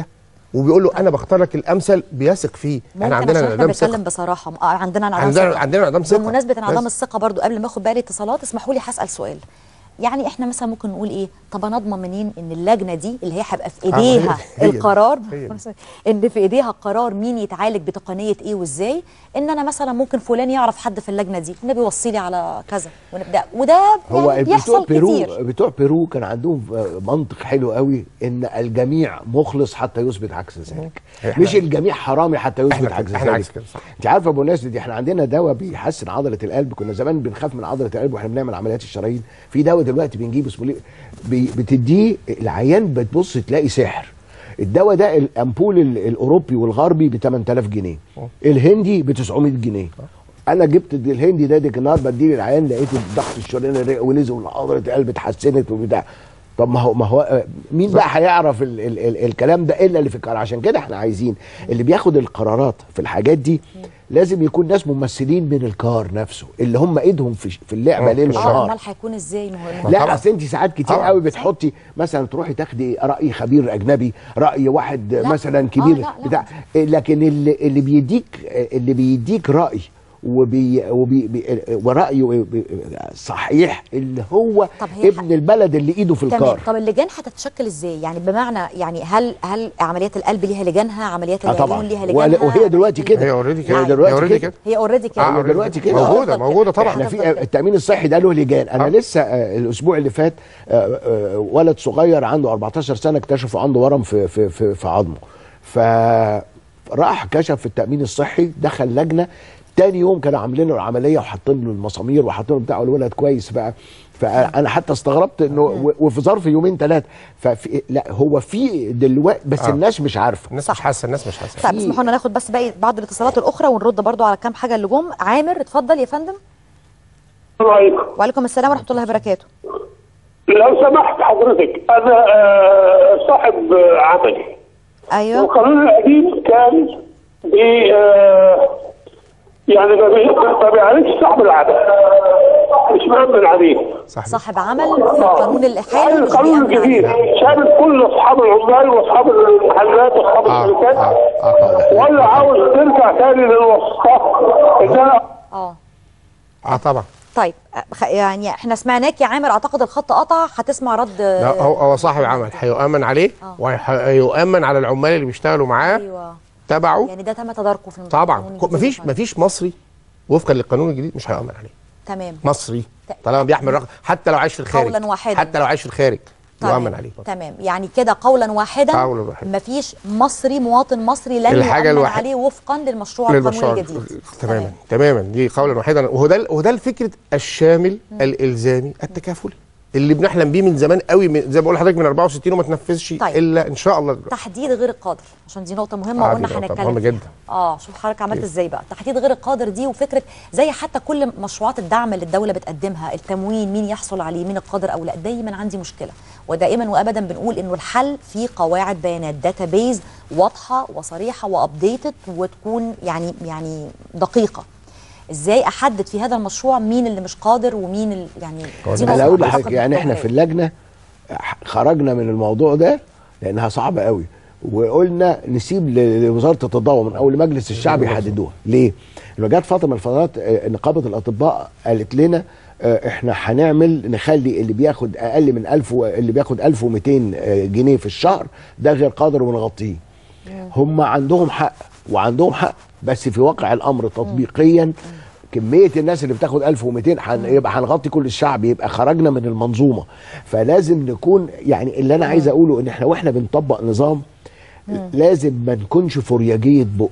وبيقول له انا بختار لك الامثل بيثق فيه ممكن احنا عشان عندنا احنا انعدام ثقه بنتكلم بصراحه آه، عندنا انعدام عندنا ثقه عندنا انعدام ثقه بمناسبه انعدام بس. الثقه برضو قبل ما اخد بالي اتصالات اسمحوا لي هسال سؤال يعني احنا مثلا ممكن نقول ايه طب انا اضمن منين ان اللجنه دي اللي هي هيبقى في آه، ايديها هي- هي دي. القرار هي دي. ان في ايديها القرار مين يتعالج بتقنيه ايه وازاي ان انا مثلا ممكن فلان يعرف حد في اللجنه دي النبي وصي لي على كذا ونبدا وده هو يعني بتوع بيحصل بيرو كتير بتوع بيرو كان عندهم منطق حلو قوي ان الجميع مخلص حتى يثبت عكس ذلك إحنا- مش الجميع حرامي حتى يثبت إحنا عكس كده- إحنا ذلك عكس كده، صح. انت عارفه بالمناسبه دي احنا عندنا دواء بيحسن عضله القلب كنا زمان بنخاف من عضله القلب واحنا بنعمل عمليات الشرايين في دواء دلوقتي بنجيب اسمه ليه بي- بتديه العيان بتبص تلاقي سحر الدواء ده الامبول ال- الاوروبي والغربي ب 8000 جنيه الهندي ب 900 جنيه انا جبت د- الهندي ده ديك النهار بديه للعيان لقيت ضغط الشريان الرئوي ونزل وعضله القلب اتحسنت وبتاع طب ما هو ما هو آه، مين بقى هيعرف ال ال ال الكلام ده الا اللي في القرار عشان كده احنا عايزين اللي بياخد القرارات في الحاجات دي لازم يكون ناس ممثلين من الكار نفسه اللي هم ايدهم في في اللعبه ليل اه ونهار امال هيكون ازاي ما هو لا اصل انت ساعات كتير قوي بتحطي مثلا تروحي تاخدي راي خبير اجنبي راي واحد لا. مثلا كبير آه، لا، لا. بتاع لكن اللي, اللي بيديك اللي بيديك راي وبي وبي بي ورايه بي- صحيح اللي هو طب هي ابن البلد اللي ايده في تمام الكار طب اللجان هتتشكل ازاي يعني بمعنى يعني هل هل عمليات القلب ليها لجانها عمليات اه طبعا العيون ليها ولا- لجانها وهي دلوقتي كده هي already كده. هي هي دلوقتي already كده كده. هي اوريدي كده هي دلوقتي كده موجودة- موجودة طبعا. احنا في التامين الصحي ده له لجان انا لسه آه، الاسبوع اللي فات آه، آه، ولد صغير عنده 14 سنه اكتشفوا عنده ورم في في في, في عظمه فراح كشف في التامين الصحي دخل لجنه تاني يوم كانوا عاملين له العمليه وحاطين له المسامير وحاطين له بتاع الولد كويس بقى فانا حتى استغربت انه و- وفي ظرف يومين ثلاثه ففي لا هو في دلوقتي بس آه. الناس مش عارفه الناس مش حاسه الناس مش حاسه طيب اسمحوا لنا ناخد بس باقي بعض الاتصالات الاخرى ونرد برضو على كام حاجه اللي جم عامر اتفضل يا فندم السلام عليكم وعليكم السلام ورحمه الله وبركاته لو سمحت حضرتك انا آه، صاحب آه، عمل ايوه القانون القديم كان بي آه، يعني ما بي- ما بيعالجش صاحب العمل مش مأمن عليه صاحب عمل في القانون الحالي مش القانون بيأمن الجديد عليه. شامل كل اصحاب العمال واصحاب المحلات واصحاب الشركات ولا عاوز ترجع تاني للوسطى ان انا اه اه طبعا طيب خ- يعني احنا سمعناك يا عامر اعتقد الخط قطع هتسمع رد لا هو هو صاحب عمل هيؤمن عليه آه. وهيؤمن على العمال اللي بيشتغلوا معاه ايوه تبعه يعني ده تم تداركه في القانون طبعا الجديد. مفيش مفيش مصري وفقا للقانون الجديد مش هيؤمن عليه تمام مصري طالما بيحمل رقم حتى لو عايش في الخارج قولاً واحدا. حتى لو عايش في الخارج يؤمن عليه تمام يعني كده قولا واحدا قولاً واحداً. مفيش مصري مواطن مصري لن الحاجة يؤمن الواحد- عليه وفقا للمشروع القانوني للمشروع الجديد تماما تماما دي قولا واحدا وهو ده وهو ده الفكره الشامل الالزامي التكافلي اللي بنحلم بيه من زمان قوي من زي ما بقول لحضرتك من 64 وما تنفذش طيب. الا ان شاء الله دلوقتي تحديد غير القادر عشان دي نقطه مهمه آه، وقلنا دي نقطة هنتكلم مهمة فيها. جدا. اه شوف حضرتك عملت جدا. ازاي بقى تحديد غير القادر دي وفكره زي حتى كل مشروعات الدعم اللي الدوله بتقدمها التموين مين يحصل عليه مين القادر او لا دايما عندي مشكله ودائما وابدا بنقول انه الحل في قواعد بيانات داتابيز واضحه وصريحه وابديتد وتكون يعني يعني دقيقه ازاي احدد في هذا المشروع مين اللي مش قادر ومين اللي يعني دي انا نقطة اقول أعتقد لحضرتك يعني احنا في اللجنه خرجنا من الموضوع ده لانها صعبه قوي وقلنا نسيب ل- لوزاره التضامن او لمجلس الشعب يحددوها ليه لما جت فتره من الفترات آه، نقابه الاطباء قالت لنا آه، احنا هنعمل نخلي اللي بياخد اقل من 1000 و- اللي بياخد 1200 آه، جنيه في الشهر ده غير قادر ونغطيه هم عندهم حق وعندهم حق بس في واقع الامر تطبيقيا كميه الناس اللي بتاخد 1200 حن يبقى هنغطي كل الشعب يبقى خرجنا من المنظومه فلازم نكون يعني اللي انا عايز اقوله ان احنا واحنا بنطبق نظام لازم ما نكونش فرياجيه بق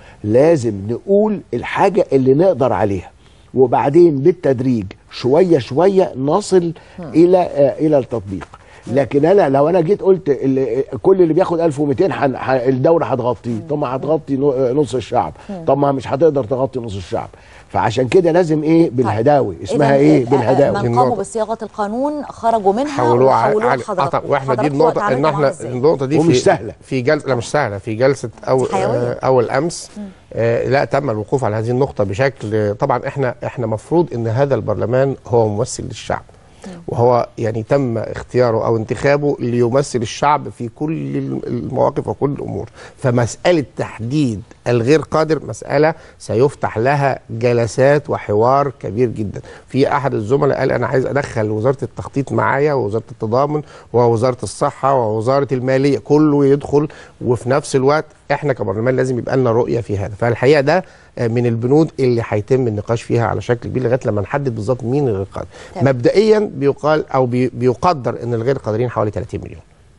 لازم نقول الحاجه اللي نقدر عليها وبعدين بالتدريج شويه شويه نصل الى آه الى التطبيق لكن انا لو انا جيت قلت اللي كل اللي بياخد 1200 حن ح- الدوله هتغطيه طب ما هتغطي نو- آه، نص الشعب طب ما مش هتقدر تغطي نص الشعب فعشان كده لازم ايه بالهداوي اسمها إذن ايه آه، بالهداوي من قاموا بصياغه القانون خرجوا منها حولوها وحولوها على لحضراتكم آه، واحنا دي حضراتكم النقطه اتعاملتوا ان معاها احنا إزاي؟ النقطه دي ومش في سهلة. في جلسه لا مش سهله في جلسه اول حيوية. آه، اول امس آه لا تم الوقوف على هذه النقطه بشكل طبعا احنا احنا مفروض ان هذا البرلمان هو ممثل للشعب وهو يعني تم اختياره او انتخابه ليمثل الشعب في كل المواقف وكل الامور فمساله تحديد الغير قادر مساله سيفتح لها جلسات وحوار كبير جدا في احد الزملاء قال انا عايز ادخل وزاره التخطيط معايا ووزاره التضامن ووزاره الصحه ووزاره الماليه كله يدخل وفي نفس الوقت احنا كبرلمان لازم يبقى لنا رؤيه في هذا فالحقيقه ده آه، من البنود اللي هيتم النقاش فيها على شكل كبير لغايه لما نحدد بالظبط مين الغير قادر تمام. مبدئيا بيقال او بي بيقدر ان الغير قادرين حوالي 30 مليون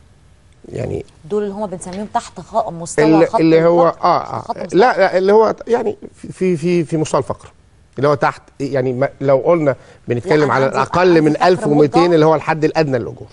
يعني دول اللي هم بنسميهم تحت خ... مستوى اللي, خط اللي هو الفقر. اه, آه خط لا, لا اللي هو يعني في في في مستوى الفقر اللي هو تحت يعني ما لو قلنا بنتكلم أنا على عندي- الاقل عندي من فقر 1200 مدة. اللي هو الحد الادنى للاجور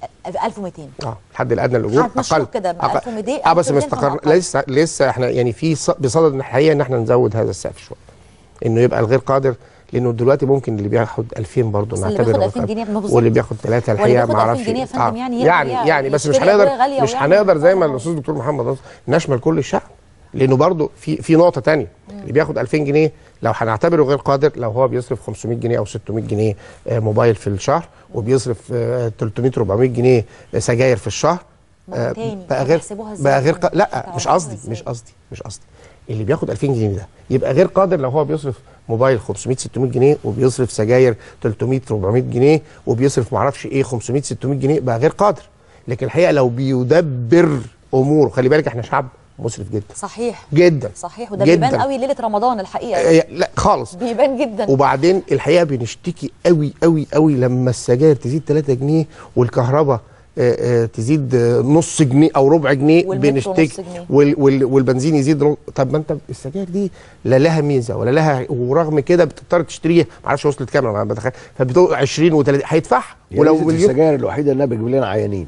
1200 اه الحد الادنى للاجور هتمشوه كده من أقل. 1200 اه بس 1200 مستقر فما أقل. لسه لسه احنا يعني في ص- بصدد الحقيقه ان احنا نزود هذا السقف شويه انه يبقى الغير قادر لانه دلوقتي ممكن اللي بياخد 2000 برضه بس اللي نعتبره بياخد غير 2000 جنيه قادر. ما بالظبط. واللي بياخد ثلاثه واللي الحقيقه بياخد ما 2000 اعرفش جنيه يا فندم يعني يقدر يعني يعني يعني بس مش يشتري هنقدر أدوية غالية مش ويعمل هنقدر زي ما الاستاذ الدكتور محمد نصر نشمل كل الشعب لانه برضه في في نقطه تانية اللي بياخد 2000 جنيه لو هنعتبره غير قادر لو هو بيصرف 500 جنيه او 600 جنيه آه، موبايل في الشهر وبيصرف آه، 300 400 جنيه آه، سجاير في الشهر آه، تاني، بقى طب غير يحسبوها إزاي بقى غير يعني؟ ق... لا مش قصدي مش قصدي مش قصدي اللي بياخد 2000 جنيه ده يبقى غير قادر لو هو بيصرف موبايل 500 600 جنيه وبيصرف سجاير 300 400 جنيه وبيصرف معرفش ايه 500 600 جنيه بقى غير قادر لكن الحقيقه لو بيدبر امور خلي بالك احنا شعب مسرف جدا صحيح جدا صحيح وده جداً. بيبان قوي ليله رمضان الحقيقه آه، لا خالص بيبان جدا وبعدين الحقيقه بنشتكي قوي قوي قوي لما السجاير تزيد 3 جنيه والكهرباء آه، آه، تزيد آه، نص جنيه او ربع جنيه والمترو بنشتكي نص جنيه. وال وال والبنزين يزيد نص- طب ما انت السجاير دي لا لها ميزه ولا لها ورغم كده بتضطر تشتريها ما اعرفش وصلت كام انا بتخيل فبتقول 20 و30 هيدفعها ولو ولو مليون السجاير الوحيده اللي بتجيب لنا عيانين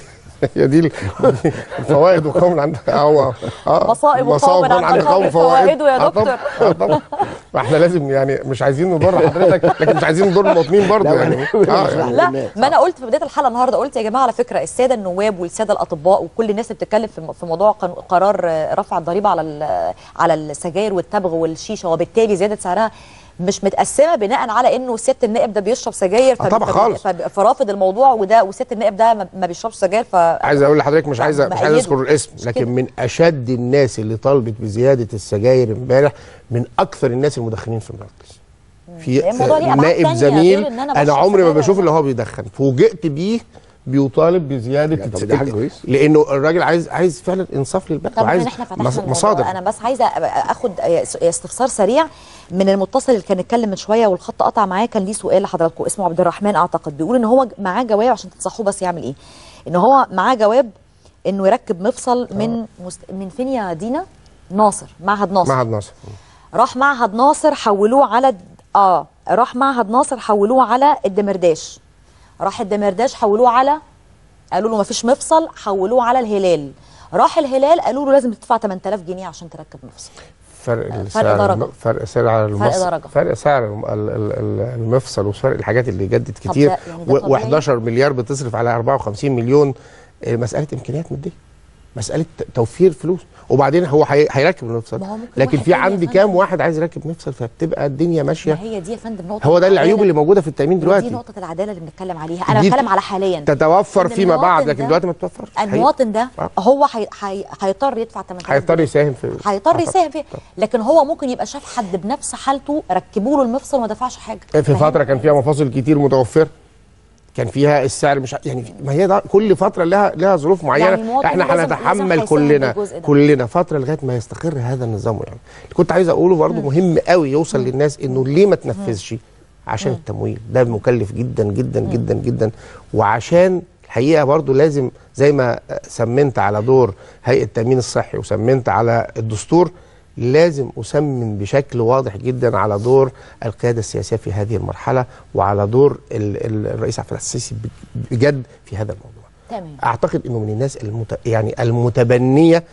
هي دي ال- الفوائد وقوم عند هو اه مصائب وقوم عند عن قوم فوائده يا آه طبعاً، دكتور. آه طبعاً. فاحنا لازم يعني مش عايزين نضر حضرتك لكن مش عايزين نضر المواطنين برضه لا، يعني لا، آه يعني. لا ما انا قلت في بدايه الحلقه النهارده قلت يا جماعه على فكره الساده النواب والساده الاطباء وكل الناس اللي بتتكلم في في موضوع قانون- قرار آه، رفع الضريبه على ال- على السجاير والتبغ والشيشه وبالتالي زياده سعرها مش متقسمه بناء على انه سياده النائب ده بيشرب سجاير آه طبعا فب- خالص. فب- فرافض الموضوع وده وسياده النائب ده ما- ما بيشربش سجاير ف عايز اقول لحضرتك مش عايز مش عايز مأيده. اذكر الاسم مش لكن كده. من اشد الناس اللي طالبت بزياده السجاير امبارح من اكثر الناس المدخنين في المركز في الموضوع ليه آه، أبعاد نائب تانية زميل غير إن أنا انا بشرب عمري ما سجاير بشوف اللي هو بيدخن فوجئت بيه بيطالب بزياده طب ده حاجة كويسة. لانه الراجل عايز عايز فعلا انصاف للبلد طب وعايز عايز احنا فتحنا مص- الموضوع مصادر انا بس عايزه أبقى اخد استفسار سريع من المتصل اللي كان اتكلم من شويه والخط قطع معاه كان ليه سؤال لحضراتكم اسمه عبد الرحمن اعتقد بيقول ان هو معاه جواب عشان تنصحوه بس يعمل ايه ان هو معاه جواب انه يركب مفصل من مست... من فين يا دينا ناصر معهد ناصر معهد ناصر راح معهد ناصر حولوه على الد- اه راح معهد ناصر حولوه على الدمرداش راح الدمرداش حولوه على قالوا له مفيش مفصل حولوه على الهلال راح الهلال قالوا له لازم تدفع 8000 جنيه عشان تركب مفصل فرق السعر درجة. الم- فرق سعر المفصل درجة. فرق سعر الم- ال- ال- ال- المفصل وفرق الحاجات اللي جدت كتير ده- يعني ده طبيعي؟ و11 مليار بتصرف على 54 مليون آه، مساله امكانيات ماديه مساله ت- توفير فلوس وبعدين هو هي- هيركب المفصل ما هو ممكن لكن واحد في تاني عندي يا كام واحد عايز يركب مفصل فبتبقى الدنيا ما ماشيه هي دي يا فندم نقطه هو ده العيوب العدالة. اللي موجوده في التامين دي دلوقتي نقطه العداله اللي بنتكلم عليها انا دي بتكلم على حاليا تتوفر إن فيما بعد المواطن لكن ده- دلوقتي ما تتوفرش المواطن ده هو هي- هي- هيضطر يدفع 8000 هيضطر يساهم في هيضطر يساهم فيه لكن هو ممكن يبقى شاف حد بنفس حالته ركبوا له المفصل وما دفعش حاجه في فاهم؟ فتره كان فيها مفاصل كتير متوفره كان فيها السعر مش ع- يعني ما هي ده كل فتره لها لها ظروف معينه يعني المواطن احنا لازم- لازم هنتحمل هيساهم كلنا بالجزء ده. كلنا فتره لغايه ما يستقر هذا النظام يعني اللي كنت عايز اقوله برضه مهم قوي يوصل للناس انه ليه ما تنفذش عشان التمويل ده مكلف جدا جدا جدا جدا وعشان الحقيقه برضه لازم زي ما سمنت على دور هيئه التامين الصحي وسمنت على الدستور لازم أسمن بشكل واضح جدا على دور القيادة السياسية في هذه المرحلة وعلى دور ال- ال- الرئيس عبد الفتاح السيسي بجد في هذا الموضوع تمام أعتقد أنه من الناس المت... يعني المتبنية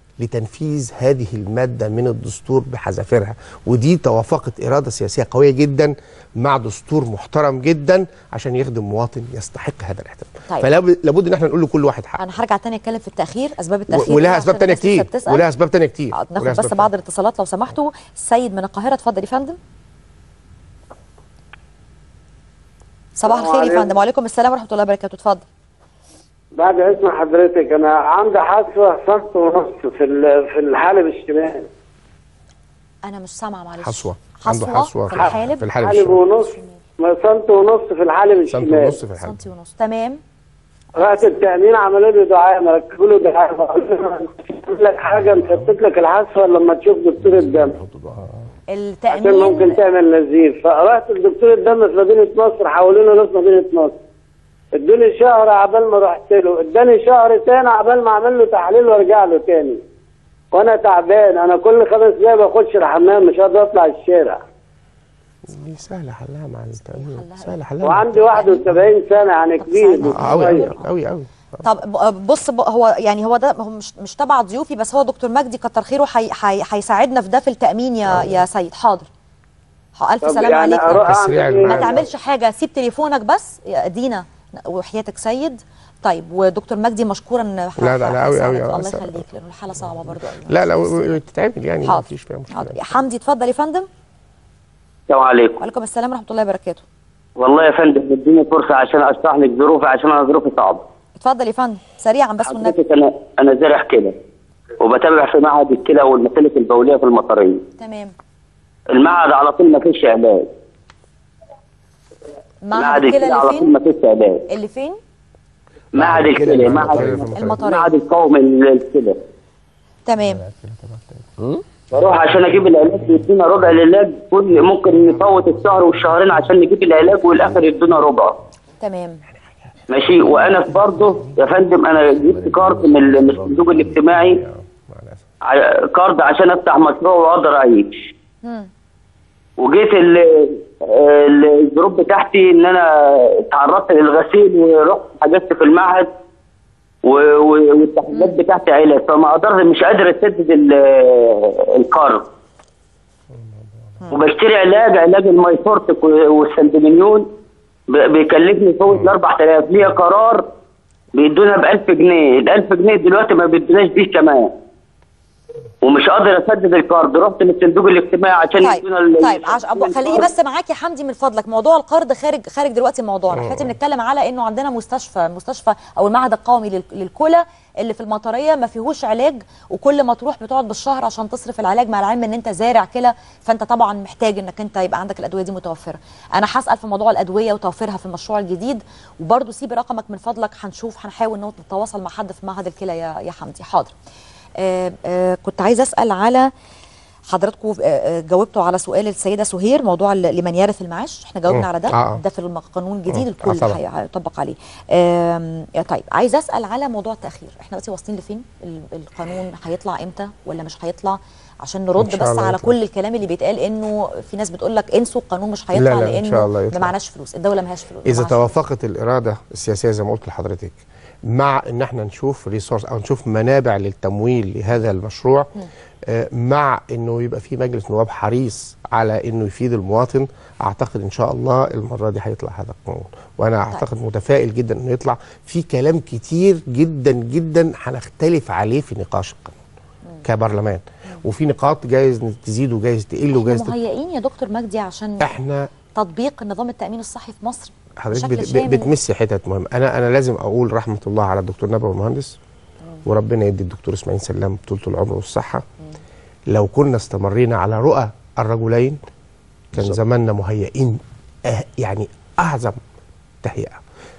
لتنفيذ هذه المادة من الدستور بحذافيرها ودي توافقت إرادة سياسية قوية جدا مع دستور محترم جدا عشان يخدم مواطن يستحق هذا الاحترام طيب. فلا ب- لابد ان احنا نقول لكل واحد حق انا هرجع تاني اتكلم في التاخير اسباب التاخير ولها عشان اسباب تانية الناس لسه كتير بتسأل. ولها اسباب تانية كتير آه، ولها ناخد أسباب بس بعض الاتصالات لو سمحتوا السيد من القاهره اتفضل يا فندم صباح الخير يا عليكم. فندم وعليكم السلام ورحمه الله وبركاته اتفضل بعد اسم حضرتك انا عندي حصوه سنت ونص في ال- في الحالب الشمال انا مش سامعه معلش حصوه عنده حصوة حصوه في الحالب؟ في الحالب حالب الشمالي. ونص ما سنت ونص في الحالب سنت الشمال ونص في الحالب سنتي ونص تمام رحت التأمين عملوا لي دعاء مركبوا له دعاء فقلت له نحط لك حاجه نثبت لك الحصوه لما تشوف دكتور الدم عشان التامين ممكن تعمل نزيف فرحت لدكتور الدم في مدينه نصر حولوني نص مدينه نصر ادوني شهر عبال ما رحت له اداني شهر تاني عبال ما اعمل له تحليل وارجع له تاني وانا تعبان انا كل خمس دقايق بخش الحمام مش قادر اطلع الشارع دي سهله حلها مع التأمين سهله حلها وعندي 71 سنه يعني كبير مش قوي قوي صغير. قوي قوي طب ب- بص ب- هو يعني هو ده هو مش مش تبع ضيوفي بس هو دكتور مجدي كتر خيره هي- هي- هيساعدنا في ده في التامين يا يا سيد حاضر ح- الف طب سلام يعني عليك أروح أعمل تسريع إيه؟ ما تعملش حاجه سيب تليفونك بس يا دينا وحياتك سيد طيب ودكتور مجدي مشكورا لا، لا، لا، أوي، أوي، الله أوي. يخليك لانه الحاله صعبه برضو قوي لا لا و- و- تتعمل يعني ما حاضر. فيش فيها مشكله حاضر حمدي اتفضل يا فندم السلام عليكم وعليكم السلام ورحمه الله وبركاته والله يا فندم اديني فرصه عشان اشرح لك ظروفي عشان انا ظروفي صعبه اتفضل يا فندم سريعا بس والنبي حضرتك انا انا زارع كده وبتابع في معهد الكلى والمسالك البوليه في المطريه تمام المعهد على طول ما فيش علاج معهد الكلى على اللي طول ما فين فيش علاج اللي فين معهد الكلى معهد المطريه معهد القومي للكلى تمام بروح عشان اجيب العلاج يدينا ربع العلاج كل ممكن نفوت الشهر والشهرين عشان نجيب العلاج والاخر يدونا ربع تمام ماشي وانا برضه يا فندم انا جبت كارد من ال- من الصندوق الاجتماعي ع- كارد عشان افتح مشروع واقدر اعيش مم. وجيت ال- ال- الظروف بتاعتي ان انا تعرضت للغسيل ورحت حجزت في المعهد و- و- والتحديات بتاعتي علاج فما قدرت مش قادر اسدد ال- الكارد وبشتري علاج علاج المايفورتك والسندمنيون ب- بيكلفني فوق ال 4000 ليا قرار بيدونا ب 1000 جنيه ال 1000 جنيه دلوقتي ما بيدوناش بيه كمان ومش قادر اسدد الكارد رحت للصندوق الاجتماعي عشان طيب يدونا ال- طيب عش... أبو- خليني بس معاك يا حمدي من فضلك موضوع القرض خارج خارج دلوقتي موضوعنا احنا دلوقتي بنتكلم على انه عندنا مستشفى مستشفى او المعهد القومي لل- للكلى اللي في المطريه ما فيهوش علاج وكل ما تروح بتقعد بالشهر عشان تصرف العلاج مع العلم ان انت زارع كلى فانت طبعا محتاج انك انت يبقى عندك الادويه دي متوفره انا هسال في موضوع الادويه وتوفيرها في المشروع الجديد وبرده سيب رقمك من فضلك هنشوف هنحاول ان نتواصل مع حد في معهد الكلى يا يا حمدي حاضر آه آه كنت عايزه اسال على حضراتكم آه، آه، جاوبتوا على سؤال السيده سهير موضوع ال- لمن يرث المعاش احنا جاوبنا مم. على ده آه. ده في القانون الجديد مم. الكل آه، طبعا. هي- هيطبق عليه آم، يا طيب عايزه اسال على موضوع التاخير احنا دلوقتي واصلين لفين ال- القانون هيطلع امتى ولا مش هيطلع عشان إن نرد شاء بس الله على يطلع. كل الكلام اللي بيتقال انه في ناس بتقول لك انسوا القانون مش لا، هيطلع لا، إن لانه شاء الله ما يطلع. معناش فلوس الدوله ما هياش فلوس اذا معاش توافقت الاراده السياسيه زي ما قلت لحضرتك مع ان احنا نشوف ريسورس او نشوف منابع للتمويل لهذا المشروع آه، مع انه يبقى في مجلس نواب حريص على انه يفيد المواطن اعتقد ان شاء الله المره دي هيطلع هذا القانون وانا اعتقد متفائل جدا انه يطلع في كلام كتير جدا جدا هنختلف عليه في نقاش القانون كبرلمان وفي نقاط جايز تزيد وجايز تقل وجايز احنا تت- مهيئين يا دكتور مجدي عشان احنا تطبيق نظام التامين الصحي في مصر حضرتك بشكل بت... شامل. بتمسي حتت مهمه انا انا لازم اقول رحمه الله على الدكتور نبوي المهندس وربنا يدي الدكتور اسماعيل سلام طولة العمر والصحه لو كنا استمرينا على رؤى الرجلين كان زماننا مهيئين أه يعني اعظم تهيئه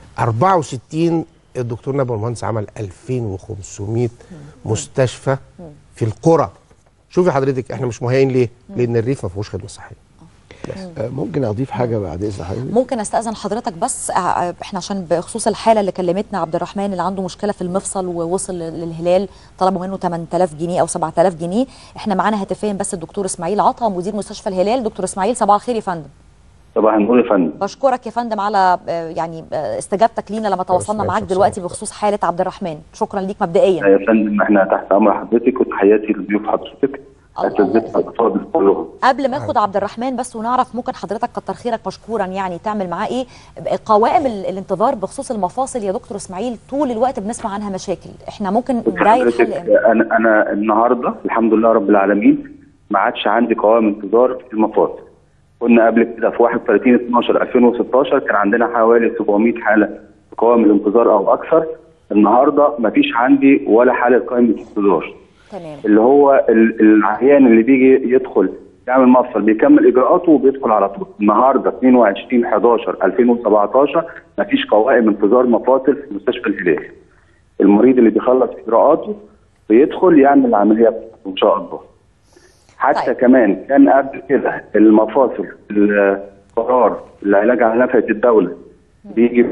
64 الدكتور نبوي المهندس عمل 2500 مستشفى في القرى شوفي حضرتك احنا مش مهيئين ليه؟ لان الريف ما فيهوش خدمه صحيه آه، ممكن اضيف حاجه بعد اذن حضرتك ممكن استاذن حضرتك بس آه، آه، احنا عشان بخصوص الحاله اللي كلمتنا عبد الرحمن اللي عنده مشكله في المفصل ووصل لل- للهلال طلبوا منه 8000 جنيه او 7000 جنيه احنا معانا هاتفيا بس الدكتور اسماعيل عطا مدير مستشفى الهلال دكتور اسماعيل صباح الخير يا فندم صباح النور يا فندم بشكرك يا فندم على آه، يعني آه، استجابتك لينا لما تواصلنا معاك دلوقتي بخصوص حاله عبد الرحمن شكرا ليك مبدئيا يا فندم احنا تحت امر حضرتك وتحياتي لضيوف حضرتك اساتذتنا الافاضل كلهم قبل ما اخد عبد الرحمن بس ونعرف ممكن حضرتك كتر خيرك مشكورا يعني تعمل معاه ايه قوائم ال- الانتظار بخصوص المفاصل يا دكتور اسماعيل طول الوقت بنسمع عنها مشاكل احنا ممكن ده حضرتك يتحل امتى انا انا النهارده الحمد لله رب العالمين ما عادش عندي قوائم انتظار في المفاصل كنا قبل كده في 31 12 2016 كان عندنا حوالي 700 حاله في قوائم الانتظار او اكثر النهارده ما فيش عندي ولا حاله قائمه انتظار تمام اللي هو ال- العيان اللي بيجي يدخل يعمل مفصل بيكمل اجراءاته وبيدخل على طول النهارده 22 11 2017 ما فيش قوائم انتظار مفاصل في مستشفى الهلال المريض اللي بيخلص اجراءاته بيدخل يعمل العمليه بتاعته ان شاء الله حتى طيب. كمان كان قبل كده المفاصل القرار العلاج على نفقه الدوله بيجي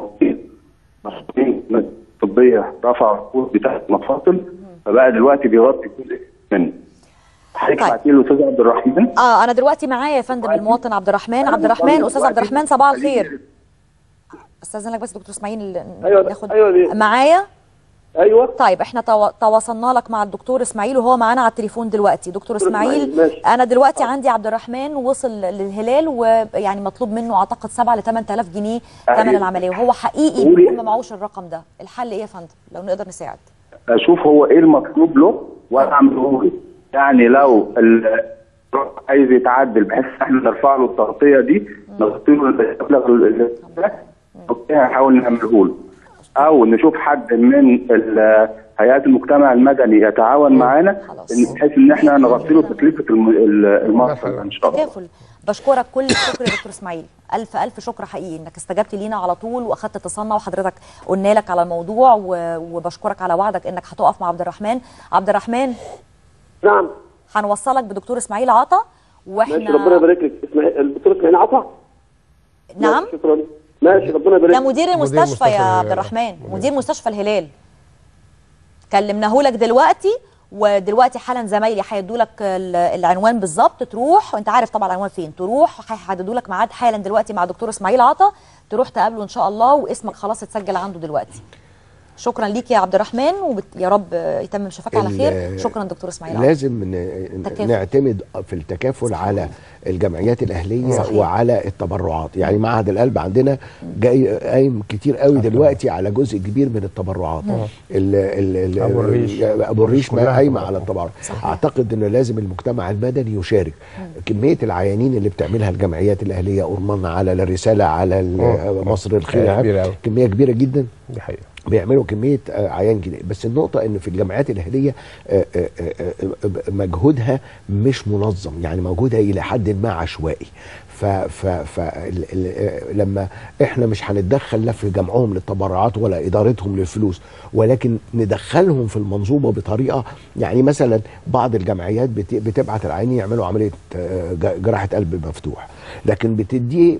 مسؤولين طبيه رفع الرقود بتاعت المفاصل فبقى دلوقتي بيغطي جزء منه حضرتك طيب. بعتي له استاذ عبد الرحمن اه انا دلوقتي معايا يا فندم المواطن عبد الرحمن عبد الرحمن استاذ عبد الرحمن صباح الخير استاذنك بس دكتور اسماعيل أيوة، ناخد أيوة ليه؟ معايا ايوه طيب احنا توا- تواصلنا لك مع الدكتور اسماعيل وهو معانا على التليفون دلوقتي دكتور دكتور اسماعيل إسماعيل، ماشي. انا دلوقتي عندي عبد الرحمن وصل للهلال ويعني مطلوب منه اعتقد 7 ل 8000 جنيه ثمن أيوة. العمليه وهو حقيقي قولي. بيكون ما معهوش الرقم ده الحل ايه يا فندم لو نقدر نساعد اشوف هو ايه المطلوب له وانا اعمله له يعني لو ال- عايز يتعدل بحيث ان احنا نرفع له التغطيه دي نغطي له المبلغ ال- ده اوكي هنحاول نعمله له او نشوف حد من ال- هيئات المجتمع المدني يتعاون معانا إن- بحيث ان احنا نغطي له تكلفه الم- ال- المصرف ان شاء الله تكافل بشكرك كل الشكر يا دكتور اسماعيل الف الف شكر حقيقي انك استجبت لينا على طول واخدت اتصالنا وحضرتك قلنا لك على الموضوع و- وبشكرك على وعدك انك هتقف مع عبد الرحمن عبد الرحمن نعم هنوصلك بدكتور اسماعيل عطا ماشي ربنا واحنا يبارك لك اسماعيل الدكتور اسماعيل عطا نعم ماشي، شكرا ماشي ربنا يبارك ده لك. مدير المستشفى يا عبد الرحمن مدير مستشفى الهلال كلمناه لك دلوقتي ودلوقتي حالا زمايلي هيدوا لك ال- العنوان بالظبط تروح وانت عارف طبعا العنوان فين تروح هيحددوا لك ميعاد حالا دلوقتي مع دكتور اسماعيل عطا تروح تقابله ان شاء الله واسمك خلاص اتسجل عنده دلوقتي شكرا ليك يا عبد الرحمن ويا رب يتمم شفاك على ال- خير شكرا دكتور اسماعيل عطا لازم ن- تكافل. نعتمد في التكافل على الجمعيات الاهليه صحيح. وعلى التبرعات يعني معهد القلب عندنا جاي قايم كتير قوي دلوقتي على جزء كبير من التبرعات مم. ال ال ال أبو الريش. ابو الريش ما كلها قايمه تبرعات. على التبرعات اعتقد انه لازم المجتمع المدني يشارك كميه العيانين اللي بتعملها الجمعيات الاهليه أرمان على الرساله على ال- مم. مصر كمية الخير كبيرة أوي. كميه كبيره جدا دي حقيقه بيعملوا كميه آه، عيان جديد بس النقطه ان في الجامعات الاهليه آه، آه، آه، آه، مجهودها مش منظم يعني مجهودها الى حد ما عشوائي ف ف ف ال- ال- آه، لما احنا مش هنتدخل لا في جمعهم للتبرعات ولا ادارتهم للفلوس ولكن ندخلهم في المنظومه بطريقه يعني مثلا بعض الجمعيات بت- بتبعت العيانين يعملوا عمليه آه، ج- جراحه قلب مفتوح لكن بتديه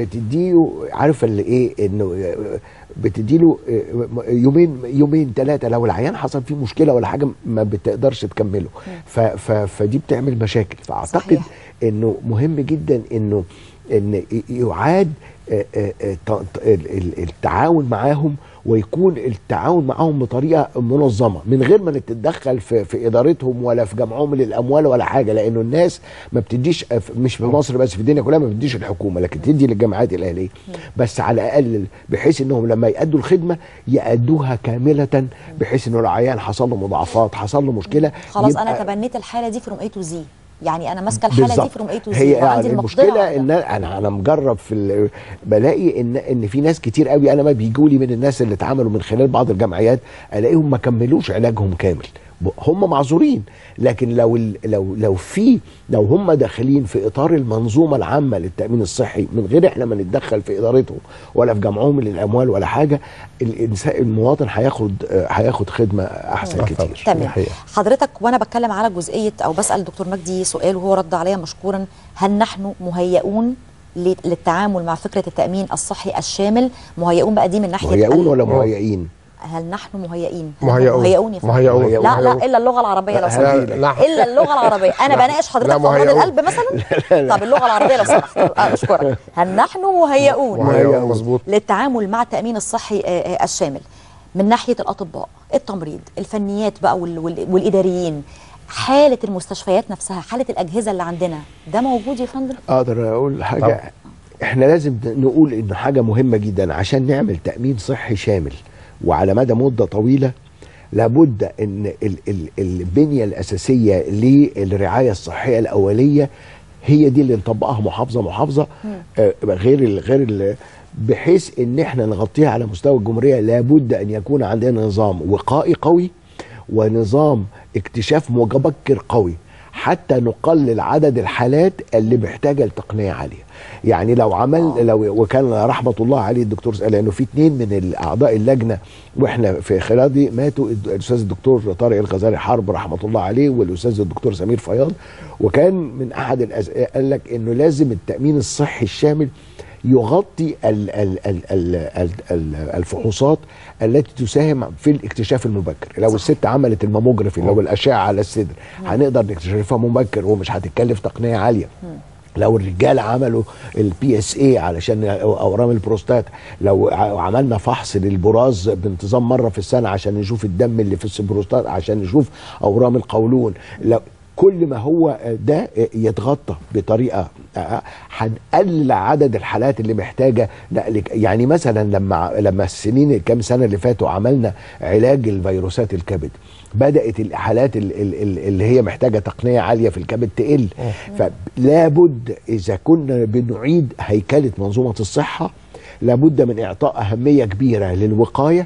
بتديه عارفه اللي ايه انه آه، بتديله آه، يومين يومين ثلاثه لو العيان حصل فيه مشكله ولا حاجه ما بتقدرش تكمله ف ف فدي بتعمل مشاكل فاعتقد صحيح. انه مهم جدا انه ان يعاد آه، آه، آه، ت- ت- ال- ال- التعاون معاهم ويكون التعاون معاهم بطريقه منظمه من غير ما نتدخل في في ادارتهم ولا في جمعهم للاموال ولا حاجه لانه الناس ما بتديش مش في مصر بس في الدنيا كلها ما بتديش الحكومه لكن تدي للجامعات الاهليه بس على الاقل بحيث انهم لما يادوا الخدمه يادوها كامله بحيث انه العيان حصل له مضاعفات حصل له مشكله خلاص يبقى- انا تبنيت الحاله دي فروم اي تو زي يعني انا ماسكه الحاله دي بالظبط. فروم اي تو زي هي وعندي يعني المقدره المشكله ان انا انا مجرب في ال- بلاقي ان ان في ناس كتير قوي انا ما بيجوا لي من الناس اللي اتعاملوا من خلال بعض الجمعيات الاقيهم ما كملوش علاجهم كامل ب- هم معذورين لكن لو ال- لو لو في لو هم داخلين في اطار المنظومه العامه للتامين الصحي من غير احنا ما نتدخل في ادارتهم ولا في جمعهم للاموال ولا حاجه الانسان المواطن هياخد آه، هياخد خدمه احسن كتير تمام حضرتك وانا بتكلم على جزئيه او بسال دكتور مجدي سؤال وهو رد عليا مشكورا هل نحن مهيئون ل- للتعامل مع فكره التامين الصحي الشامل مهيئون بقى دي من ناحيه مهيئون ولا ال- مهيئين هل نحن مهيئين مهيئون. مهيئون يا فندم. مهيئون. لا لا مهيئون. الا اللغه العربيه لو لا، سمحت لا. الا اللغه العربيه انا بناقش حضرتك لا، في امراض مهيئون. القلب مثلا طب اللغه العربيه لو سمحت آه، اشكرك هل نحن مهيئون مهيئون مظبوط للتعامل مع التامين الصحي آه، آه، الشامل من ناحيه الاطباء التمريض الفنيات بقى وال- وال- والاداريين حاله المستشفيات نفسها حاله الاجهزه اللي عندنا ده موجود يا فندم اقدر اقول حاجه طبعا. احنا لازم نقول انه حاجه مهمه جدا عشان نعمل تامين صحي شامل وعلى مدى مده طويله لابد ان ال ال البنيه الاساسيه للرعايه الصحيه الاوليه هي دي اللي نطبقها محافظه محافظه آه، غير ال غير ال بحيث ان احنا نغطيها على مستوى الجمهوريه لابد ان يكون عندنا نظام وقائي قوي ونظام اكتشاف مبكر قوي حتى نقلل عدد الحالات اللي محتاجه لتقنيه عاليه يعني لو عمل لو وكان رحمه الله عليه الدكتور لانه في اثنين من اعضاء اللجنه واحنا في خلال دي ماتوا الاستاذ الدكتور طارق الغزالي حرب رحمه الله عليه والاستاذ الدكتور سمير فياض وكان من احد الأز... قال لك انه لازم التامين الصحي الشامل يغطي ال ال ال ال ال ال الفحوصات التي تساهم في الاكتشاف المبكر لو الست عملت الماموجرافي لو الاشعه على الصدر هنقدر نكتشفها مبكر ومش هتكلف تقنيه عاليه لو الرجال عملوا البي اس اي علشان اورام البروستات لو ع- عملنا فحص للبراز بانتظام مره في السنه عشان نشوف الدم اللي في البروستات عشان نشوف اورام القولون لو كل ما هو ده يتغطى بطريقه هنقلل عدد الحالات اللي محتاجه نقل يعني مثلا لما لما السنين الكام سنه اللي فاتوا عملنا علاج الفيروسات الكبد بدات الحالات ال- ال- ال- اللي هي محتاجه تقنيه عاليه في الكبد تقل فلا بد اذا كنا بنعيد هيكله منظومه الصحه لابد من اعطاء اهميه كبيره للوقايه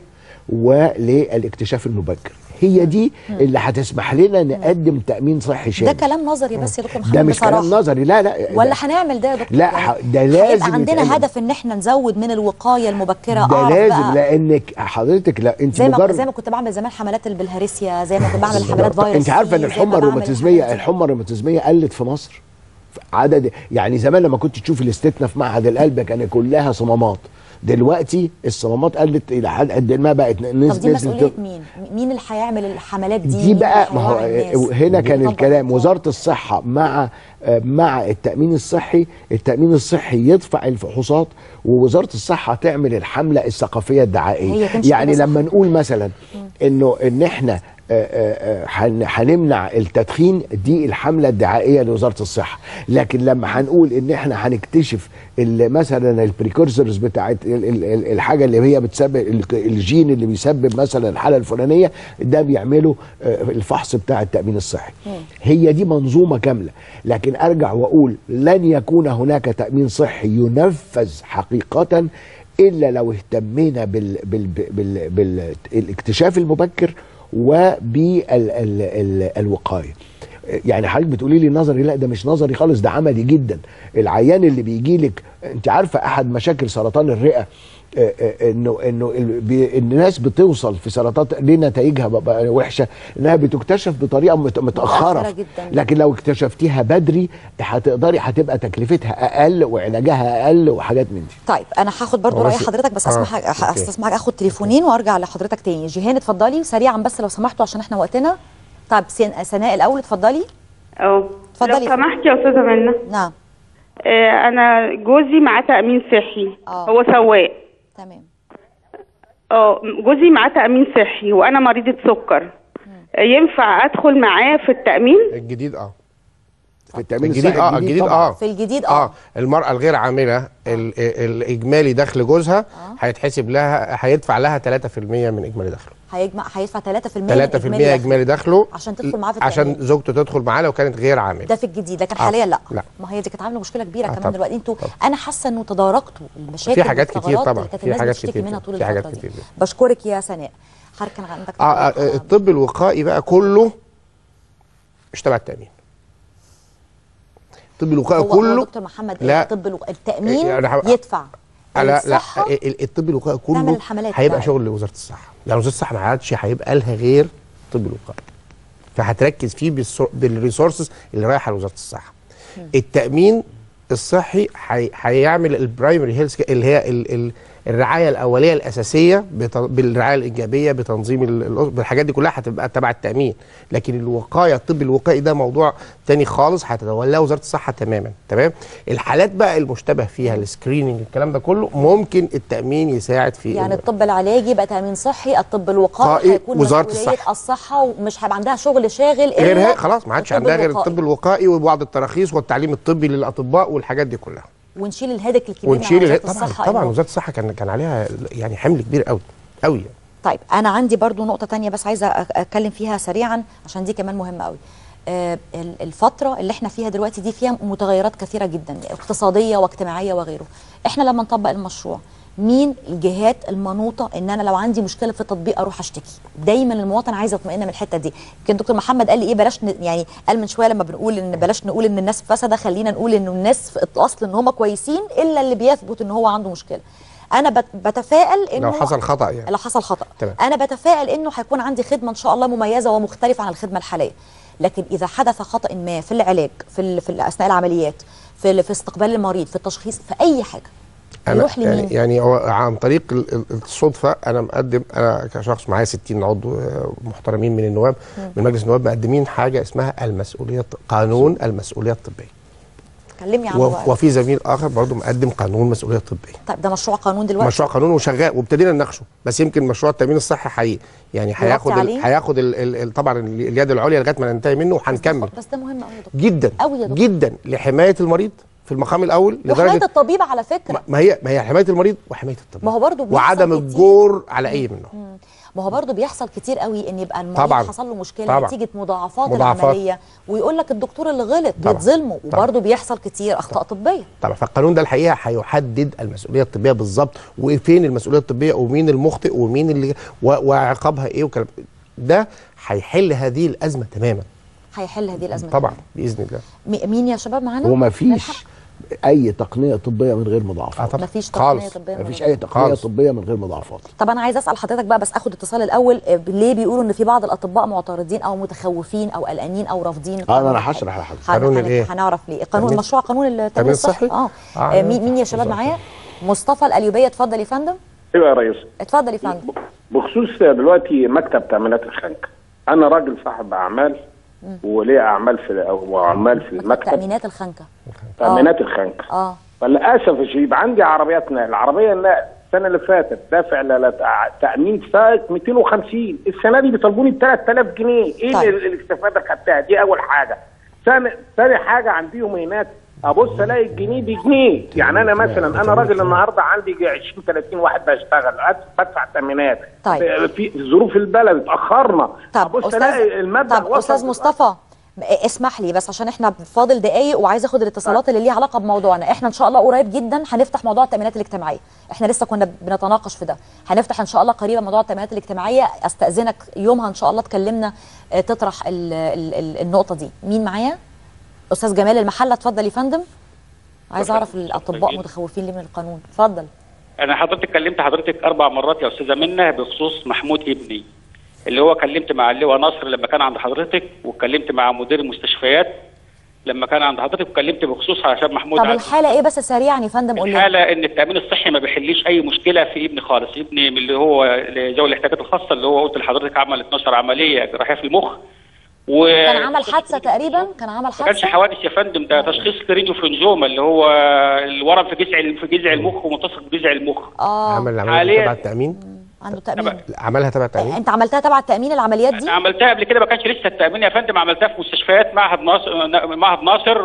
وللاكتشاف المبكر هي دي اللي هتسمح لنا نقدم تامين صحي ده شامل كلام نظري بس يا دكتور محمد ده مش بصراحة. كلام نظري لا لا ولا ده- هنعمل ده يا دكتور لا يعني ح- ده لازم هيبقى عندنا يتعمل. هدف ان احنا نزود من الوقايه المبكره ده اعرف لازم بقى لانك حضرتك لا انت زي ما مجرد زي ما كنت بعمل زمان حملات البلهارسيا زي ما كنت بعمل حملات فيروس انت عارفه ان سي، زي ما الحمى بعمل الروماتيزميه الحمى الروماتيزميه قلت في مصر عدد يعني زمان لما كنت تشوف الاستثناء في معهد القلب كان كلها صمامات دلوقتي الصمامات قلت الى حد قد ما بقت طب نز- دي نزلت مسؤوليه مين؟ مين اللي هيعمل الحملات دي؟ دي مين بقى اللي ما هو هيوعي الناس؟ هنا كان ويطبق الكلام وزاره الصحه مع مع التامين الصحي التامين الصحي يدفع الفحوصات ووزاره الصحه تعمل الحمله الثقافيه الدعائيه هي تمشي يعني كده صح. لما نقول مثلا انه ان احنا آه، آه، آه، هن- هنمنع التدخين دي الحمله الدعائيه لوزاره الصحه لكن لما هنقول ان احنا هنكتشف ال- مثلا البريكورسورز بتاعت ال- ال- ال- الحاجه اللي هي بتسبب ال- الجين اللي بيسبب مثلا الحاله الفلانيه ده بيعملوا آه، الفحص بتاع التامين الصحي هي دي منظومه كامله لكن ارجع واقول لن يكون هناك تامين صحي ينفذ حقيقه الا لو اهتمينا بال بال بال بال بالاكتشاف المبكر وبالوقايه يعني حضرتك بتقولي لي نظري لا ده مش نظري خالص ده عملي جدا العيان اللي بيجي لك انت عارفه احد مشاكل سرطان الرئه آه، آه، انه انه ال- بي- الناس بتوصل في سرطان ليه نتائجها بقى وحشه انها بتكتشف بطريقه مت- متاخره متأخرة جداً. لكن لو اكتشفتيها بدري هتقدري هتبقى تكلفتها اقل وعلاجها اقل وحاجات من دي طيب انا هاخد برضو هو راي بس- حضرتك بس آه، اسمح أوكي. استسمحك اخد تليفونين وارجع لحضرتك تاني جيهان اتفضلي سريعا بس لو سمحتوا عشان احنا وقتنا طيب سن- سناء الاول اتفضلي اه اتفضلي. لو سمحت يا استاذه منى نعم آه انا جوزي معاه تامين صحي آه. هو سواق تمام اه جوزي معاه تامين صحي وانا مريضه سكر آه، ينفع ادخل معاه في التامين الجديد اه في التامين الجديد الصحي اه الجديد اه في الجديد اه اه المرأة الغير عاملة ال- ال- الإجمالي دخل جوزها هيتحسب لها هيدفع لها 3% من إجمالي دخله هيجمع هيدفع 3% من 3% إجمالي إجمالي دخله عشان تدخل معاه في عشان التأمين. زوجته تدخل معاه لو كانت غير عاملة ده في الجديد لكن آه، حاليا لا لا. ما هي دي كانت عامله مشكله كبيره آه، كمان طبعا. دلوقتي انتوا انا حاسه انه تداركتوا المشاكل في حاجات كتير والثغرات طبعا اللي كانت في الناس حاجات بتشتكي كتير منها طول في حاجات الفتره دي كتير بشكرك يا سناء حضرتك كان عندك اه آه، الطب الوقائي بقى كله مش تبع التأمين الطب الوقائي هو هو كله دكتور محمد لا. الطب الو... التامين يعني هبقى- يدفع لا لا الصحة ال- ال- الطب الوقائي تعمل كله الحملات هيبقى بتاعت. شغل لوزاره الصحه يعني وزاره الصحه ما عادش هيبقى لها غير الطب الوقائي فهتركز فيه بالسو- بالريسورسز اللي رايحه لوزاره الصحه التامين الصحي هي- هيعمل البرايمري هيلث اللي هي ال ال الرعايه الاوليه الاساسيه بت- بالرعايه الايجابيه بتنظيم ال- ال- بالحاجات دي كلها هتبقى تبع التامين لكن الوقايه الطب الوقائي ده موضوع تاني خالص هتتولاه وزاره الصحه تماما تمام الحالات بقى المشتبه فيها السكريننج الكلام ده كله ممكن التامين يساعد فيه يعني إنه- الطب العلاجي يبقى تامين صحي الطب الوقائي وقائي، هيكون وزارة مسؤولية الصحة. الصحه ومش هيبقى عندها شغل شاغل غير الا هي خلاص ما عادش الطب عندها غير الوقائي. الطب الوقائي وبعض التراخيص والتعليم الطبي للاطباء والحاجات دي كلها ونشيل الهدك الكبير ونشيل من اله- وزاره طبعا الصحه طبعا إنه- وزاره الصحه كان كان عليها يعني حمل كبير قوي قوي يعني. طيب انا عندي برضو نقطه تانية بس عايزه أ- اتكلم فيها سريعا عشان دي كمان مهمه قوي آه، ال- الفتره اللي احنا فيها دلوقتي دي فيها متغيرات كثيره جدا اقتصاديه واجتماعيه وغيره احنا لما نطبق المشروع مين الجهات المنوطه ان انا لو عندي مشكله في التطبيق اروح اشتكي دايما المواطن عايز يطمئن من الحته دي يمكن دكتور محمد قال لي ايه بلاش ن... يعني قال من شويه لما بنقول ان بلاش نقول ان الناس فسده خلينا نقول ان الناس في الاصل ان هم كويسين الا اللي بيثبت ان هو عنده مشكله انا بت... بتفائل انه لو حصل خطا يعني لو حصل خطا تمام. انا بتفائل انه هيكون عندي خدمه ان شاء الله مميزه ومختلفه عن الخدمه الحاليه لكن اذا حدث خطا ما في العلاج في ال... في اثناء العمليات في ال... في استقبال المريض في التشخيص في اي حاجه انا يروح لمين؟ يعني, يعني هو عن طريق ال- ال- الصدفه انا مقدم انا كشخص معايا 60 عضو آه، محترمين من النواب مم. من مجلس النواب مقدمين حاجه اسمها المسؤوليه الط- قانون المسؤوليه الطبيه كلمني عنه و- بقى. وفي زميل اخر برضه مقدم قانون المسؤوليه الطبيه طيب ده مشروع قانون دلوقتي مشروع قانون وشغال وابتدينا نناقشه بس يمكن مشروع التامين الصحي حي يعني يغطي هياخد ال- عليه؟ هياخد ال- ال- ال- طبعا ال- اليد العليا لغايه ما ننتهي منه وهنكمل بس ده مهم قوي يا دكتور جدا قوي يا دكتور جدا لحمايه المريض في المقام الاول وحمايه لدرجه الطبيب على فكره ما هي ما هي حمايه المريض وحمايه الطبيب ما هو برضه بيحصل وعدم كتير. الجور على اي منه مم. ما هو برضه بيحصل كتير قوي ان يبقى المريض طبعاً. حصل له مشكله طبعاً. نتيجه مضاعفات, مضاعفات. العمليه ويقول لك الدكتور اللي غلط طبعاً. بيتظلموا طبعاً. وبرضه بيحصل كتير اخطاء طبيه طبعا فالقانون ده الحقيقه هيحدد المسؤوليه الطبيه بالظبط وفين المسؤوليه الطبيه ومين المخطئ ومين اللي و- وعقابها ايه وكلام ده هيحل هذه الازمه تماما هيحل هذه الازمه طبعا باذن الله م- مين يا شباب معانا وما فيش اي تقنيه طبيه من غير مضاعفات طبعا. مفيش تقنيه طبيه ما فيش من- اي تقنيه خالص. طبيه من غير مضاعفات طب انا عايز اسال حضرتك بقى بس اخد اتصال الاول آه، ليه بيقولوا ان في بعض الاطباء معترضين او متخوفين او قلقانين او رافضين اه القانون انا الحالي؟ هشرح لحضرتك هن- قانون هن- الإيه؟ هنعرف ليه قانون تأمين- مشروع قانون التامين تأمين الصحي الصحي؟ اه, آه، آه مين مين يا شباب بالظبط. معايا مصطفى الأليوبية اتفضل يا فندم ايوه يا ريس اتفضل يا فندم بخصوص دلوقتي مكتب تامينات الخنك انا راجل صاحب اعمال وليه اعمال في او اعمال في المكتب تأمينات الخنكة تامينات الخنك اه فللاسف الشديد عندي عربيات نقل العربيه النقل السنه اللي فاتت دافع ل- تامين فائق 250 السنه دي بيطالبوني ب 3000 جنيه ايه طيب. طيب. الاستفاده خدتها دي اول حاجه ثاني ثاني حاجه عنديهم هناك ابص الاقي الجنيه بجنيه يعني انا مثلا انا راجل النهارده عندي 20 30 واحد بشتغل بدفع تامينات طيب. في ظروف البلد اتاخرنا طب ابص استاذ الاقي المبلغ طب وصل استاذ مصطفى اسمح لي بس عشان احنا فاضل دقايق وعايز اخد الاتصالات اللي ليها علاقه بموضوعنا احنا ان شاء الله قريب جدا هنفتح موضوع التامينات الاجتماعيه احنا لسه كنا بنتناقش في ده هنفتح ان شاء الله قريبا موضوع التامينات الاجتماعيه استاذنك يومها ان شاء الله تكلمنا اه، تطرح ال ال ال النقطه دي مين معايا استاذ جمال المحله اتفضل يا فندم عايز اعرف الاطباء متخوفين ليه من القانون اتفضل انا حضرتك كلمت حضرتك اربع مرات يا استاذه منى بخصوص محمود ابني اللي هو كلمت مع اللواء نصر لما كان عند حضرتك واتكلمت مع مدير المستشفيات لما كان عند حضرتك واتكلمت بخصوص عشان محمود طب عبد- الحاله ايه بس سريعا يا فندم قول لي الحاله ان التامين الصحي ما بيحليش اي مشكله في ابني خالص ابني من اللي هو ذوي الاحتياجات الخاصه اللي هو قلت لحضرتك عمل 12 عمليه جراحيه في المخ و كان عمل حادثه تقريبا كان عمل ما كانش حادثه حوادث يا فندم ده تشخيص كرينيوفرنجوما اللي هو الورم في جذع في جذع المخ وملتصق بجذع المخ اه عمل حالياً- العمليه تبع التامين عنده تامين عملها تبع التامين انت عملتها تبع التامين العمليات دي انا عملتها قبل كده ما كانش لسه التامين يا فندم عملتها في مستشفيات معهد ناصر معهد ناصر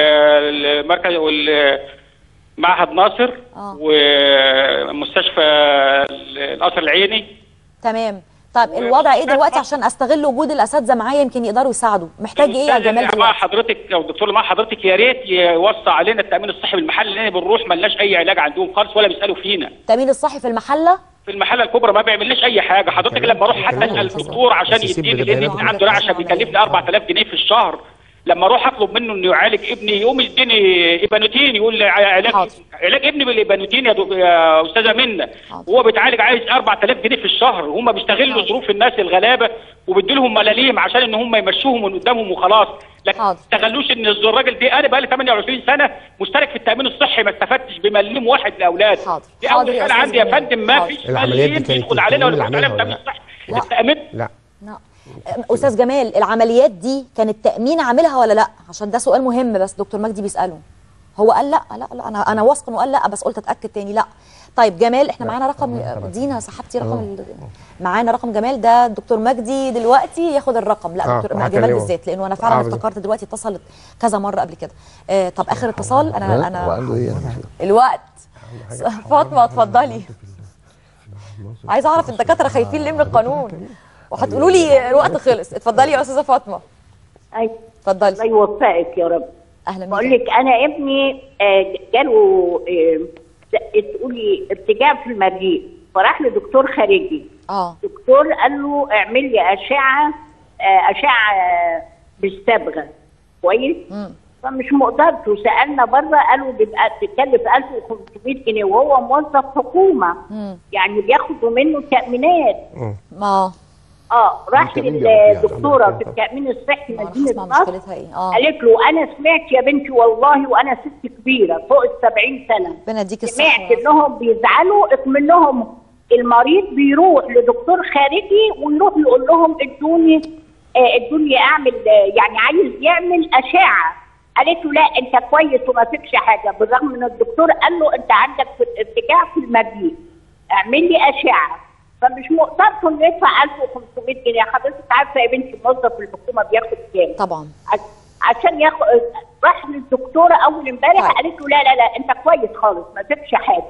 والمركز وال معهد ناصر اه ومستشفى القصر العيني تمام طيب الوضع ايه دلوقتي عشان استغل وجود الاساتذه معايا يمكن يقدروا يساعدوا محتاج ايه يا جمال مع دلوقتي حضرتك او الدكتور اللي مع حضرتك يا ريت يوصى علينا التامين الصحي بالمحل لان بنروح ملناش اي علاج عندهم خالص ولا بيسالوا فينا التامين الصحي في المحله في المحله الكبرى ما بيعملش اي حاجه حضرتك لما اروح حتى اسال الدكتور عشان بس يسيب يديني بالبيانات. لان ابني عنده رعشه بيكلفني 4000 جنيه في الشهر لما اروح اطلب منه انه يعالج ابني يقوم يديني ايبانوتين يقول لي علاج علاج ابني بالايبانوتين يا, دك- يا استاذه منى وهو بيتعالج عايز 4000 جنيه في الشهر هم بيستغلوا ظروف الناس الغلابه وبيدوا لهم ملاليم عشان ان هم يمشوهم من قدامهم وخلاص لكن ما استغلوش ان الراجل دي انا بقى لي 28 سنه مشترك في التامين الصحي ما استفدتش بمليم واحد لاولاد دي حاضر اول يا حاله أستاذ عندي يا جمال. فندم ما حاضر. فيش العمليات دي مليم كانت يدخل علينا ولا التأمين يدخل علينا اللي التامين الصحي التامين لا استاذ جمال العمليات دي كان التامين عاملها ولا لا عشان ده سؤال مهم بس دكتور مجدي بيساله هو قال لا لا لا انا انا واثق انه قال لا بس قلت اتاكد تاني لا طيب جمال احنا معانا رقم دينا سحبتي رقم ال- معانا رقم جمال ده الدكتور مجدي دلوقتي ياخد الرقم لا آه، دكتور وهكلمه. جمال بالذات لانه انا فعلا آه، بالظبط. افتكرت دلوقتي اتصلت كذا مره قبل كده آه طب اخر اتصال انا هو انا عنده ايه أنا مش عارف. الوقت فاطمه اتفضلي عايزه اعرف الدكاتره خايفين ليه من القانون وهتقولوا لي الوقت خلص اتفضلي يا استاذه فاطمه أي اتفضلي الله يوفقك يا رب اهلا بقول لك انا ابني آه، جاله آه، تقولي ارتجاع في المريء فراح لدكتور خارجي اه دكتور قال له اعمل لي اشعه آه، اشعه آه، بالصبغه كويس فمش مقدرته سالنا بره قالوا بيبقى تكلف 1500 جنيه وهو موظف حكومه يعني بياخدوا منه تامينات ما اه راح التأمين بياخد فيها. للدكتوره في التامين الصحي مدينه اسمع مصر مشكلتها ايه اه قالت له انا سمعت يا بنتي والله وانا ست كبيره فوق ال 70 سنه ربنا يديك الصحه سمعت انهم بيزعلوا اكمنهم المريض بيروح لدكتور خارجي ويروح يقول لهم ادوني آه، ادوني اعمل آه، يعني عايز يعمل اشعه قالت له لا انت كويس وما فيكش حاجه بالرغم ان الدكتور قال له انت عندك في- ارتجاع في المريء اعمل لي اشعه فمش مقدرته انه يدفع 1500 جنيه حضرتك عارفه يا بنتي موظف الحكومه بياخد كام طبعا عشان ياخد راح للدكتوره اول امبارح قالت له لا لا لا انت كويس خالص ما فيكش حاجه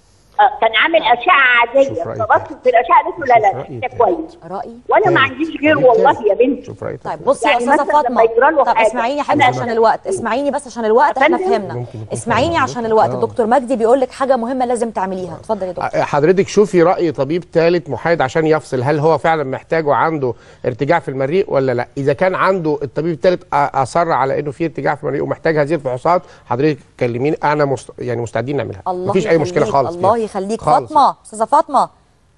آه، كان عامل اشعه عاديه شوف رأيك. فبصت في الاشعه قالت له لا لا رأيك انت كويس رايي وانا ما عنديش غير والله يا بنتي شوف رأيك طيب بصي يا يعني استاذه مثلاً فاطمه لما يجرى له طب حاجة، اسمعيني يا حبيبتي أنا عشان مثلاً- الوقت اسمعيني بس عشان الوقت احنا فندم؟ فهمنا اسمعيني عشان الوقت آه. دكتور مجدي بيقول لك حاجه مهمه لازم تعمليها اتفضل يا دكتور حضرتك شوفي راي طبيب ثالث محايد عشان يفصل هل هو فعلا محتاج وعنده ارتجاع في المريء ولا لا اذا كان عنده الطبيب الثالث اصر على انه في ارتجاع في المريء ومحتاج هذه الفحوصات حضرتك كلميني انا مست... يعني مستعدين نعملها الله مفيش اي مشكله يخليك، خالص الله فيها. يخليك خالص. فاطمه استاذه فاطمه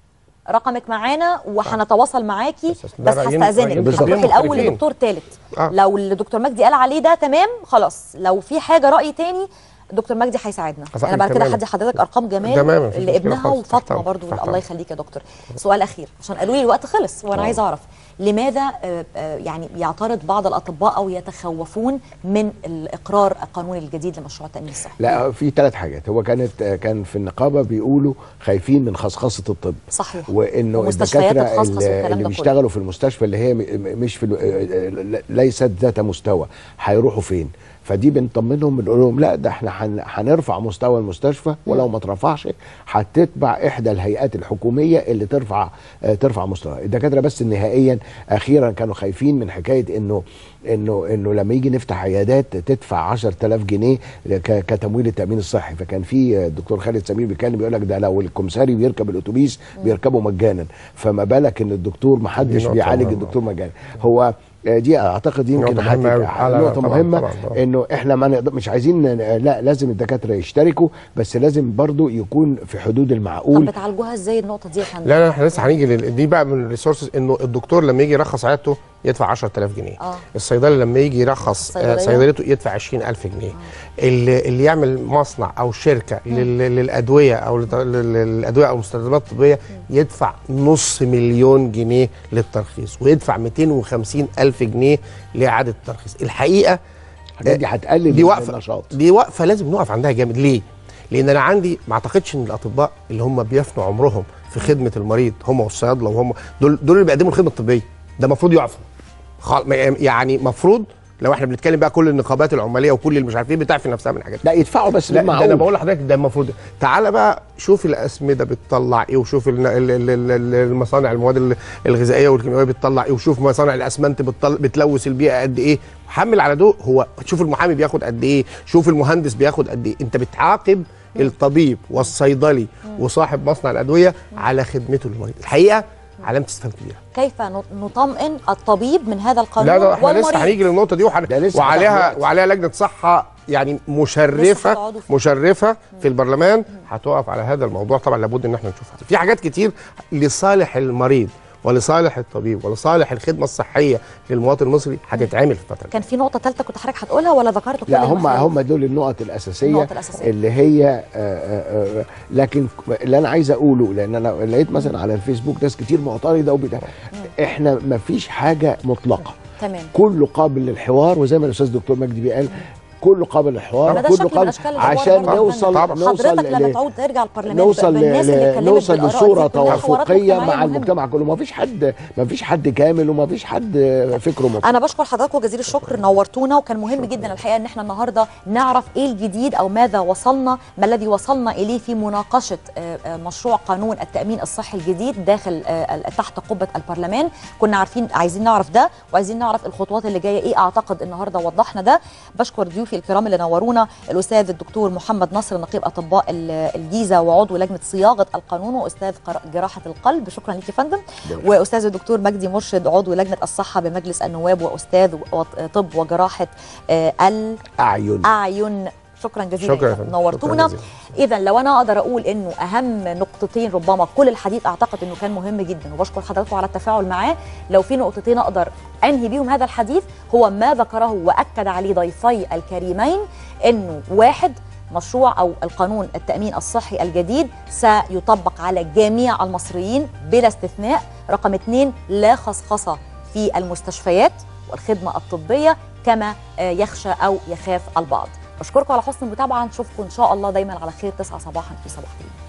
رقمك معانا وهنتواصل معاكي ده بس رأيين- هستاذنك رأيين هتروحي مختلفين. الاول لدكتور ثالث آه. لو الدكتور مجدي قال عليه ده تمام خلاص لو في حاجه راي تاني دكتور مجدي هيساعدنا أصحابي انا بعد كده تماماً. هدي حضرتك ارقام جمال تماماً، مفيش مشكلة لابنها خالص. تحت وفاطمه أمرك، برضو تحت الله أمرك. يخليك يا دكتور سؤال اخير عشان قالوا لي الوقت خلص وانا آه. عايزه اعرف لماذا آه، آه، يعني يعترض بعض الاطباء او يتخوفون من الاقرار القانوني الجديد لمشروع التامين الصحي لا في ثلاث حاجات هو كانت كان في النقابه بيقولوا خايفين من خصخصه الطب صحيح وانه ومستشفيات الدكاتره الخاصة والكلام اللي, ده اللي كله. بيشتغلوا في المستشفى اللي هي م- م- مش في ال- ليست ذات مستوى هيروحوا فين فدي بنطمنهم بنقول لهم لا ده احنا هن- هنرفع مستوى المستشفى ولو ما اترفعش هتتبع احدى الهيئات الحكوميه اللي ترفع آه، ترفع مستوى الدكاتره بس نهائيا اخيرا كانوا خايفين من حكايه انه انه انه لما يجي نفتح عيادات تدفع 10000 جنيه ك- كتمويل التامين الصحي فكان في الدكتور خالد سمير بيتكلم بيقول لك ده لو الكمساري بيركب الاتوبيس بيركبه مجانا فما بالك ان الدكتور ما حدش نقطة بيعالج مهمة. الدكتور مجانا هو آه، دي اعتقد يمكن نقطة مهمة أوي. هتبقى لا، لا، نقطه طبعاً، مهمه طبعاً، طبعاً. انه احنا ما نقدر مش عايزين لا لازم الدكاتره يشتركوا بس لازم برضو يكون في حدود طب المعقول بتعالجوها ازاي النقطه دي يا فندم لا لا احنا لسه هنيجي لل- دي بقى من الريسورسز انه الدكتور لما يجي يرخص عيادته يدفع 10000 جنيه اه الصيدلي لما يجي يرخص آه، الصيدلية؟ صيدليته يدفع 20000 جنيه اللي, اللي يعمل مصنع او شركه لل- للادويه او لت- لل- للادويه او المستلزمات الطبيه يدفع نص مليون جنيه للترخيص ويدفع 250 الف جنيه لاعاده الترخيص الحقيقه الحاجات دي هتقلل دي من واقفه النشاط. دي واقفه لازم نقف عندها جامد ليه لان انا عندي ما اعتقدش ان الاطباء اللي هم بيفنوا عمرهم في خدمه المريض هم والصيادله وهم دول دول اللي بيقدموا الخدمه الطبيه ده المفروض يعفوا خال- ما- يعني مفروض لو احنا بنتكلم بقى كل النقابات العماليه وكل اللي مش عارف ايه بتعفي نفسها من الحاجات دي لا يدفعوا بس لا ده انا بالمعقول بقول لحضرتك ده المفروض تعالى بقى شوف الاسمده بتطلع ايه وشوف ال- ال- ال- ال- المصانع المواد ال- الغذائيه والكيماويه بتطلع ايه وشوف مصانع الاسمنت بتطل... بتلوث البيئه قد ايه حمل على ده هو شوف المحامي بياخد قد ايه شوف المهندس بياخد قد ايه انت بتعاقب الطبيب والصيدلي وصاحب مصنع الادويه على خدمته للمريض الحقيقه علامه استفهام كبيره كيف نط- نطمئن الطبيب من هذا القانون لا ده احنا والمريض لسه هنيجي للنقطه دي وحن... لسه وعليها هتاخد وعليها لجنه صحه يعني لسه مشرفه هتقعدوا فيها. مشرفه في البرلمان هتقف على هذا الموضوع طبعا لابد ان احنا نشوفها في حاجات كتير لصالح المريض ولصالح الطبيب ولصالح الخدمه الصحيه للمواطن المصري هتتعمل في الفتره دي. كان في نقطه ثالثه كنت حضرتك هتقولها ولا ذكرت كل لا هم المخاوف؟ هم دول النقط الاساسيه النقط الأساسية. اللي هي آه، آه، آه، لكن اللي انا عايز اقوله لان انا لقيت مثلا على الفيسبوك ناس كتير معترضه وبتاع احنا ما فيش حاجه مطلقه تمام كله قابل للحوار وزي ما الاستاذ دكتور مجدي قال كله قابل للحوار ما ده كله شكل من قابل أشكال الحوار عشان برضه. نوصل طبعاً. نوصل حضرتك لما ل- تعود ترجع البرلمان نوصل بالناس اللي ل- اتكلمت نوصل بالآراء لصوره دي كلها حوارات توافقيه مجتمعية مع مهمة. المجتمع كله ما فيش حد ما فيش حد كامل وما فيش حد فكره مطلق انا بشكر حضراتكم جزيل الشكر نورتونا وكان مهم جدا الحقيقه ان احنا النهارده نعرف ايه الجديد او ماذا وصلنا ما الذي وصلنا اليه في مناقشه آه، آه، مشروع قانون التامين الصحي الجديد داخل آه، ال- تحت قبه البرلمان كنا عارفين عايزين نعرف ده وعايزين نعرف الخطوات اللي جايه ايه اعتقد النهارده وضحنا ده بشكر ضيوفي الكرام اللي نورونا الاستاذ الدكتور محمد نصر نقيب اطباء ال- الجيزه وعضو لجنه صياغه القانون واستاذ قر- جراحه القلب شكرا لك يا فندم واستاذ الدكتور مجدي مرشد عضو لجنه الصحه بمجلس النواب واستاذ و- طب وجراحه آه، اعين الاعين شكرا جزيلا شكرا يا يا فندم. فندم. نورتونا شكرا اذا لو انا اقدر اقول انه اهم نقطتين ربما كل الحديث اعتقد انه كان مهم جدا وبشكر حضراتكم على التفاعل معاه لو في نقطتين اقدر انهي بيهم هذا الحديث هو ما ذكره واكد عليه ضيفي الكريمين انه واحد مشروع او القانون التامين الصحي الجديد سيطبق على جميع المصريين بلا استثناء رقم اثنين لا خصخصه في المستشفيات والخدمه الطبيه كما آه، يخشى او يخاف البعض بشكركم على حسن المتابعه نشوفكم ان شاء الله دايما على خير 9 صباحا في صباح اليوم